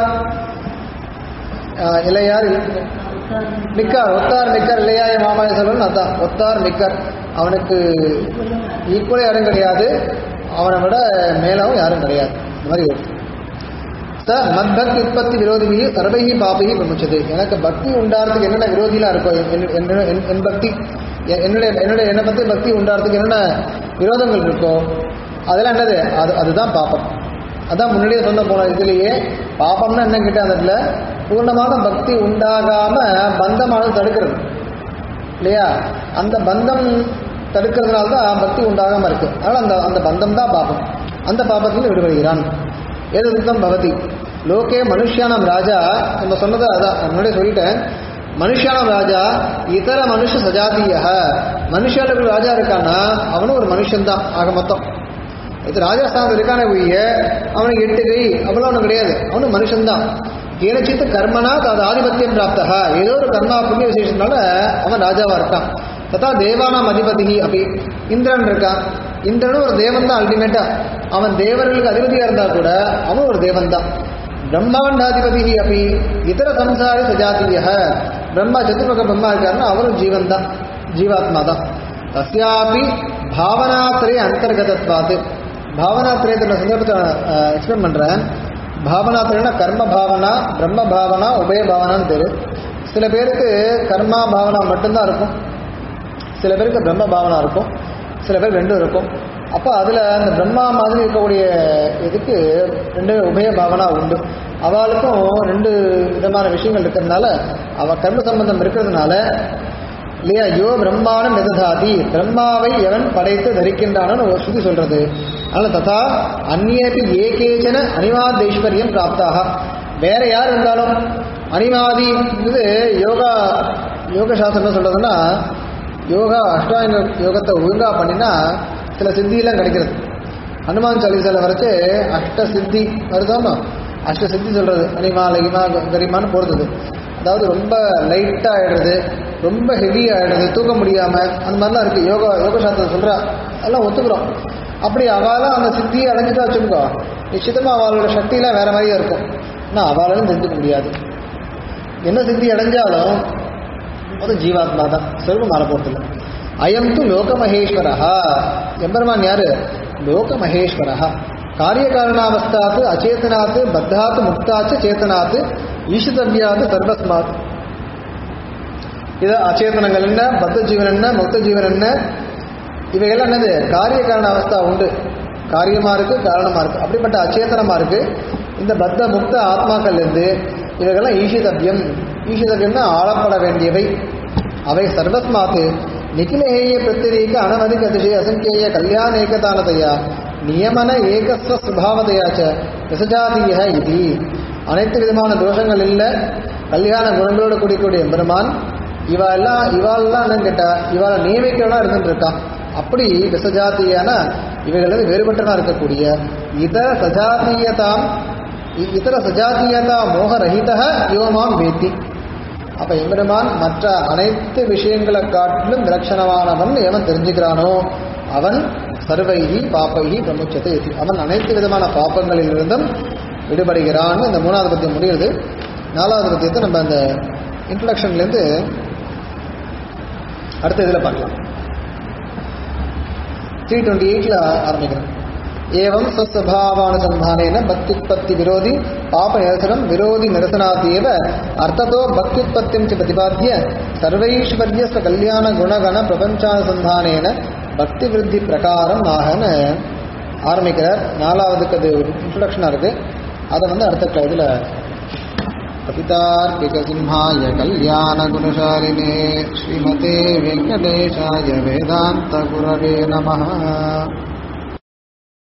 ஆஹ், இளையார் நிக்கார் ஒத்தார் நிக்கர் இளையாய மாமாய சொல்வன் அதான் ஒத்தார் நிக்கர் அவனுக்கு ஈக்குவலே யாரும் கிடையாது அவனை விட மேலாவும் யாரும் கிடையாது இந்த மாதிரி இருக்கு ச மத்பக்தி உற்பத்தி விரோதிகி சர்வைகி பாபைகி பிரமுச்சது எனக்கு பக்தி உண்டாகிறதுக்கு என்னென்ன விரோதிலாம் இருக்கோ என்- என்- என்- என் பக்தி எ- என்னுடைய என்னுடைய என்னை பற்றி பக்தி உண்டாகிறதுக்கு என்னென்ன விரோதங்கள் இருக்கோ அதெல்லாம் என்னது அது அதுதான் பாப்பம் அதான் முன்னாடியே சொன்ன போன இதுலேயே பாப்பம்னா என்ன கிட்ட அந்த இடத்துல பூர்ணமான பக்தி உண்டாகாம பந்தமானது தடுக்கிறது இல்லையா அந்த பந்தம் தடுக்கிறதுனால தான் பக்தி உண்டாகாம இருக்கு அதனால அந்த அந்த பந்தம் தான் பாபம் அந்த பாபத்தில் விடுபடுகிறான் ஏது சுத்தம் பவதி லோகே மனுஷியானம் ராஜா நம்ம சொன்னது அதான் நான் முன்னாடியே சொல்லிட்டேன் மனுஷியானம் ராஜா இதர மனுஷ சஜாத்திய மனுஷாளுக்கு ராஜா இருக்கான்னா அவனும் ஒரு மனுஷன்தான் ஆக மொத்தம் இது ராஜஸ்தானத்தில் இருக்கானே ஒழிய அவனுக்கு எட்டு கை அவ்வளோ ஒன்றும் கிடையாது அவனும் மனுஷன்தான் ஏனச்சித்து கர்மனா அது ஆதிபத்தியம் பிராப்தா ஏதோ ஒரு கர்மா புண்ணிய விசேஷத்தினால அவன் ராஜாவா இருக்கான் ததா தேவானாம் அதிபதி அப்படி இந்திரன் இருக்கான் இந்திரனும் ஒரு தேவன் தான் அல்டிமேட்டா அவன் தேவர்களுக்கு அதிபதியா இருந்தா கூட அவன் ஒரு தேவன் தான் பிரம்மாண்டாதிபதி அப்படி இதர சம்சாரி சஜாத்திய பிரம்மா சதுர்முக பிரம்மா இருக்காருன்னா அவரும் ஜீவன் தான் ஜீவாத்மா தான் தஸ்யாபி பாவனாத்திரய அந்தர்கதத்வாத்து பாவனாத்திரயத்தில் சந்தர்ப்பத்தை எக்ஸ்பிளைன் பண்றேன் பாவனாத்திரனா கர்ம பாவனா பிரம்ம பாவனா உபய பாவனான்னு பேரு சில பேருக்கு கர்மா பாவனா மட்டும்தான் இருக்கும் சில பேருக்கு பிரம்ம பாவனா இருக்கும் சில பேர் ரெண்டும் இருக்கும் அப்போ அதில் அந்த பிரம்மா மாதிரி இருக்கக்கூடிய இதுக்கு ரெண்டு உபய பாவனா உண்டு அவளுக்கும் ரெண்டு விதமான விஷயங்கள் இருக்கிறதுனால அவ கர்ம சம்பந்தம் இருக்கிறதுனால இல்லையா யோ பிரம்மானம் எததாதி பிரம்மாவை எவன் படைத்து தரிக்கின்றானு ஒரு ஸ்ருதி சொல்றது அதனால ததா அந்நியபி ஏகேச்சன அனிவாதைஸ்வரியம் பிராப்தாக வேற யார் இருந்தாலும் அனிவாதி இது யோகா யோக சாஸ்திரம் என்ன சொல்றதுன்னா யோகா அஷ்டாங்க யோகத்தை ஒழுங்கா பண்ணினா சில சித்தியெல்லாம் கிடைக்கிறது ஹனுமான் சாலிசால வரைச்சு அஷ்ட சித்தி வருதாமா அஷ்ட சித்தி சொல்றது அனிமா லகிமா கரிமான்னு போடுறது அதாவது ரொம்ப லைட்டாக ஆயிடுறது ரொம்ப ஹெவி ஆயிடுறது தூக்க முடியாம அந்த மாதிரிலாம் இருக்கு யோகா யோக சாஸ்திரம் சொல்றா அதெல்லாம் ஒத்துக்கிறோம் அப்படி அவளாம் அந்த சித்தியை அடைஞ்சிட்டா வச்சுக்கோ நிச்சயமா அவளோட சக்தியெல்லாம் வேற மாதிரியா இருக்கும் ஆனால் அவளாலும் தெரிஞ்சுக்க முடியாது என்ன சித்தி அடைஞ்சாலும் அது ஜீவாத்மா தான் சொர்க்கம் மாற போறதில்லை அயம் து லோக மகேஸ்வரஹா எம்பெருமான் யாரு லோக மகேஸ்வரஹா காரிய காரணாவஸ்தாத்து அச்சேதனாத்து பத்தாத்து முக்தாச்சு சேத்தனாத்து ஈஷிதவ்யாத்து சர்வஸ்மாத் இது அச்சேதனங்கள் என்ன பத்த ஜீவன் என்ன முக்த ஜீவன் என்ன இவைகள்லாம் என்னது காரிய காரண அவஸ்தா உண்டு காரியமா இருக்கு காரணமா இருக்கு அப்படிப்பட்ட அச்சேதனமா இருக்கு இந்த பத்த முக்த ஆத்மாக்கள் இருந்து இவைகள்லாம் ஈஷிதவ்யம் ஈஷிதவ்யம்னா ஆளப்பட வேண்டியவை அவை சர்வஸ்மாத்து நிகிலேய பிரத்திரீக அனவதிக அதிசய அசங்கேய கல்யாண ஏகதானதையா நியமன ஏகஸ்வ சுபாவதையாச்ச விசஜாதீய இது அனைத்து விதமான தோஷங்கள் இல்லை கல்யாண குணங்களோடு கூடிய பெருமான் இவ எல்லாம் இவாளெல்லாம் என்னன்னு கேட்டா இவாளை நியமிக்கிறவனா இருந்துட்டு இருக்கான் அப்படி விசஜாத்தியான இவைகளது வேறுபட்டனா இருக்கக்கூடிய இதர சஜாத்தியதாம் இ- இதர சஜாத்தியதா மோகரஹித யோமாம் வேத்தி அப்ப எம்பெருமான் மற்ற அனைத்து விஷயங்களை காட்டிலும் விலட்சணமானவன் எவன் தெரிஞ்சுக்கிறானோ அவன் சர்வைகி பாப்பைகி பிரமுச்சத்தை இதி. அவன் அனைத்து விதமான பாப்பங்களிலிருந்தும் விடுபடுகிறான்னு இந்த மூணாவது பத்தியம் முடியுது நாலாவது பத்தியத்தை நம்ம அந்த இன்ட்ரடக்ஷன்லேருந்து அடுத்த இதில் பார்க்கலாம் த்ரீ டுவெண்ட்டி எயிட்டில் ஆரம்பிக்கிறேன் ஏவம் ஸ்வஸ்வபாவானுசந்தானேன பக்தியுற்பத்தி விரோதி பாப நிரசனம் விரோதி நிரசனாத்தேவ அர்த்தத்தோ பக்தியுற்பத்திம் ச பிரதிபாத்திய சர்வைஸ்வர்யஸ்வ கல்யாண குணகண பிரபஞ்சானுசந்தானேன பக்தி விருத்தி பிரகாரம் ஆகன்னு ஆரம்பிக்கிறார் நாலாவதுக்கு அது இன்ட்ரடக்ஷனாக இருக்கு அதை வந்து அடுத்த இதில் कपितार्किकसिंहाय कल्याणगुणशालिने श्रीमते वेङ्कटेशाय वेदान्तगुरवे नमः